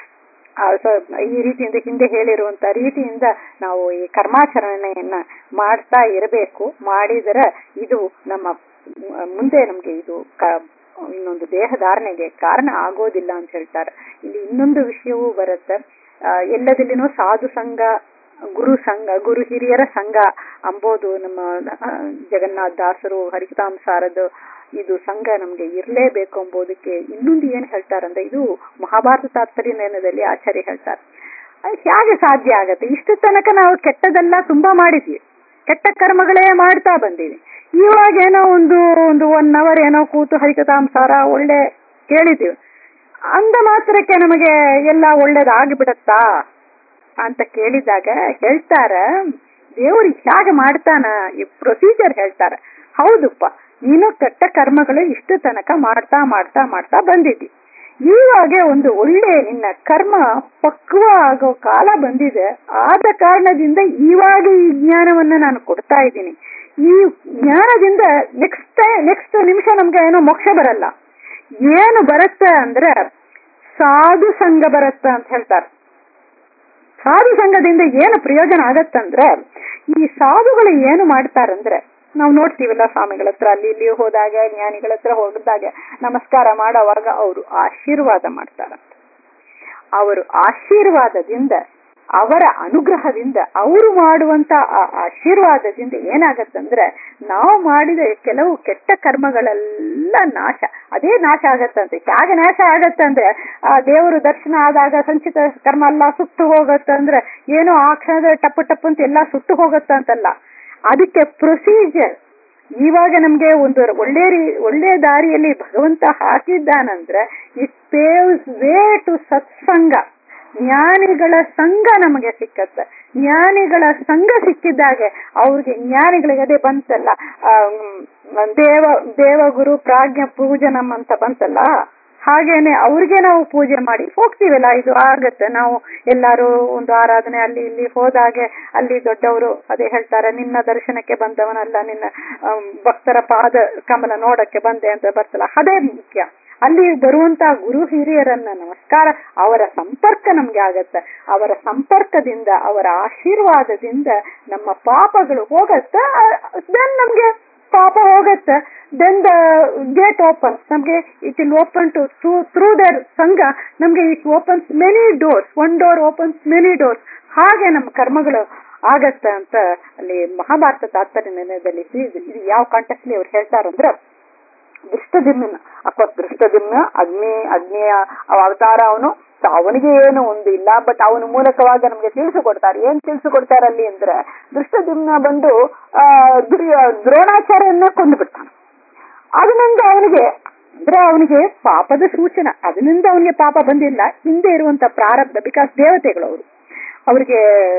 ಈ ರೀತಿಯಿಂದ ಹಿಂದೆ ಹೇಳಿರುವಂತ ರೀತಿಯಿಂದ ನಾವು ಈ ಕರ್ಮಾಚರಣೆಯನ್ನ ಮಾಡ್ತಾ ಇರಬೇಕು ಮಾಡಿದರೆ ಇದು ನಮ್ಮ ಮುಂದೆ ನಮ್ಗೆ ಇದು ಇನ್ನೊಂದು ದೇಹಧಾರಣೆಗೆ ಕಾರಣ ಆಗೋದಿಲ್ಲ ಅಂತ ಹೇಳ್ತಾರೆ ಇಲ್ಲಿ ಇನ್ನೊಂದು ವಿಷಯವೂ ಬರುತ್ತೆ ಎಲ್ಲದಲ್ಲಿನೂ ಸಾಧು ಸಂಘ ಗುರು ಸಂಘ ಗುರು ಹಿರಿಯರ ಸಂಘ ಅಂಬೋದು ನಮ್ಮ ಜಗನ್ನಾಥ ದಾಸರು ಹರಿಕತಾಂಸಾರದು ಇದು ಸಂಘ ನಮ್ಗೆ ಇರಲೇಬೇಕು ಎಂಬುದಕ್ಕೆ ಇನ್ನೊಂದು ಏನ್ ಹೇಳ್ತಾರಂದ್ರೆ ಇದು ಮಹಾಭಾರತ ತಾತ್ಪರ್ಯದಲ್ಲಿ ಆಚಾರ್ಯ ಹೇಳ್ತಾರೆ ಹೇಗೆ ಸಾಧ್ಯ ಆಗತ್ತೆ ಇಷ್ಟು ತನಕ ನಾವು ಕೆಟ್ಟದೆಲ್ಲ ತುಂಬಾ ಮಾಡಿದ್ವಿ ಕೆಟ್ಟ ಕರ್ಮಗಳೇ ಮಾಡ್ತಾ ಬಂದೀವಿ ಇವಾಗ ಏನೋ ಒಂದು ಒಂದು ಒನ್ ಅವರ್ ಏನೋ ಕೂತು ಹರಿಕತಾಂಸಾರ ಒಳ್ಳೆ ಕೇಳಿದೀವಿ ಅಂದ ಮಾತ್ರಕ್ಕೆ ನಮಗೆ ಎಲ್ಲ ಒಳ್ಳೇದಾಗ್ಬಿಡತ್ತಾ ಅಂತ ಕೇಳಿದಾಗ ಹೇಳ್ತಾರ ದೇವ್ರು ಹೇಗೆ ಮಾಡ್ತಾನ ಈ ಪ್ರೊಸೀಜರ್ ಹೇಳ್ತಾರ ಹೌದಪ್ಪ ನೀನು ಕೆಟ್ಟ ಕರ್ಮಗಳು ಇಷ್ಟು ತನಕ ಮಾಡ್ತಾ ಮಾಡ್ತಾ ಮಾಡ್ತಾ ಬಂದಿದ್ದಿ ಇವಾಗೆ ಒಂದು ಒಳ್ಳೆ ನಿನ್ನ ಕರ್ಮ ಪಕ್ವ ಆಗೋ ಕಾಲ ಬಂದಿದೆ ಆದ ಕಾರಣದಿಂದ ಇವಾಗ ಈ ಜ್ಞಾನವನ್ನ ನಾನು ಕೊಡ್ತಾ ಇದ್ದೀನಿ ಈ ಜ್ಞಾನದಿಂದ ನೆಕ್ಸ್ಟ್ ನೆಕ್ಸ್ಟ್ ನಿಮಿಷ ನಮ್ಗೆ ಏನೋ ಮೋಕ್ಷ ಬರಲ್ಲ ಏನು ಬರುತ್ತೆ ಅಂದ್ರೆ ಸಾಧು ಸಂಘ ಬರುತ್ತೆ ಅಂತ ಹೇಳ್ತಾರೆ ಸಾಧು ಸಂಘದಿಂದ ಏನು ಪ್ರಯೋಜನ ಆಗತ್ತಂದ್ರೆ ಈ ಸಾಧುಗಳು ಏನು ಮಾಡ್ತಾರಂದ್ರೆ ನಾವು ನೋಡ್ತೀವಲ್ಲ ಸ್ವಾಮಿಗಳ ಹತ್ರ ಅಲ್ಲಿ ಇಲ್ಲಿ ಹೋದಾಗ ಜ್ಞಾನಿಗಳ ಹತ್ರ ಹೋದಾಗ ನಮಸ್ಕಾರ ಮಾಡೋವಾಗ ಅವರು ಆಶೀರ್ವಾದ ಮಾಡ್ತಾರಂತ ಅವರು ಆಶೀರ್ವಾದದಿಂದ ಅವರ ಅನುಗ್ರಹದಿಂದ ಅವರು ಮಾಡುವಂತ ಆ ಆಶೀರ್ವಾದದಿಂದ ಏನಾಗತ್ತಂದ್ರೆ ನಾವು ಮಾಡಿದ ಕೆಲವು ಕೆಟ್ಟ ಕರ್ಮಗಳೆಲ್ಲ ನಾಶ ಅದೇ ನಾಶ ಆಗತ್ತಂತೆ ಹೇಗೆ ನಾಶ ಆಗತ್ತಂದ್ರೆ ಆ ದೇವರು ದರ್ಶನ ಆದಾಗ ಸಂಚಿತ ಕರ್ಮ ಎಲ್ಲ ಸುಟ್ಟು ಹೋಗತ್ತಂದ್ರೆ ಏನೋ ಆ ಕ್ಷಣದ ಟಪ್ಪು ಟಪ್ಪು ಅಂತ ಎಲ್ಲ ಸುಟ್ಟು ಹೋಗತ್ತಂತಲ್ಲ ಅದಕ್ಕೆ ಪ್ರೊಸೀಜರ್ ಇವಾಗ ನಮ್ಗೆ ಒಂದು ಒಳ್ಳೆ ರೀ ಒಳ್ಳೆ ದಾರಿಯಲ್ಲಿ ಭಗವಂತ ಹಾಕಿದ್ದಾನಂದ್ರೆ ಇಟ್ ಪೇವ್ಸ್ ವೇ ಟು ಸತ್ಸಂಗ ಜ್ಞಾನಿಗಳ ಸಂಘ ನಮಗೆ ಸಿಕ್ಕತ್ತೆ ಜ್ಞಾನಿಗಳ ಸಂಘ ಸಿಕ್ಕಿದ್ದಾಗೆ ಅವ್ರಿಗೆ ಜ್ಞಾನಿಗಳಿಗೆ ಅದೇ ಬಂತಲ್ಲ ದೇವ ದೇವಗುರು ಪ್ರಾಜ್ಞ ಪೂಜನಂ ಅಂತ ಬಂತಲ್ಲ ಹಾಗೇನೆ ಅವ್ರಿಗೆ ನಾವು ಪೂಜೆ ಮಾಡಿ ಹೋಗ್ತೀವಲ್ಲ ಇದು ಆಗತ್ತೆ ನಾವು ಎಲ್ಲಾರು ಒಂದು ಆರಾಧನೆ ಅಲ್ಲಿ ಇಲ್ಲಿ ಹೋದಾಗೆ ಅಲ್ಲಿ ದೊಡ್ಡವರು ಅದೇ ಹೇಳ್ತಾರೆ ನಿನ್ನ ದರ್ಶನಕ್ಕೆ ಬಂದವನಲ್ಲ ನಿನ್ನ ಭಕ್ತರ ಪಾದ ಕಮಲ ನೋಡಕ್ಕೆ ಬಂದೆ ಅಂತ ಬರ್ತಲ್ಲ ಅದೇ ಮುಖ್ಯ ಅಲ್ಲಿ ಬರುವಂತ ಗುರು ಹಿರಿಯರನ್ನ ನಮಸ್ಕಾರ ಅವರ ಸಂಪರ್ಕ ನಮ್ಗೆ ಆಗತ್ತೆ ಅವರ ಸಂಪರ್ಕದಿಂದ ಅವರ ಆಶೀರ್ವಾದದಿಂದ ನಮ್ಮ ಪಾಪಗಳು ಹೋಗತ್ತೆ ದೆನ್ ನಮ್ಗೆ ಪಾಪ ಹೋಗತ್ತೆ ದೆನ್ ದ ಗೇಟ್ ಓಪನ್ ನಮ್ಗೆ it will open to through through their ಸಂಘ ನಮ್ಗೆ it opens many doors one door opens many doors ಹಾಗೆ ನಮ್ಮ ಕರ್ಮಗಳು ಆಗತ್ತ ಅಂತ ಅಲ್ಲಿ ಮಹಾಭಾರತ ತಾತ್ಪರ್ಯದಲ್ಲಿ ಇದು ಯಾವ ಕಾಂಟೆಕ್ಟ್ಲಿ ಅವ್ರು ಹೇಳ್ತಾರಂದ್ರೆ ದೃಷ್ಟದಿಮ್ನ ಅಫ್ಕೋರ್ಸ್ ದೃಷ್ಟದಿಮ್ನ ಅಗ್ನಿ ಅಗ್ನಿಯ ಅವತಾರ ಅವನು ಅವನಿಗೆ ಏನು ಒಂದು ಇಲ್ಲ ಬಟ್ ಅವನ ಮೂಲಕವಾಗಿ ನಮ್ಗೆ ತಿಳಿಸಿಕೊಡ್ತಾರೆ ಏನ್ ತಿಳಿಸಿಕೊಡ್ತಾರೆ ಅಲ್ಲಿ ಅಂದ್ರೆ ದೃಷ್ಟದಿಮ್ನ ಬಂದು ಆ ದ್ರೋಣಾಚಾರ್ಯನ್ನ ಕೊಂದುಬಿಡ್ತಾನೆ ಅದರಿಂದ ಅವನಿಗೆ ಅಂದ್ರೆ ಅವನಿಗೆ ಪಾಪದ ಸೂಚನ ಅದರಿಂದ ಅವನಿಗೆ ಪಾಪ ಬಂದಿಲ್ಲ ಹಿಂದೆ ಇರುವಂತ ಪ್ರಾರಬ್ಧ ಬಿಕಾಸ್ ದೇವತೆಗಳು ಅವರು ಅವ್ರಿಗೆ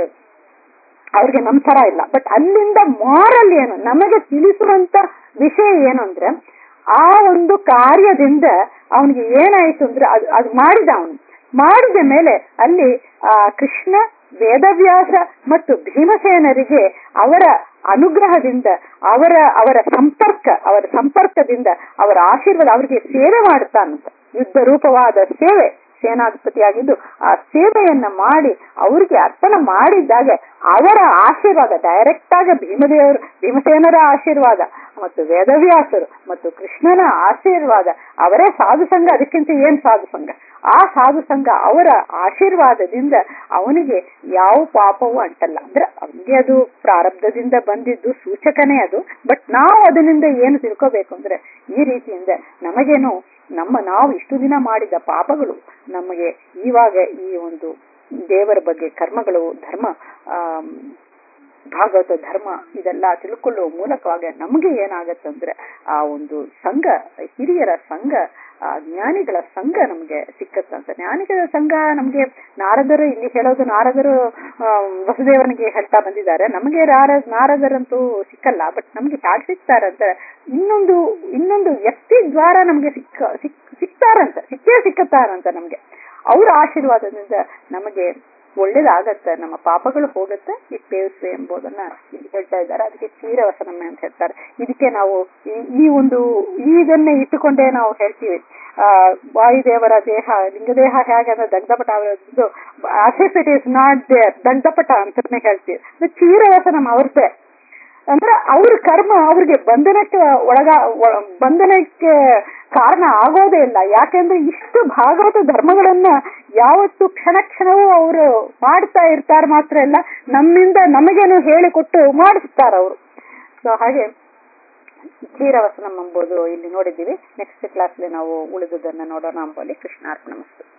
ಅವ್ರಿಗೆ ನಮ್ ತರ ಇಲ್ಲ ಬಟ್ ಅಲ್ಲಿಂದ ಮಾರಲ್ ಏನು ನಮಗೆ ತಿಳಿಸುವಂತ ವಿಷಯ ಏನು ಅಂದ್ರೆ ಆ ಒಂದು ಕಾರ್ಯದಿಂದ ಅವನಿಗೆ ಏನಾಯ್ತು ಅಂದ್ರೆ ಅದು ಅದು ಮಾಡಿದ ಅವನು ಮಾಡಿದ ಮೇಲೆ ಅಲ್ಲಿ ಆ ಕೃಷ್ಣ ವೇದವ್ಯಾಸ ಮತ್ತು ಭೀಮಸೇನರಿಗೆ ಅವರ ಅನುಗ್ರಹದಿಂದ ಅವರ ಅವರ ಸಂಪರ್ಕ ಅವರ ಸಂಪರ್ಕದಿಂದ ಅವರ ಆಶೀರ್ವಾದ ಅವರಿಗೆ ಸೇವೆ ಮಾಡುತ್ತಾನಂತ ಯುದ್ಧ ರೂಪವಾದ ಸೇವೆ ಸೇನಾಧಿಪತಿಯಾಗಿದ್ದು ಆ ಸೇವೆಯನ್ನ ಮಾಡಿ ಅವರಿಗೆ ಅರ್ಪಣೆ ಮಾಡಿದ್ದಾಗೆ ಅವರ ಆಶೀರ್ವಾದ ಡೈರೆಕ್ಟ್ ಆಗಿ ಭೀಮದೇವರು ಭೀಮಸೇನರ ಆಶೀರ್ವಾದ ಮತ್ತು ವೇದವ್ಯಾಸರು ಮತ್ತು ಕೃಷ್ಣನ ಆಶೀರ್ವಾದ ಅವರೇ ಸಾಧು ಸಂಘ ಅದಕ್ಕಿಂತ ಏನ್ ಸಾಧು ಸಂಘ ಆ ಸಾಧು ಸಂಘ ಅವರ ಆಶೀರ್ವಾದದಿಂದ ಅವನಿಗೆ ಯಾವ ಪಾಪವೂ ಅಂಟಲ್ಲ ಅಂದ್ರೆ ಅವನಿಗೆ ಅದು ಪ್ರಾರಬ್ಧದಿಂದ ಬಂದಿದ್ದು ಸೂಚಕನೇ ಅದು ಬಟ್ ನಾವು ಅದರಿಂದ ಏನು ತಿಳ್ಕೋಬೇಕು ಅಂದ್ರೆ ಈ ರೀತಿಯಿಂದ ನಮಗೇನು ನಮ್ಮ ನಾವು ಇಷ್ಟು ದಿನ ಮಾಡಿದ ಪಾಪಗಳು ನಮಗೆ ಇವಾಗ ಈ ಒಂದು ದೇವರ ಬಗ್ಗೆ ಕರ್ಮಗಳು ಧರ್ಮ ಆ ಭಾಗವತ ಧರ್ಮ ಇದೆಲ್ಲ ತಿಳ್ಕೊಳ್ಳುವ ಮೂಲಕವಾಗಿ ನಮಗೆ ಏನಾಗತ್ತಂದ್ರೆ ಆ ಒಂದು ಸಂಘ ಹಿರಿಯರ ಸಂಘ ಆ ಜ್ಞಾನಿಗಳ ಸಂಘ ನಮ್ಗೆ ಸಿಕ್ಕತ್ತಂತ ಜ್ಞಾನಿಗಳ ಸಂಘ ನಮ್ಗೆ ನಾರದರು ಇಲ್ಲಿ ಹೇಳೋದು ನಾರದರು ವಸುದೇವನಿಗೆ ಹೇಳ್ತಾ ಬಂದಿದ್ದಾರೆ ನಮಗೆ ನಾರ ನಾರದರಂತೂ ಸಿಕ್ಕಲ್ಲ ಬಟ್ ನಮ್ಗೆ ಹ್ಯಾಕ್ ಸಿಗ್ತಾರಂತ ಇನ್ನೊಂದು ಇನ್ನೊಂದು ವ್ಯಕ್ತಿ ದ್ವಾರ ನಮ್ಗೆ ಸಿಕ್ಕ ಸಿಕ್ ಸಿಗ್ತಾರಂತ ಸಿಕ್ಕೇ ಸಿಕ್ಕತ್ತಾರಂತ ನಮ್ಗೆ ಅವರ ಆಶೀರ್ವಾದದಿಂದ ನಮಗೆ ಒಳ್ಳೇದಾಗತ್ತೆ ನಮ್ಮ ಪಾಪಗಳು ಹೋಗುತ್ತೆ ಇಟ್ ಪೇವ್ಸ್ ಎಂಬುದನ್ನ ಇಲ್ಲಿ ಹೇಳ್ತಾ ಇದ್ದಾರೆ ಅದಕ್ಕೆ ಕ್ಷೀರವಸನಮ್ಮೆ ಅಂತ ಹೇಳ್ತಾರೆ ಇದಕ್ಕೆ ನಾವು ಈ ಒಂದು ಇದನ್ನೇ ಇಟ್ಟುಕೊಂಡೇ ನಾವು ಹೇಳ್ತೀವಿ ಆ ವಾಯುದೇವರ ದೇಹ ಲಿಂಗದೇಹ ಹೇಗೆ ಅಂದ್ರೆ ದಗ್ಧಪಟ ಇದು as if it is not there ದಗ್ಧಪಟ ಅಂತಾನೆ ಹೇಳ್ತೀವಿ ಕ್ಷೀರವಸನಂ ಅವ್ರದ್ದೇ ಅಂದ್ರೆ ಅವ್ರ ಕರ್ಮ ಅವ್ರಿಗೆ ಬಂಧನಕ್ಕೆ ಒಳಗ ಬಂಧನಕ್ಕೆ ಕಾರಣ ಆಗೋದೇ ಇಲ್ಲ ಯಾಕೆಂದ್ರೆ ಇಷ್ಟು ಭಾಗವತ ಧರ್ಮಗಳನ್ನ ಯಾವತ್ತು ಕ್ಷಣ ಕ್ಷಣವೂ ಅವರು ಮಾಡ್ತಾ ಇರ್ತಾರೆ ಮಾತ್ರ ಇಲ್ಲ ನಮ್ಮಿಂದ ನಮಗೇನು ಹೇಳಿಕೊಟ್ಟು ಮಾಡಿಸ್ತಾರ ಅವರು ಸೊ ಹಾಗೆ ಕ್ಷೀರವಸನಂ ಎಂಬುದು ಇಲ್ಲಿ ನೋಡಿದ್ದೀವಿ ನೆಕ್ಸ್ಟ್ ಕ್ಲಾಸ್ಲಿ ನಾವು ಉಳಿದುದನ್ನ ನೋಡೋಣ ಅಂಬಲ್ಲಿ ಕೃಷ್ಣಾರ್ಪಣ ಮಸ್ತು